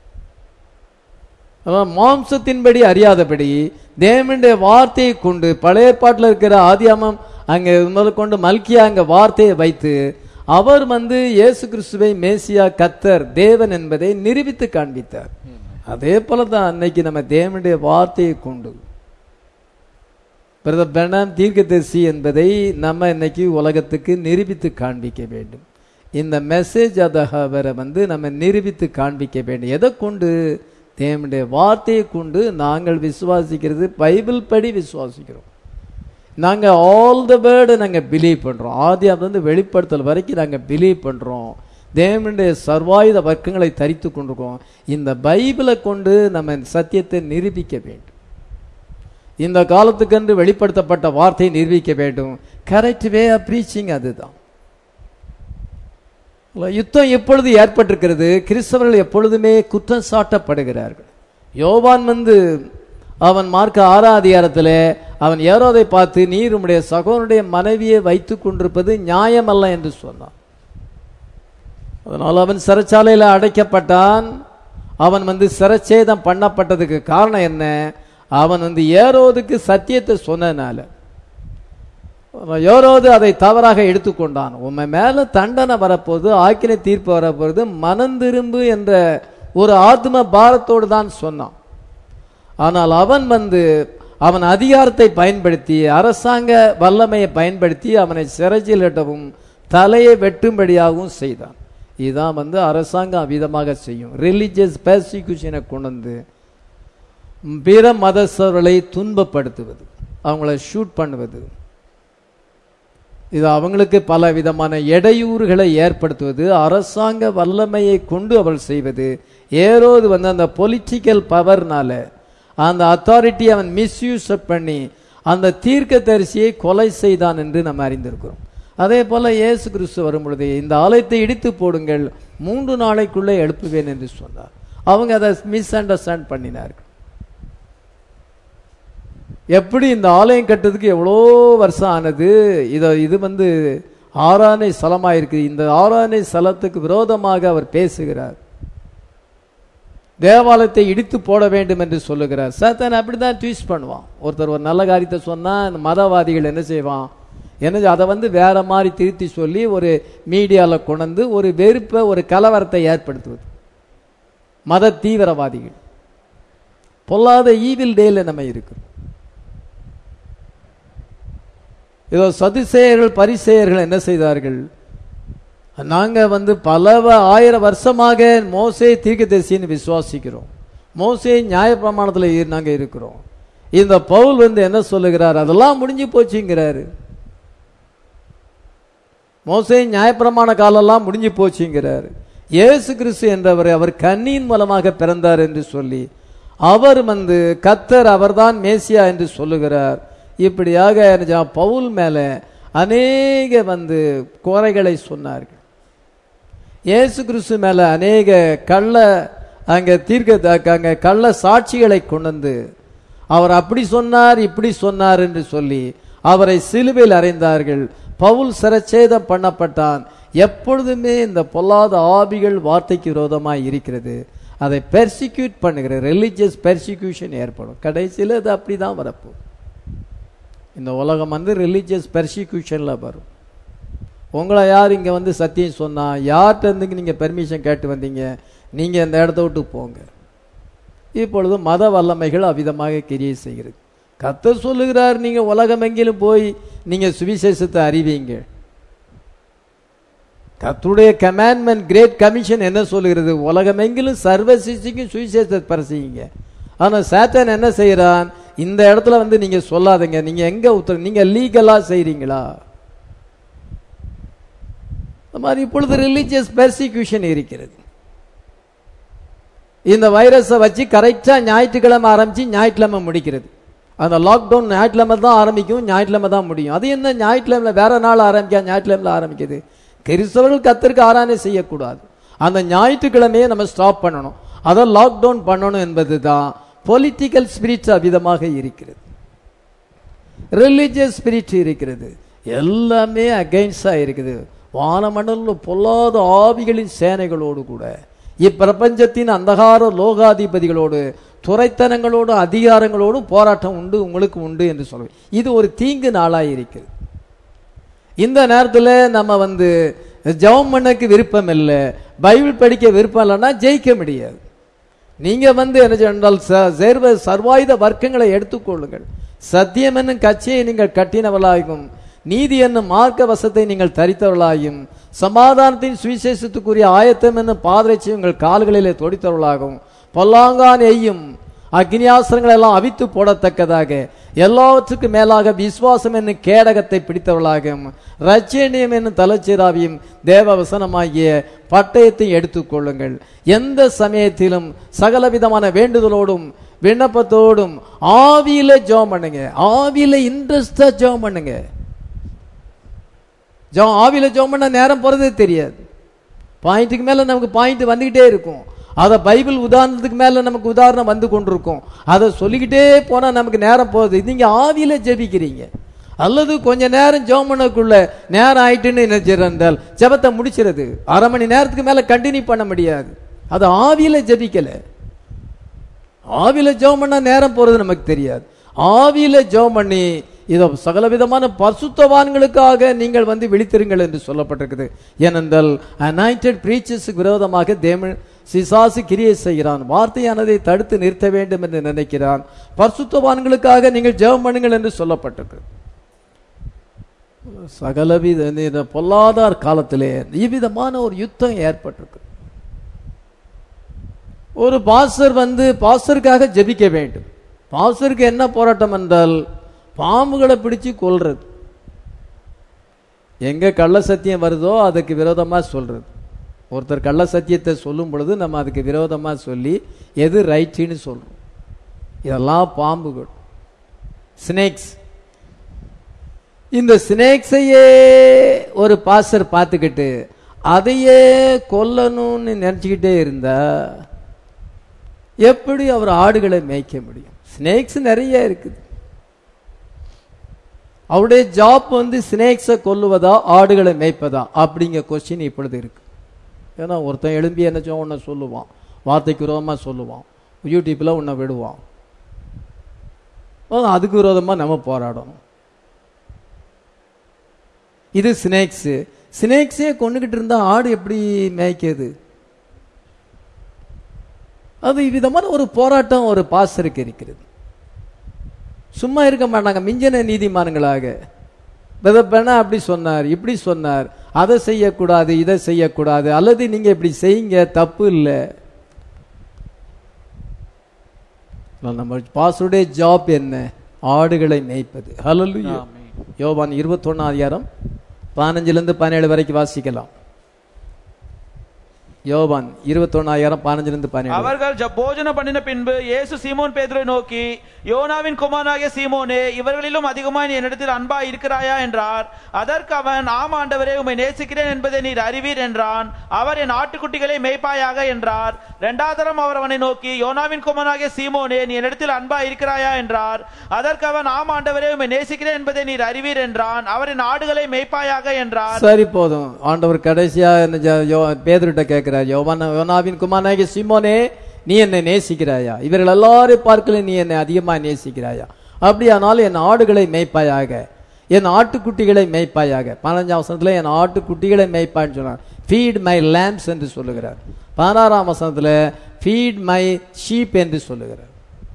அவர் மாம்சத்தின்படி அறியாதபடி தேவனுடைய வார்த்தையை கொண்டு பழைய ஏற்பாட்டில் இருக்கிற ஆதியாமம் அங்கே முதற்கொண்டு மல்கியா அங்க வார்த்தையை வைத்து அவர் வந்து இயேசு கிறிஸ்துவை மேசியா கத்தர் தேவன் என்பதை நிரூபித்து காண்பித்தார் அதே போல தான் அன்னைக்கு நம்ம தேவனுடைய வார்த்தையை கொண்டு பிரதர் பெர்னாம் தீர்க்கதரிசி என்பதை நம்ம இன்னைக்கு உலகத்துக்கு நிரூபித்து காண்பிக்க வேண்டும் இந்த மெசேஜ் அதவரை வந்து நம்ம நிரூபித்து காண்பிக்க வேண்டும் எதை கொண்டு தேவனுடைய வார்த்தையை கொண்டு நாங்கள் விசுவாசிக்கிறது பைபிள் படி விசுவாசிக்கிறோம் நாங்க ஆல் த வேர்டு நாங்க பிலீவ் பண்றோம் ஆதி வந்து வெளிப்படுத்தல் வரைக்கும் நாங்க பிலீவ் பண்றோம் தேவனுடைய சர்வாயுத வர்க்கங்களை தரித்து கொண்டிருக்கோம் இந்த பைபிளை கொண்டு நம்ம இந்த சத்தியத்தை நிரூபிக்க வேண்டும் இந்த காலத்துக்கென்று வெளிப்படுத்தப்பட்ட வார்த்தையை நிரூபிக்க வேண்டும் கரெக்ட் வே ஆஃப் ப்ரீச்சிங் அதுதான் யுத்தம் எப்பொழுது ஏற்பட்டிருக்கிறது கிறிஸ்தவர்கள் எப்பொழுதுமே குற்றம் சாட்டப்படுகிறார்கள் யோவான் வந்து அவன் மார்க்க ஆறாம் அதிகாரத்தில் அவன் ஏரோதை பார்த்து நீர் உம்முடைய சகோதரனுடைய மனைவியை வைத்துக் கொண்டிருப்பது நியாயமல்ல என்று சொன்னான் அதனால் அவன் சிறைச்சாலையில் அடைக்கப்பட்டான் அவன் வந்து சிரச்சேதம் பண்ணப்பட்டதுக்கு காரணம் என்ன அவன் வந்து ஏரோதுக்கு சத்தியத்தை சொன்னதுனால யோரோது அதை தவறாக எடுத்துக்கொண்டான் உண்மை மேல தண்டனை வரப்போகுது ஆக்கினை தீர்ப்பு வரப்போகுது மனம் திரும்பு என்ற ஒரு ஆத்ம பாரத்தோடு தான் சொன்னான் ஆனால் அவன் வந்து அவன் அதிகாரத்தை பயன்படுத்தி அரசாங்க வல்லமையை பயன்படுத்தி அவனை சிறைச்சிலிட்டவும் தலையை வெட்டும்படியாகவும் செய்தான் இதுதான் வந்து அரசாங்கம் விதமாக செய்யும் ரிலீஜியஸ் பெர்சிக்யூஷனை கொண்டு வந்து பிற மதஸ்தர்களை துன்பப்படுத்துவது அவங்கள ஷூட் பண்ணுவது இது அவங்களுக்கு பல விதமான இடையூறுகளை ஏற்படுத்துவது அரசாங்க வல்லமையை கொண்டு அவள் செய்வது ஏரோது வந்து அந்த பொலிட்டிக்கல் பவர்னால அந்த அத்தாரிட்டி அவன் மிஸ்யூஸ் பண்ணி அந்த தீர்க்க தரிசியை கொலை செய்தான் என்று நம்ம அறிந்திருக்கிறோம் அதே போல இயேசு கிறிஸ்து வரும் பொழுது இந்த ஆலயத்தை இடித்து போடுங்கள் மூன்று நாளைக்குள்ளே எழுப்புவேன் என்று சொன்னார் அவங்க அதை மிஸ் அண்டர்ஸ்டாண்ட் பண்ணினார்கள் எப்படி இந்த ஆலயம் கட்டுறதுக்கு எவ்வளோ வருஷம் ஆனது இதை இது வந்து ஆரானை ஸ்தலமாக இருக்குது இந்த ஆரானை ஸ்தலத்துக்கு விரோதமாக அவர் பேசுகிறார் தேவாலயத்தை இடித்து போட வேண்டும் என்று சொல்லுகிறார் சாத்தான் அப்படிதான் ட்வீஸ்ட் பண்ணுவான் ஒருத்தர் ஒரு நல்ல காரியத்தை சொன்னா இந்த மதவாதிகள் என்ன செய்வான் என்ன அதை வந்து வேற மாதிரி திருத்தி சொல்லி ஒரு மீடியாவில் கொண்டு ஒரு வெறுப்பை ஒரு கலவரத்தை ஏற்படுத்துவது மத தீவிரவாதிகள் பொல்லாத ஈவில் டேல நம்ம இருக்கிறோம் இதோ சதுசேயர்கள் பரிசேயர்கள் என்ன செய்தார்கள் நாங்க வந்து பல வ- ஆயிரம் வருஷமாக மோசே தீர்க்கதரிசின்னு விசுவாசிக்கிறோம் மோசே நியாயப்பிரமாணத்தில் இரு- நாங்க இருக்கிறோம் இந்த பவுல் வந்து என்ன சொல்லுகிறார் அதெல்லாம் முடிஞ்சு போச்சுங்கிறாரு மோசே நியாயப்பிரமாண காலம்லாம் முடிஞ்சு போச்சுங்கிறார் இயேசு கிறிஸ்து என்றவர் அவர் கண்ணியின் மூலமாக பிறந்தார் என்று சொல்லி அவர் வந்து கத்தர் அவர்தான் மேசியா என்று சொல்லுகிறார் இப்படியாக என்ன பவுல் மேல அநேக வந்து குறைகளை சொன்னார்கள் இயேசு கிறிஸ்து மேல அநேக கள்ள அங்க தீர்க்க அங்க கள்ள சாட்சிகளை கொண்டு வந்து அவர் அப்படி சொன்னார் இப்படி சொன்னார் என்று சொல்லி அவரை சிலுவையில் அறைந்தார்கள் பவுல் சிரச்சேதம் பண்ணப்பட்டான் எப்பொழுதுமே இந்த பொல்லாத ஆவிகள் வார்த்தைக்கு விரோதமாய் இருக்கிறது அதை பெர்சிக்யூட் பண்ணுகிற ரிலிஜியஸ் பெர்சிக்யூஷன் ஏற்படும் கடைசியில் அது அப்படிதான் வரப்போகுது இந்த உலகம் வந்து ரிலீஜியஸ் பெர்சிக்யூஷன்ல வரும் உங்களை யார் இங்க வந்து சத்தியம் சொன்னா யார்கிட்ட இருந்து நீங்க பெர்மிஷன் கேட்டு வந்தீங்க நீங்க இந்த இடத்த விட்டு போங்க இப்பொழுது மத வல்லமைகள் அவ்விதமாக கிரியை செய்கிறது கத்தர் சொல்லுகிறார் நீங்க உலகமெங்கிலும் போய் நீங்க சுவிசேஷத்தை அறிவீங்க கர்த்தருடைய கமாண்ட்மெண்ட் கிரேட் கமிஷன் என்ன சொல்லுகிறது உலகமெங்கிலும் சர்வ சிசிக்கும் சுவிசேஷத்தை பரசிங்க ஆனா சாத்தான் என்ன செய்யறான் இந்த இடத்துல வந்து நீங்க சொல்லாதீங்க நீங்க எங்க உத்தர நீங்க லீகலா செய்றீங்களா இந்த மாதிரி இப்பொழுது ரிலீஜியஸ் பெர்சிக்யூஷன் இருக்கிறது இந்த வைரஸை வச்சு கரெக்டா ஞாயிற்றுக்கிழமை ஆரம்பிச்சு ஞாயிற்றுக்கிழமை முடிக்கிறது அந்த லாக்டவுன் ஞாயிற்றுக்கிழமை தான் ஆரம்பிக்கும் ஞாயிற்றுக்கிழமை தான் முடியும் அது என்ன ஞாயிற்றுக்கிழமை வேற நாள் ஆரம்பிக்கா ஞாயிற்றுக்கிழமை ஆரம்பிக்குது கிறிஸ்தவர்கள் கத்திற்கு ஆராதனை செய்யக்கூடாது அந்த ஞாயிற்றுக்கிழமையை நம்ம ஸ்டாப் பண்ணணும் அதை லாக்டவுன் பண்ணணும் என்பது தான் பொலிட்டிக்கல் ஸ்பிரிட் அவ்விதமாக இருக்கிறது ரிலிஜியஸ் ஸ்பிரிட் இருக்கிறது எல்லாமே அகைன்ஸ்டா இருக்குது வானமண்டலம் பொல்லாத ஆவிகளின் சேனைகளோடு கூட இப்பிரபஞ்சத்தின் அந்தகார லோகாதிபதிகளோடு துறைத்தனங்களோடு அதிகாரங்களோடு போராட்டம் உண்டு உங்களுக்கு உண்டு என்று சொல்லுவேன் இது ஒரு தீங்கு நாளாய் இருக்குது இந்த நேரத்தில் நம்ம வந்து ஜெபம் பண்ணக்கு விருப்பம் இல்லை பைபிள் படிக்க விருப்பம் இல்லைன்னா ஜெயிக்க முடியாது நீங்க வந்து என்ன சொன்னால் ச- சேர்வ சர்வாயுத வர்க்கங்களை எடுத்துக்கொள்ளுங்கள் சத்தியம் என்னும் கட்சியை நீங்கள் கட்டினவர்களாகும் நீதி என்னும் மார்க்க வசத்தை நீங்கள் தரித்தவர்களாயும் சமாதானத்தின் சுவிசேஷத்துக்குரிய ஆயத்தம் என்னும் பாதரட்சி உங்கள் கால்களிலே தொடித்தவர்களாகும் பொல்லாங்கான் எய்யும் அக்னியாசனங்கள் எல்லாம் அவித்து போடத்தக்கதாக எல்லாவற்றுக்கும் மேலாக விசுவாசம் என்னும் கேடகத்தை பிடித்தவர்களாகும் ரச்சனியம் என்னும் தலைச்சீராவியும் தேவ வசனமாகிய பட்டயத்தை எடுத்துக்கொள்ளுங்கள் எந்த சமயத்திலும் சகலவிதமான வேண்டுதலோடும் விண்ணப்பத்தோடும் ஆவியில ஜெபம் பண்ணுங்க ஆவியில இன்ட்ரெஸ்டா ஜெபம் பண்ணுங்க ஜெபம் ஆவியில ஜெபம் பண்ண நேரம் போறதே தெரியாது பாயிண்ட்டுக்கு மேல நமக்கு பாயிண்ட் வந்துகிட்டே இருக்கும் அதை பைபிள் உதாரணத்துக்கு மேல நமக்கு உதாரணம் வந்து கொண்டிருக்கும் அதை சொல்லிக்கிட்டே போனா நமக்கு நேரம் போகுது நீங்க ஆவியில ஜெபிக்கிறீங்க அல்லது கொஞ்ச நேரம் ஜெபம் பண்ணக்குள்ள நேரம் ஆயிட்டுன்னு நினைச்சிருந்தால் ஜெபத்தை முடிச்சிருது அரை மணி நேரத்துக்கு மேல கண்டினியூ பண்ண முடியாது அது ஆவியில ஜெபிக்கல ஆவியில ஜெபம் பண்ணா நேரம் போறது நமக்கு தெரியாது ஆவியில ஜெபம் பண்ணி இதோ சகலவிதமான பரிசுத்தவான்களுக்காக நீங்கள் வந்து விழித்திருங்கள் என்று சொல்லப்பட்டிருக்குது ஏனென்றால் அனாயிண்டட் பிரீச்சர்ஸுக்கு விரோதமாக தேவன் சிசாசு கிரியை செய்கிறான் வார்த்தையானதை தடுத்து நிறுத்த வேண்டும் என்று நினைக்கிறான் பரிசுத்தவான்களுக்காக நீங்கள் ஜெபம் பண்ணுங்கள் என்று சொல்லப்பட்டிருக்கு சகலவித இந்த பொல்லாதார காலத்திலே இவ்விதமான ஒரு யுத்தம் ஏற்பட்டிருக்கு ஒரு பாஸ்டர் வந்து பாஸ்டருக்காக ஜெபிக்க வேண்டும் பாஸ்டருக்கு என்ன போராட்டம் என்றால் பாம்புகளை பிடிச்சு கொல்றது எங்க கள்ள சத்தியம் வருதோ அதுக்கு விரோதமா சொல்றது ஒருத்தர் கள்ள சத்தியத்தை சொல்லும் பொழுது நம்ம அதுக்கு விரோதமா சொல்லி எது ரைட்டுன்னு சொல்றோம் இதெல்லாம் பாம்புகள் ஸ்னேக்ஸ் இந்த ஸ்னேக்ஸையே ஒரு பாஸ்டர் பார்த்துக்கிட்டு அதையே கொல்லணும்னு நினைச்சுக்கிட்டே இருந்தா எப்படி அவர் ஆடுகளை மேய்க்க முடியும் ஸ்னேக்ஸ் நிறைய இருக்குது அவருடைய ஜாப் வந்து ஸ்னேக்ஸை கொல்லுவதா ஆடுகளை மேய்ப்பதா அப்படிங்கிற கொஸ்டின் இப்பொழுது இருக்கு ஏன்னா ஒருத்தன் எழும்பி என்ன ஒன்று சொல்லுவான் வார்த்தைக்கு விரோதமா சொல்லுவான் யூடியூப்ல உன்னை விடுவான் அதான் அதுக்கு விரோதமா நம்ம போராடணும் இது ஸ்னேக்ஸ் ஸ்னேக்ஸே கொண்டுகிட்டு இருந்தா ஆடு எப்படி மேய்க்குது அது விதமான ஒரு போராட்டம் ஒரு பாசருக்கு இருக்கிறது சும்மா இருக்க மாட்டாங்க மிஞ்சின நீதிமான்களாக விதப்பெண்ணா அப்படி சொன்னார் இப்படி சொன்னார் அதை செய்யக்கூடாது இதை செய்யக்கூடாது அல்லது நீங்க இப்படி செய்யுங்க தப்பு இல்லை நம்ம பாசுடைய ஜாப் என்ன ஆடுகளை மேய்ப்பது ஹalleluya ஆமென். யோவான் இருபத்தொன்னாம் அதிகாரம் பதினஞ்சிலிருந்து பதினேழு வரைக்கும் வாசிக்கலாம் யோவான் இருபத்தொன்னாயிரம் பதினஞ்சிலிருந்து பதினேழு அவர்கள் ஜ- போஜனம் பண்ணின பின்பு இயேசு சீமோன் பேதுரை நோக்கி யோனாவின் குமாரனாகிய சீமோனே இவர்களிலும் அதிகமாய் நீ என்னிடத்தில் அன்பா இருக்கிறாயா என்றார் அதற்கு அவன் ஆம் ஆண்டவரே உம்மை நேசிக்கிறேன் என்பதை நீர் அறிவீர் என்றான் அவர் என் ஆட்டுக்குட்டிகளை மேய்ப்பாயாக என்றார் இரண்டாதரம் அவர் அவனை நோக்கி யோனாவின் குமாரனாகிய சீமோனே நீ என்னிடத்தில் அன்பா இருக்கிறாயா என்றார் அதற்கு அவன் ஆம் ஆண்டவரே உம்மை நேசிக்கிறேன் என்பதை நீர் அறிவீர் என்றான் அவர் என் ஆடுகளை மேய்ப்பாயாக என்றார் சரி போதும் ஆண்டவர் கடைசியா என்ன ஜ- யோ- பேதுருட்ட கேட்கிறார் யோவான் யோனாவின் குமாரனாகிய சிமோனே நீ என்னை நேசிக்கிறாயா இவர்கள் எல்லாரையும் பார்க்கல நீ என்னை அதிகமா நேசிக்கிறாயா அப்படியானால் என் ஆடுகளை மேய்ப்பாயாக என் ஆட்டுக்குட்டிகளை மேய்ப்பாயாக பதினஞ்சாம் வசனத்துல என் ஆட்டுக்குட்டிகளை மேய்ப்பான்னு சொன்னார் ஃபீட் மை lamps என்று சொல்லுகிறார் பதினாறாம் வசனத்துல ஃபீட் மை ஷீப் என்று சொல்லுகிறார்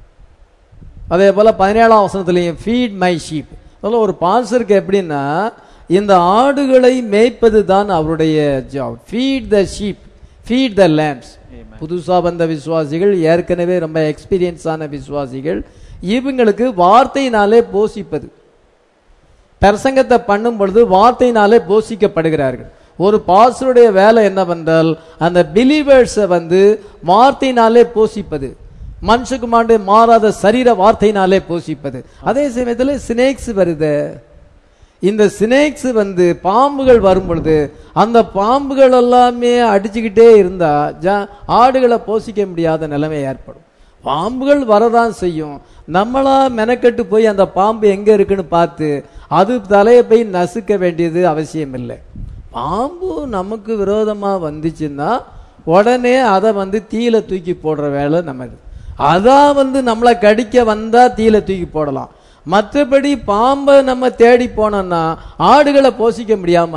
அதே போல பதினேழாம் வசனத்திலையும் ஃபீட் மை ஷீப் அதனால ஒரு பான்சருக்கு எப்படின்னா இந்த ஆடுகளை மேய்ப்பது தான் அவருடைய job feed the sheep feed the lambs Amen. புதுசா வந்த விசுவாசிகள் ஏற்கனவே ரொம்ப எக்ஸ்பீரியன்ஸ் ஆன விசுவாசிகள் இவங்களுக்கு வார்த்தையினாலே போஷிப்பது பிரசங்கத்தை பண்ணும் பொழுது வார்த்தையினாலே போஷிக்கப்படுகிறார்கள் ஒரு பாஸ்டருடைய வேலை என்னவென்றால் அந்த பிலீவர்ஸை வந்து வார்த்தையினாலே போஷிப்பது மனுஷகுமாண்டு மாறாத சரீர வார்த்தையினாலே போஷிப்பது அதே சமயத்தில் ஸ்னேக்ஸ் வருது இந்த ஸ்னேக்ஸ் வந்து பாம்புகள் வரும் பொழுது அந்த பாம்புகள் எல்லாமே அடிச்சுக்கிட்டே இருந்தா ஜ- ஆடுகளை போஷிக்க முடியாத நிலைமை ஏற்படும் பாம்புகள் வரதான் செய்யும் நம்மளா மெனக்கெட்டு போய் அந்த பாம்பு எங்க இருக்குன்னு பார்த்து அது தலையை போய் நசுக்க வேண்டியது அவசியம் இல்லை பாம்பு நமக்கு விரோதமா வந்துச்சுன்னா உடனே அதை வந்து தீயில தூக்கி போடுற வேலை நமது அதான் வந்து நம்மளை கடிக்க வந்தா தீயில தூக்கி போடலாம் மற்றபடி பாம்பை நம்ம தேடி போனோம்னா ஆடுகளை போஷிக்க முடியாம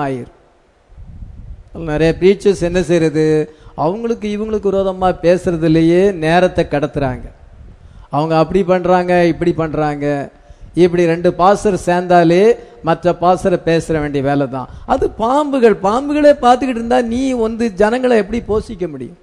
ஆயிரும் நிறைய பிரீச்சர்ஸ் என்ன செய்யறது அவங்களுக்கு இவங்களுக்கு விரோதமா பேசுறதுலயே நேரத்தை கடத்துறாங்க அவங்க அப்படி பண்றாங்க இப்படி பண்றாங்க இப்படி ரெண்டு பாசர் சேர்ந்தாலே மற்ற பாசரை பேசுற வேண்டிய வேலை தான் அது பாம்புகள் பாம்புகளே பார்த்துக்கிட்டு இருந்தா நீ வந்து ஜனங்களை எப்படி போஷிக்க முடியும்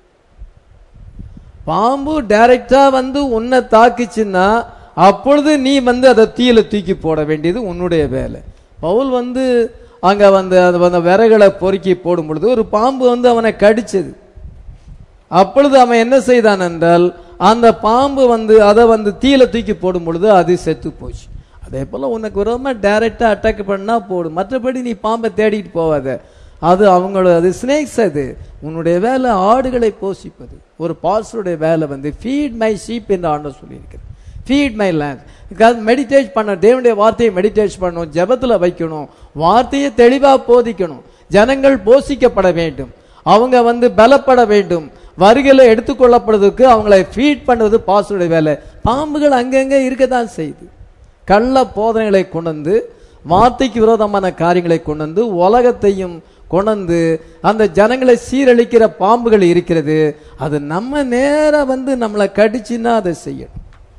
பாம்பு டைரக்டா வந்து உன்னை தாக்குச்சுன்னா அப்பொழுது நீ வந்து அதை தீயில தூக்கி போட வேண்டியது உன்னுடைய வேலை பவுல் வந்து அங்க வந்து அது அந்த விறகுகளை பொறுக்கி போடும் பொழுது ஒரு பாம்பு வந்து அவனை கடிச்சது அப்பொழுது அவன் என்ன செய்தான் என்றால் அந்த பாம்பு வந்து அதை வந்து தீயில தூக்கி போடும் பொழுது அது செத்து போச்சு அதே போல உனக்கு விரோதமா டைரக்டா அட்டாக் பண்ணா போடும் மற்றபடி நீ பாம்பை தேடிட்டு போவாத அது அவங்களோட அது ஸ்னேக்ஸ் அது உன்னுடைய வேலை ஆடுகளை போஷிப்பது ஒரு பாஸ்டருடைய வேலை வந்து ஃபீட் மை ஷீப் என்று ஆண்டவர் சொல்லியிருக்கிறது ஃபீட் மை லேண்ட் மெடிடேட் பண்ண தேவனுடைய வார்த்தையை மெடிடேட் பண்ணணும் ஜெபத்துல வைக்கணும் வார்த்தையை தெளிவா போதிக்கணும் ஜனங்கள் போஷிக்கப்பட வேண்டும் அவங்க வந்து பலப்பட வேண்டும் வருகையில எடுத்துக்கொள்ளப்படுறதுக்கு அவங்களை ஃபீட் பண்ணுவது பாஸ்டருடைய வேலை பாம்புகள் அங்கங்க இருக்கத்தான் செய்யுது கள்ள போதனைகளை கொண்டு வந்து வார்த்தைக்கு விரோதமான காரியங்களை கொண்டு வந்து உலகத்தையும் கொண்டு அந்த ஜனங்களை சீரழிக்கிற பாம்புகள் இருக்கிறது அது நம்ம நேரா வந்து நம்மளை கடிச்சுன்னா அதை செய்யணும்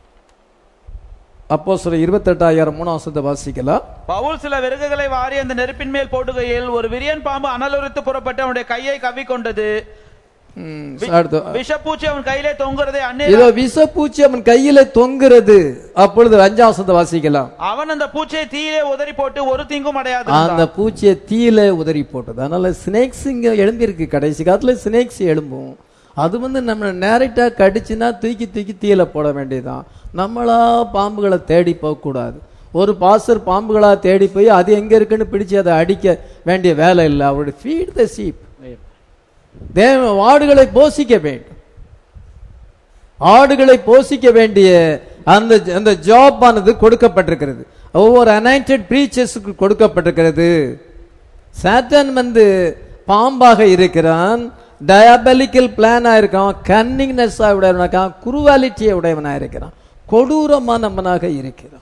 அப்போ சொல்ல இருபத்தெட்டாயிரம் மூணாம் வருஷத்தை வாசிக்கலாம் பவுல் சில விறகுகளை வாரி அந்த நெருப்பின் மேல் போடுகையில் ஒரு விரியன் பாம்பு அனலுரித்து புறப்பட்டு அவனுடைய கையை கவ்விக்கொண்டது ம், அடுத்து விஷப்பூச்சி அவன் கையிலே தொங்குறதை அந்நே இதோ விஷப்பூச்சி அவன் கையில தொங்குறது அப்பொழுது அஞ்சாம் வசனத்தை வாசிக்கலாம் அவன் அந்த பூச்சியை தீயிலே உதறி போட்டு ஒரு தீங்கும் அடையாது அந்த பூச்சியை தீயில உதறி போட்டது அதனால ஸ்னேக்ஸ் இங்க எழும்பியிருக்கு கடைசி காலத்துல ஸ்னேக்ஸ் எழும்பும் அது வந்து நம்ம நேரட்டா கடிச்சுன்னா தூக்கி தூக்கி தீயில போட வேண்டியதுதான் நம்மளா பாம்புகளை தேடி போக கூடாது ஒரு பாசர் பாம்புகளா தேடி போய் அது எங்க இருக்குன்னு பிடிச்சு அதை அடிக்க வேண்டிய வேலை இல்லை அவருடைய ஃபீட் த சீப் தேவ ஆடுகளை போஷிக்க வேண்டும் ஆடுகளை போஷிக்க வேண்டிய அந்த அந்த ஜாப் ஆனது கொடுக்கப்பட்டிருக்கிறது ஒவ்வொரு அனைட்டட் பிரீச்சர்ஸுக்கு கொடுக்கப்பட்டிருக்கிறது சாத்தான் வந்து பாம்பாக இருக்கிறான் டயபலிக்கல் பிளானா இருக்கான் கன்னிங்னஸ்ஸா உடையவனா இருக்கான் குருவாலிட்டியை உடையவனா இருக்கிறான் கொடூரமானவனாக இருக்கிறான்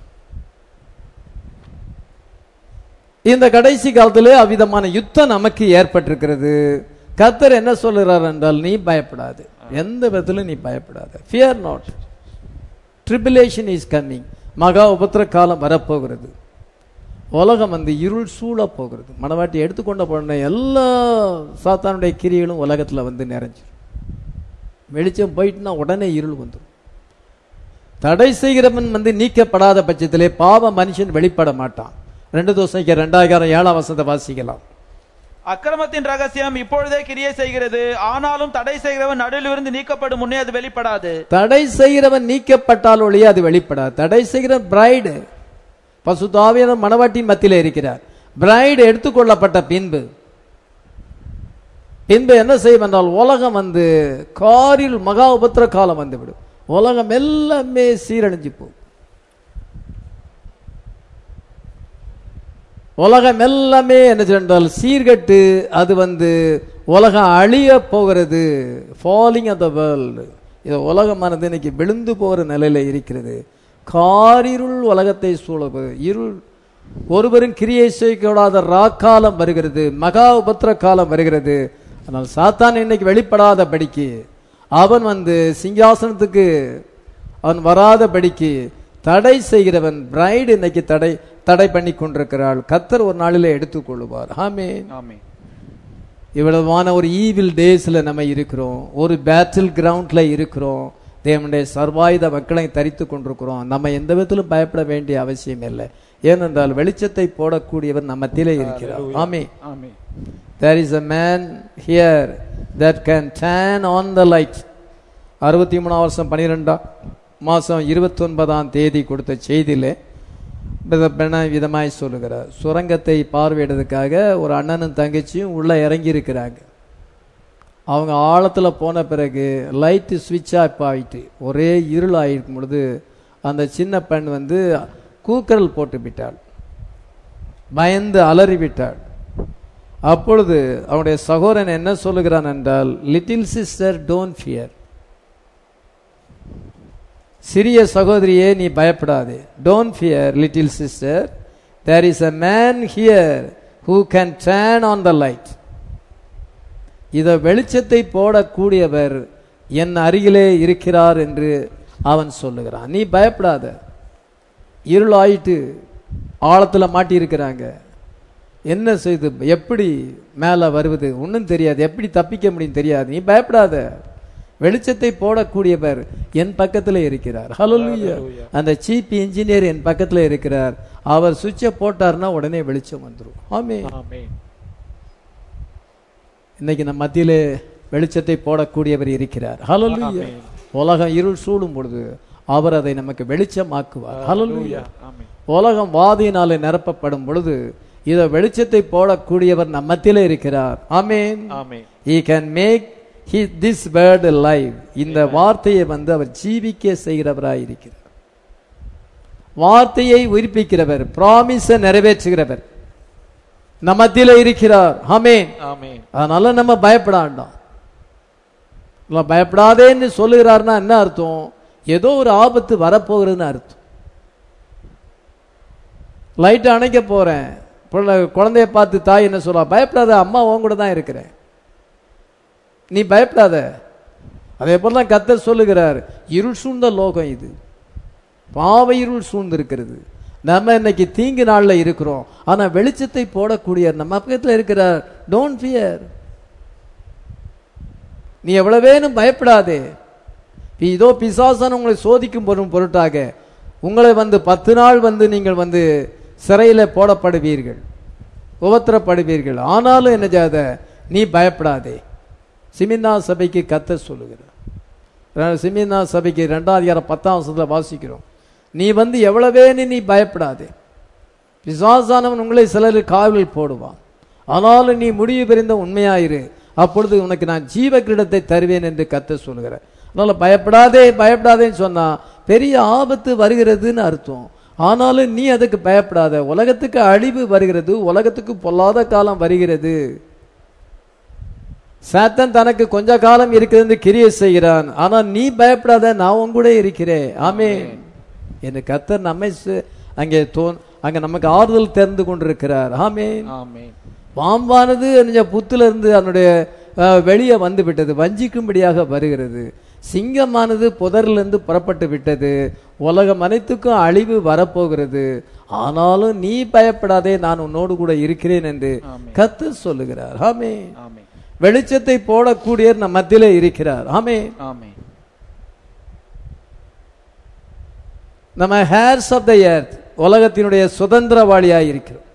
இந்த கடைசி காலத்திலே அவ்விதமான யுத்தம் நமக்கு ஏற்பட்டிருக்கிறது கர்த்தர் என்ன சொல்லுறார் என்றால் நீ பயப்படாது எந்த விதத்திலும் நீ பயப்படாத fear not tribulation is coming மகா உபத்திர காலம் வரப்போகிறது உலகம் வந்து இருள் சூழ போகிறது மனவாட்டி எடுத்துக்கொண்ட போன எல்லா சாத்தானுடைய கிரிகளும் உலகத்துல வந்து நிறைஞ்சிரும் வெளிச்சம் போயிட்டுனா உடனே இருள் வந்துடும் தடை செய்கிறவன் வந்து நீக்கப்படாத பட்சத்திலே பாவ மனுஷன் வெளிப்பட மாட்டான் ரெண்டு தோசைக்கு ரெண்டாயிரம் ஏழாம் வசந்த வாசிக்கலாம் அக்கிரமத்தின் ரகசியம் இப்பொழுதே கிரியை செய்கிறது ஆனாலும் தடை செய்கிறவன் நடுவிலிருந்து நீக்கப்படும் முன்னே அது வெளிப்படாது தடை செய்கிறவன் நீக்கப்பட்டால் ஒழிய அது வெளிப்படாது தடை செய்கிற பிரைடு பசுதாவியன மணவாட்டின் மத்தியிலே இருக்கிறார் பிரைடு எடுத்துக்கொள்ளப்பட்ட பின்பு பின்பு என்ன செய்யும் என்றால் உலகம் வந்து காரில் மகா உபத்திர காலம் வந்துவிடும் உலகம் எல்லாமே சீரழிஞ்சு போகும் உலகம் எல்லாமே என்ன சொன்னால் சீர்கட்டு அது வந்து உலகம் அழிய போகிறது ஃபாலிங் ஆஃப் த வேர்ல்டு இது உலகமானது இன்னைக்கு விழுந்து போகிற நிலையில இருக்கிறது காரிருள் உலகத்தை சூழது இருள் ஒருவரும் கிரியை செய்யக்கூடாத ராக்காலம் வருகிறது மகா உபத்திர காலம் வருகிறது ஆனால் சாத்தான் இன்னைக்கு வெளிப்படாத படிக்கு அவன் வந்து சிங்காசனத்துக்கு அவன் வராத படிக்கு தடை செய்கிறவன் பிரைடு இன்னைக்கு தடை தடை பண்ணி கொண்டிருக்கிறாள் கத்தர் ஒரு நாளிலே எடுத்துக்கொள்ளுவார் ஆமென் ஆமென் இவ்வளவான ஒரு ஈவில் டேஸ்ல நம்ம இருக்கிறோம் ஒரு பேட்டில் கிரவுண்ட்ல இருக்கிறோம் தேவனுடைய சர்வாயுத மக்களை தரித்து கொண்டிருக்கிறோம் நம்ம எந்த விதத்திலும் பயப்பட வேண்டிய அவசியம் இல்லை ஏனென்றால் வெளிச்சத்தை போடக்கூடியவர் நம்ம மத்தியிலே இருக்கிறார் ஆமே ஆமென் there is a man here that can turn on the light அறுபத்தி மூணாம் வருஷம் பன்னிரெண்டாம் மாசம் இருபத்தி ஒன்பதாம் தேதி கொடுத்த செய்தியிலே பின விதமாய் சொல்லுகிறார் சுரங்கத்தை பார்வையிடுறதுக்காக ஒரு அண்ணனும் தங்கச்சியும் உள்ள இறங்கி இருக்கிறாங்க அவங்க ஆழத்துல போன பிறகு லைட்டு ஸ்விட்ச் ஆஃப் ஆயிட்டு ஒரே இருள் ஆயிருக்கும் பொழுது அந்த சின்ன பெண் வந்து கூக்கரல் போட்டு விட்டாள் பயந்து அலறி விட்டாள் அப்பொழுது அவனுடைய சகோதரன் என்ன சொல்லுகிறான் என்றால் லிட்டில் சிஸ்டர் டோன்ட் ஃபியர் சிறிய சகோதரியே நீ பயப்படாதே don't fear little sister there is a man here who can turn on the light இத வெளிச்சத்தை போடக்கூடியவர் என் அருகிலே இருக்கிறார் என்று அவன் சொல்லுகிறான் நீ பயப்படாத இருள் ஆயிட்டு ஆழத்துல மாட்டி இருக்கிறாங்க என்ன செய்து எப்படி மேல வருவது ஒன்றும் தெரியாது எப்படி தப்பிக்க முடியும் தெரியாது நீ பயப்படாத வெளிச்சத்தை போடக்கூடியவர் என் பக்கத்துல இருக்கிறார் ஹalleluya அந்த சீப் இன்ஜினியர் என் பக்கத்துல இருக்கிறார் அவர் சுவிட்சை போட்டார்னா உடனே வெளிச்சம் வந்துரும் ஆமே ஆமென் இன்னைக்கு நம்ம மத்தியிலே வெளிச்சத்தை போடக்கூடியவர் இருக்கிறார் ஹalleluya ஆமென். உலகம் இருள் சூழும் பொழுது அவர் அதை நமக்கு வெளிச்சமாக்குவார் ஹalleluya ஆமென் உலகம் வாதியினாலே நிரப்பப்படும் பொழுது இத வெளிச்சத்தை போடக்கூடியவர் நம்ம மத்தியிலே இருக்கிறார் ஆமென் ஆமென் he can make he, this word alive இந்த வார்த்தையை வந்து அவர் ஜீவிக்க செய்கிறவராய் இருக்கிறார் வார்த்தையை உயிர்ப்பிக்கிறவர் ப்ராமிஸ நிறைவேற்றுகிறவர் நம்ம மத்தியிலே இருக்கிறார் ஆமென் ஆமென் அதனால நம்ம பயப்பட வேண்டாம் நம்ம பயப்படாதேன்னு சொல்லுகிறாருன்னா என்ன அர்த்தம் ஏதோ ஒரு ஆபத்து வரப்போகிறதுன்னு அர்த்தம் லைட் அணைக்க போறேன் புள்ள- குழந்தைய பார்த்து தாய் என்ன சொல்றா பயப்படாத அம்மா உன் கூட தான் இருக்கிறேன் நீ பயப்படாத அதே போல தான் கத்தர் சொல்லுகிறார் இருள் சூழ்ந்த லோகம் இது பாவ இருள் சூழ்ந்து இருக்கிறது நம்ம இன்னைக்கு தீங்கு நாள்ல இருக்கிறோம் ஆனா வெளிச்சத்தை போடக்கூடிய நம்ம பக்கத்துல இருக்கிறார் டோன்ட் ஃபியர் நீ எவ்வளவேனும் பயப்படாதே இதோ பிசாசான உங்களை சோதிக்கும் பொருள் பொருட்டாக உங்களை வந்து பத்து நாள் வந்து நீங்கள் வந்து சிறையில போடப்படுவீர்கள் உபத்திரப்படுவீர்கள் ஆனாலும் என்ன செய்யாத நீ பயப்படாதே சிமின்னா சபைக்கு கத்த சொல்லுகிறார் சிமின்னா சபைக்கு ரெண்டாவது அதிகாரம் பத்தாம் வருஷத்துல வாசிக்கிறோம் நீ வந்து எவ்வளவேன்னு நீ பயப்படாதே பிசாசானவன் உங்களை சிலர் காவலில் போடுவான் ஆனாலும் நீ முடிவு பெறிந்த உண்மையாயிரு அப்பொழுது உனக்கு நான் ஜீவ கிரீடத்தை தருவேன் என்று கத்த சொல்கிறார் அதனால பயப்படாதே பயப்படாதேன்னு சொன்னா பெரிய ஆபத்து வருகிறதுன்னு அர்த்தம் ஆனாலும் நீ அதுக்கு பயப்படாத உலகத்துக்கு அழிவு வருகிறது உலகத்துக்கு பொல்லாத காலம் வருகிறது சாத்தன் தனக்கு கொஞ்ச காலம் இருக்கிறது கிரியை செய்கிறான் ஆனா நீ பயப்படாத நான் உன் கூட இருக்கிறேன் ஆமே என்று கத்தர் நம்மை சு- அங்கே தோன் அங்க நமக்கு ஆறுதல் தெரிந்து கொண்டிருக்கிறார் ஆமே ஆமென் பாம்பானது அந்த புத்துல இருந்து அதனுடைய அஹ், வெளியே வந்து விட்டது வஞ்சிக்கும்படியாக வருகிறது சிங்கமானது புதரிலிருந்து புறப்பட்டு விட்டது உலகம் அனைத்துக்கும் அழிவு வரப்போகிறது ஆனாலும் நீ பயப்படாதே நான் உன்னோடு கூட இருக்கிறேன் என்று ஆமென். கத்து சொல்லுகிறார் ஆமே ஆமென் வெளிச்சத்தை போடக்கூடிய நம் மத்தியிலே இருக்கிறார் ஆமே ஆமென் நம்ம ஹேர்ஸ் ஆஃப் த எர்த் உலகத்தினுடைய சுதந்திரவாளியாய் இருக்கிறோம்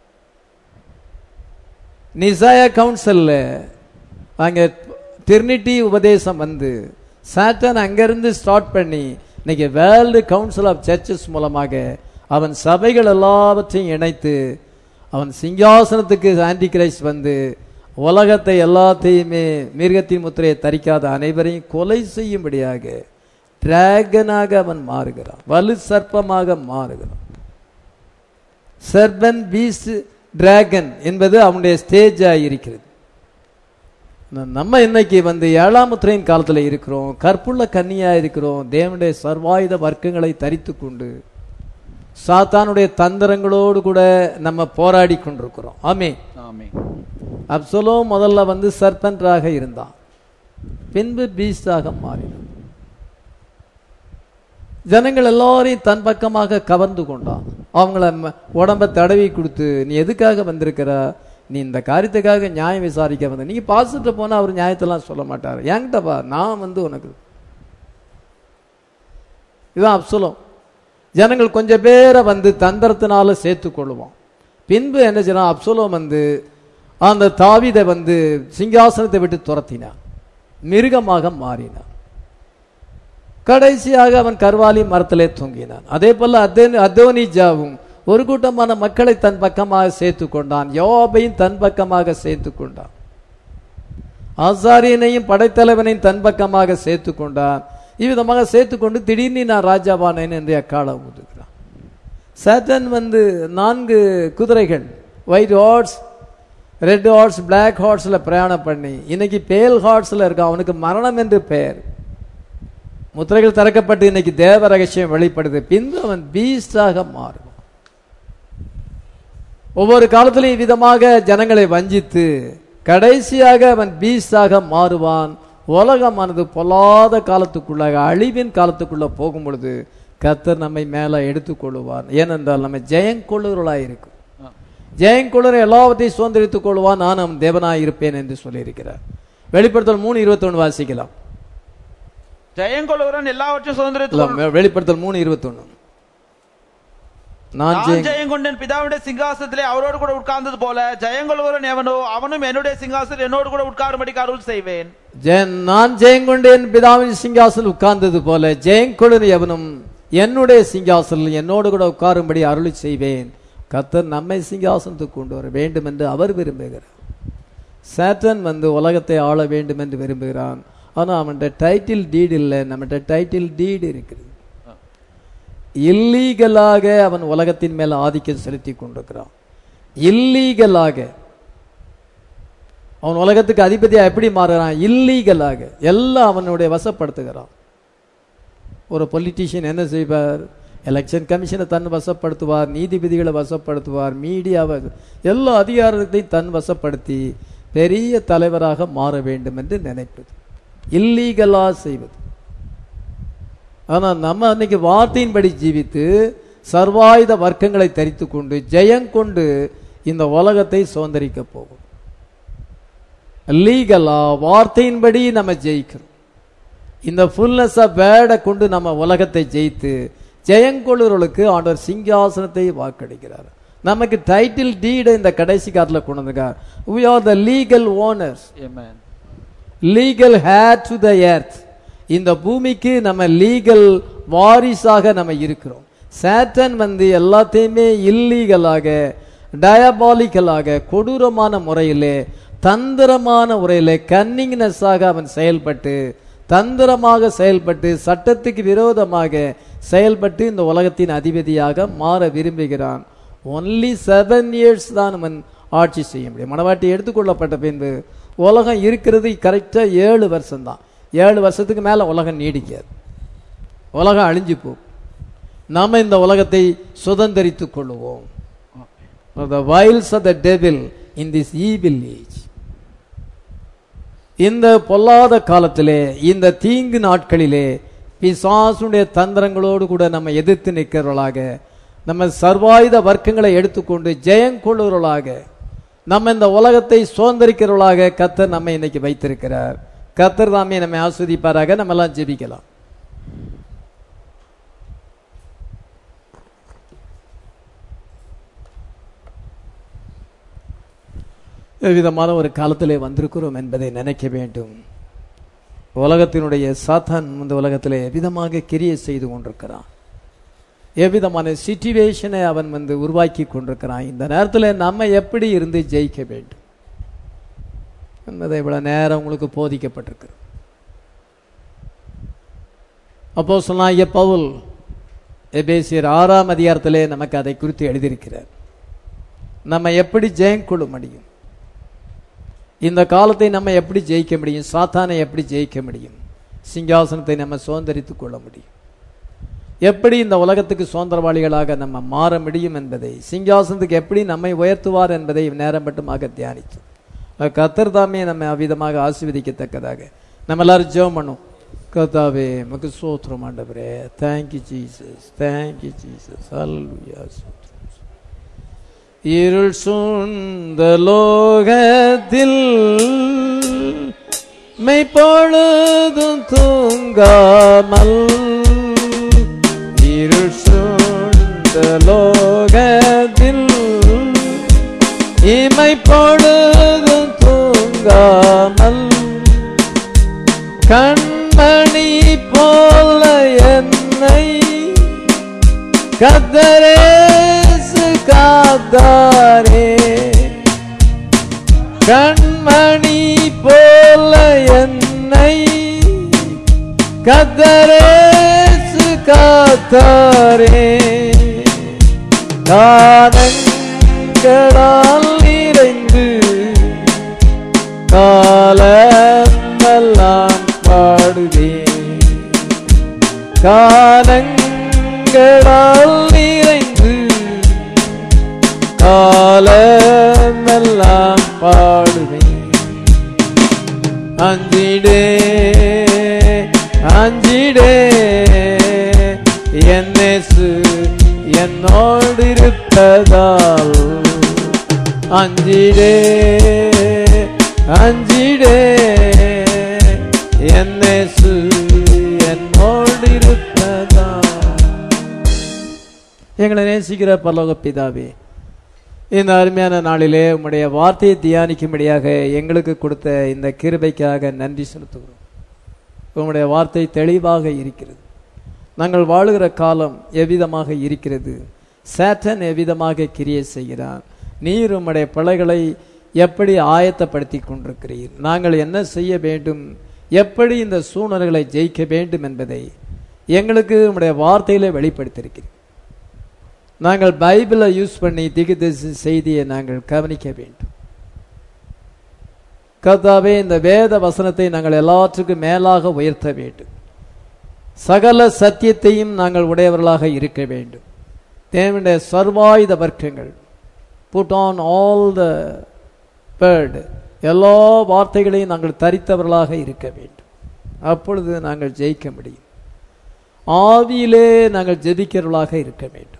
நிசாயா கவுன்சில்ல அங்க டிரினிட்டி உபதேசம் வந்து சாட்டன் அங்கிருந்து ஸ்டார்ட் பண்ணி இன்னைக்கு வேர்ல்டு கவுன்சில் ஆஃப் சர்ச்சஸ் மூலமாக அவன் சபைகள் எல்லாவற்றையும் இணைத்து அவன் சிங்காசனத்துக்கு ஆன்டி கிரைஸ்ட் வந்து உலகத்தை எல்லாத்தையுமே மிருகத்தின் முத்திரையை தரிக்காத அனைவரையும் கொலை செய்யும்படியாக டிராகனாக அவன் மாறுகிறான் வலு சர்ப்பமாக மாறுகிறான் சர்பன் பீஸ் டிராகன் என்பது அவனுடைய ஸ்டேஜாக இருக்கிறது ந- நம்ம இன்னைக்கு வந்து ஏழாம் முத்திரையின் காலத்தில் இருக்கிறோம் கற்புள்ள கன்னியா இருக்கிறோம் தேவனுடைய சர்வாயுத வர்க்கங்களை தரித்து கொண்டு சாத்தானுடைய தந்திரங்களோடு கூட நம்ம போராடி கொண்டிருக்கிறோம் ஆமே ஆமென் அப்சலோ முதல்ல வந்து சர்பன்றாக இருந்தான் பின்பு பீஸ்டாக மாறினான் ஜனங்கள் எல்லாரையும் தன் பக்கமாக கவர்ந்து கொண்டான் அவங்கள ம- உடம்ப தடவி கொடுத்து நீ எதுக்காக வந்திருக்கிற நீ இந்த காரியத்துக்காக நியாயம் விசாரிக்க வந்த நீங்க பாசிட்டு போனா அவர் நியாயத்தெல்லாம் சொல்ல மாட்டார் என்கிட்ட பா நான் வந்து உனக்கு இதுதான் அப்சலோம் ஜனங்கள் கொஞ்சம் பேரை வந்து தந்திரத்தினால சேர்த்து கொள்ளுவோம் பின்பு என்ன செய்யலாம் அப்சலோம் வந்து அந்த தாவீதை வந்து சிங்காசனத்தை விட்டு துரத்தினான் மிருகமாக மாறினான் கடைசியாக அவன் கர்வாலி மரத்திலே தொங்கினான் அதே போல அதே- அதோனிஜாவும் ஒரு கூட்டமான மக்களை தன் பக்கமாக சேர்த்து கொண்டான் யோபையும் தன் பக்கமாக சேர்த்து கொண்டான் ஆசாரியனையும் படைத்தலைவனையும் தன் பக்கமாக சேர்த்து கொண்டான் இவ்விதமாக சேர்த்து கொண்டு திடீர்னு நான் ராஜாவானேன் என்று அக்காலம் ஊதுகிறான் சேட்டன் வந்து நான்கு குதிரைகள் white horse red horse black ஹார்ஸ்ல பிரயாணம் பண்ணி இன்னைக்கு பேல் ஹார்ஸ்ல இருக்கான் அவனுக்கு மரணம் என்று பெயர் முத்திரைகள் திறக்கப்பட்டு இன்னைக்கு தேவ ரகசியம் வெளிப்படுது பின்பு அவன் பீஸ்டாக மாறுவான் ஒவ்வொரு காலத்திலும் விதமாக ஜனங்களை வஞ்சித்து கடைசியாக அவன் பீஸ்டாக மாறுவான் உலகமானது பொல்லாத காலத்துக்குள்ளாக அழிவின் காலத்துக்குள்ள போகும் பொழுது கர்த்தர் நம்மை மேல எடுத்துக்கொள்ளுவான் ஏனென்றால் நம்ம ஜெயங்கொள்ளுவர்களாய் இருக்கும் ஜெயங்கொள்ளுற எல்லாவற்றையும் சுதந்திரித்துக் கொள்வான் நான் அவன் தேவனாய் இருப்பேன் என்று சொல்லியிருக்கிறார் வெளிப்படுத்தல் மூணு இருபத்தொன்னு வாசிக்கலாம் ஜெயங்கொள்ளுகிறவன் எல்லாவற்றையும் இல்ல, சுதந்திரத்தில் வெளிப்படுத்தல் மூணு இருபத்தொன்னு நான் நான் ஜெயம் ஜெயங்கொண்டன் பிதாவுடைய சிங்காசனத்திலே அவரோடு கூட உட்கார்ந்தது போல ஜெயங்கொள்ளுகிறவன் எவனோ அவனும் என்னுடைய சிங்காசனத்தில் என்னோடு கூட உட்காரும்படிக்கு அருள் செய்வேன் ஜெயன் நான் ஜெயங்கொண்டேன் பிதாவின் சிங்காசனம் உட்கார்ந்தது போல ஜெயங்கொழுன் எவனும் என்னுடைய சிங்காசனம் என்னோடு கூட உட்காரும்படி அருளி செய்வேன் கர்த்தர் நம்மை சிங்காசனத்துக்கு கொண்டு வர வேண்டும் என்று அவர் விரும்புகிறார் சேட்டன் வந்து உலகத்தை ஆள வேண்டும் என்று விரும்புகிறான் ஆனா அவன்கிட்ட டைட்டில் டீடு இல்லை நம்மகிட்ட டைட்டில் டீடு இருக்குது இல்லீகலாக அவன் உலகத்தின் மேல ஆதிக்கம் செலுத்தி கொண்டிருக்கிறான் இல்லீகலாக அவன் உலகத்துக்கு அதிபதியா எப்படி மாறுறான் இல்லீகலாக எல்லாம் அவனுடைய வசப்படுத்துகிறான் ஒரு பொலிட்டீஷியன் என்ன செய்வார் எலெக்ஷன் கமிஷனை தன் வசப்படுத்துவார் நீதிபதிகளை வசப்படுத்துவார் மீடியாவை எல்லா அதிகாரத்தையும் தன் வசப்படுத்தி பெரிய தலைவராக மாற வேண்டும் என்று நினைப்பது இல்லீகலா செய்வது ஆனா நம்ம அன்னைக்கு வார்த்தையின்படி ஜீவித்து சர்வாயுத வர்க்கங்களை தரித்து கொண்டு ஜெயங்கொண்டு இந்த உலகத்தை சுதந்திரிக்க போகும் லீகலா வார்த்தையின்படி நம்ம ஜெயிக்கிறோம் இந்த ஃபுல்னஸ் ஆஃப் வேர்டை கொண்டு நம்ம உலகத்தை ஜெயித்து ஜெயங்கொள்ளுறவர்களுக்கு ஆண்டவர் சிங்காசனத்தை வாக்களிக்கிறார் நமக்கு டைட்டில் டீடை இந்த கடைசி காலத்தில் கொண்டு வந்திருக்கார் we are the legal owners Amen. Legal heir to the earth இந்த பூமிக்கு நம்ம லீகல் வாரிசாக நம்ம இருக்கிறோம் சேட்டன் வந்து எல்லாத்தையுமே இல்லீகலாக டயபாலிக்கலாக கொடூரமான முறையிலே தந்திரமான முறையிலே கன்னிங்னஸாக அவன் செயல்பட்டு தந்திரமாக செயல்பட்டு சட்டத்துக்கு விரோதமாக செயல்பட்டு இந்த உலகத்தின் அதிபதியாக மாற விரும்புகிறான் ஒன்லி செவன் இயர்ஸ் தான் அவன் ஆட்சி செய்ய முடியும் மனவாட்டி எடுத்துக்கொள்ளப்பட்ட பின்பு உலகம் இருக்கிறது கரெக்டா ஏழு வருஷம்தான் ஏழு வருஷத்துக்கு மேல உலகம் நீடிக்காது உலகம் அழிஞ்சு போகும் நாம இந்த உலகத்தை சுதந்திரித்துக் கொள்ளுவோம் the wiles of the devil in this evil age இந்த பொல்லாத காலத்திலே இந்த தீங்கு நாட்களிலே பிசாசுடைய தந்திரங்களோடு கூட நம்ம எதிர்த்து நிற்கிறவர்களாக நம்ம சர்வாயுத வர்க்கங்களை எடுத்துக்கொண்டு ஜெயம் கொள்ளுகிறவர்களாக நம்ம இந்த உலகத்தை சுதந்திரிக்கிறவர்களாக கத்தர் நம்ம இன்னைக்கு வைத்திருக்கிறார் கத்தர் தாமே நம்மை ஆஸ்வதிப்பாராக நம்ம எல்லாம் ஜெபிக்கலாம் விதமான ஒரு காலத்திலே வந்திருக்கிறோம் என்பதை நினைக்க வேண்டும் உலகத்தினுடைய சாத்தான் இந்த உலகத்திலே எவ்விதமாக கிரியை செய்து கொண்டிருக்கிறான் எவ்விதமான சிச்சுவேஷனை அவன் வந்து உருவாக்கி கொண்டிருக்கிறான் இந்த நேரத்தில் நம்ம எப்படி இருந்து ஜெயிக்க வேண்டும் என்பதை இவ்வளவு நேரம் உங்களுக்கு போதிக்கப்பட்டிருக்கு அப்போ சொன்னாங்க பவுல் எபேசியர் ஆறாம் அதிகாரத்திலே நமக்கு அதை குறித்து எழுதியிருக்கிறார் நம்ம எப்படி ஜெயம் கொள்ள முடியும் இந்த காலத்தை நம்ம எப்படி ஜெயிக்க முடியும் சாத்தானை எப்படி ஜெயிக்க முடியும் சிங்காசனத்தை நம்ம சுதந்திரித்துக் கொள்ள முடியும் எப்படி இந்த உலகத்துக்கு சுதந்திரவாளிகளாக நம்ம மாற முடியும் என்பதை சிங்காசனத்துக்கு எப்படி நம்மை உயர்த்துவார் என்பதை நேரம் மட்டுமாக தியானித்தோம் கத்தர் தாமே நம்ம அவ்விதமாக ஆசீர்வதிக்கத்தக்கதாக நம்ம எல்லாரும் ஜெபம் பண்ணும் கத்தாவே மக்கு சோத்திரம் ஆண்டவரே தேங்க்யூ ஜீசஸ் தேங்க்யூ ஜீசஸ் ஹalleluya இருள் சூழ்ந்த லோகத்தில் மெய்ப்பொழுதும் தூங்காமல் இருள் சூழ்ந்த லோகத்தில் இமை பொழுதும் தூங்காமல் கண்மணி போல என்னை கத்தரேசு காத்தாரே கண்மணி போல என்னை கத்தரேசு காத்தாரே காரங்களால் நிறைந்து காலமெல்லாம் பாடுவேன் காலங்களால் நிறைந்து காலமெல்லாம் பாடுவேன் அஞ்சிடே அஞ்சிடே என்னேசு என்னோடு இருப்பதால் அஞ்சிடே அஞ்சிடே என்னேசு என்னோடு இருப்பதால் எங்களை நேசிக்கிற பரலோக பிதாவே இந்த அருமையான நாளிலே உம்முடைய வார்த்தையை தியானிக்கும்படியாக எங்களுக்கு கொடுத்த இந்த கிருபைக்காக நன்றி செலுத்துகிறோம் உம்முடைய வார்த்தை தெளிவாக இருக்கிறது நாங்கள் வாழுகிற காலம் எவ்விதமாக இருக்கிறது சேட்டன் எவ்விதமாக கிரியை செய்கிறான் நீர் உம்முடைய பிள்ளைகளை எப்படி ஆயத்தப்படுத்தி கொண்டிருக்கிறீர் நாங்கள் என்ன செய்ய வேண்டும் எப்படி இந்த சூழ்நிலைகளை ஜெயிக்க வேண்டும் என்பதை எங்களுக்கு உம்முடைய வார்த்தையிலே வெளிப்படுத்தியிருக்கிறீர் நாங்கள் பைபிளை யூஸ் பண்ணி திகுதசி செய்தியை நாங்கள் கவனிக்க வேண்டும் கர்த்தாவே இந்த வேத வசனத்தை நாங்கள் எல்லாற்றுக்கும் மேலாக உயர்த்த வேண்டும் சகல சத்தியத்தையும் நாங்கள் உடையவர்களாக இருக்க வேண்டும் தேவனுடைய சர்வாயுத வர்க்கங்கள் put on all the word எல்லா வார்த்தைகளையும் நாங்கள் தரித்தவர்களாக இருக்க வேண்டும் அப்பொழுது நாங்கள் ஜெயிக்க முடியும் ஆவியிலே நாங்கள் ஜெபிக்கிறவர்களாக இருக்க வேண்டும்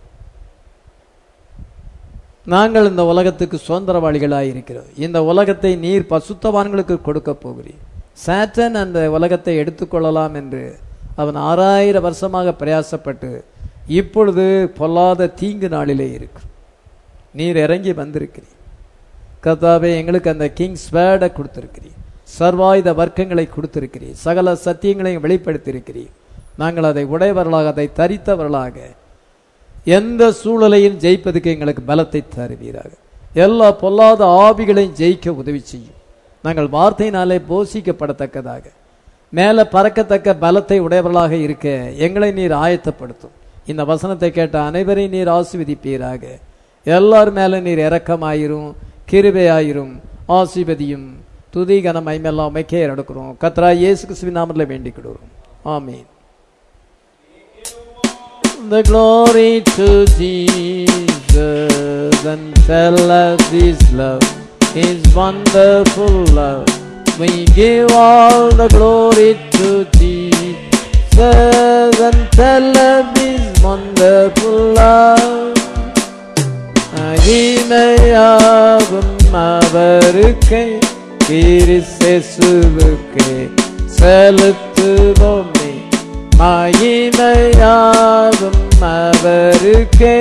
நாங்கள் இந்த உலகத்துக்கு சுதந்திரவாளிகளாக இருக்கிறோம் இந்த உலகத்தை நீர் பசுத்தவான்களுக்கு கொடுக்க போகிறீர் சாட்டன் அந்த உலகத்தை எடுத்துக்கொள்ளலாம் என்று அவன் ஆறாயிரம் வருஷமாக பிரயாசப்பட்டு இப்பொழுது பொல்லாத தீங்கு நாளிலே இருக்கு நீர் இறங்கி வந்திருக்கிறீர் கர்த்தாவே எங்களுக்கு அந்த கிங்ஸ் வேர்டை கொடுத்திருக்கிறீர் சர்வாயுத வர்க்கங்களை கொடுத்திருக்கிறீர் சகல சத்தியங்களையும் வெளிப்படுத்தியிருக்கிறீர் நாங்கள் அதை உடையவர்களாக அதை தரித்தவர்களாக எந்த சூழலையும் ஜெயிப்பதற்கு எங்களுக்கு பலத்தை தருவீராக எல்லா பொல்லாத ஆவிகளையும் ஜெயிக்க உதவி செய்யும் நாங்கள் வார்த்தையினாலே போஷிக்கப்படத்தக்கதாக மேலே பறக்கத்தக்க பலத்தை உடையவர்களாக இருக்க எங்களை நீர் ஆயத்தப்படுத்தும் இந்த வசனத்தை கேட்ட அனைவரையும் நீர் ஆசிர்வதிப்பீராக எல்லார் மேல நீர் இரக்கமாயிரும் கிருபையாயிரும் ஆசிர்வதியும் துதி கன மைமெல்லாம் அமைக்கே நடக்கிறோம் கத்ரா இயேசு கிறிஸ்துவின் நாமத்தில் வேண்டிக்கிடுவோம் ஆமீன் The glory to Jesus and tell us His love, His wonderful love. We give all the glory to Jesus and tell us His wonderful love. மகிமையாகும் அவருக்கே கிறிஸ்துவுக்கே செலுத்துவோமே மகிமையாகும் அவருக்கே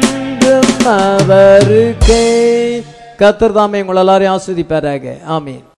என்றென்றும் அவருக்கே கத்தர் தாமே உங்கள் எல்லாரையும் ஆஸ்வதிப்பாராக ஆமீன்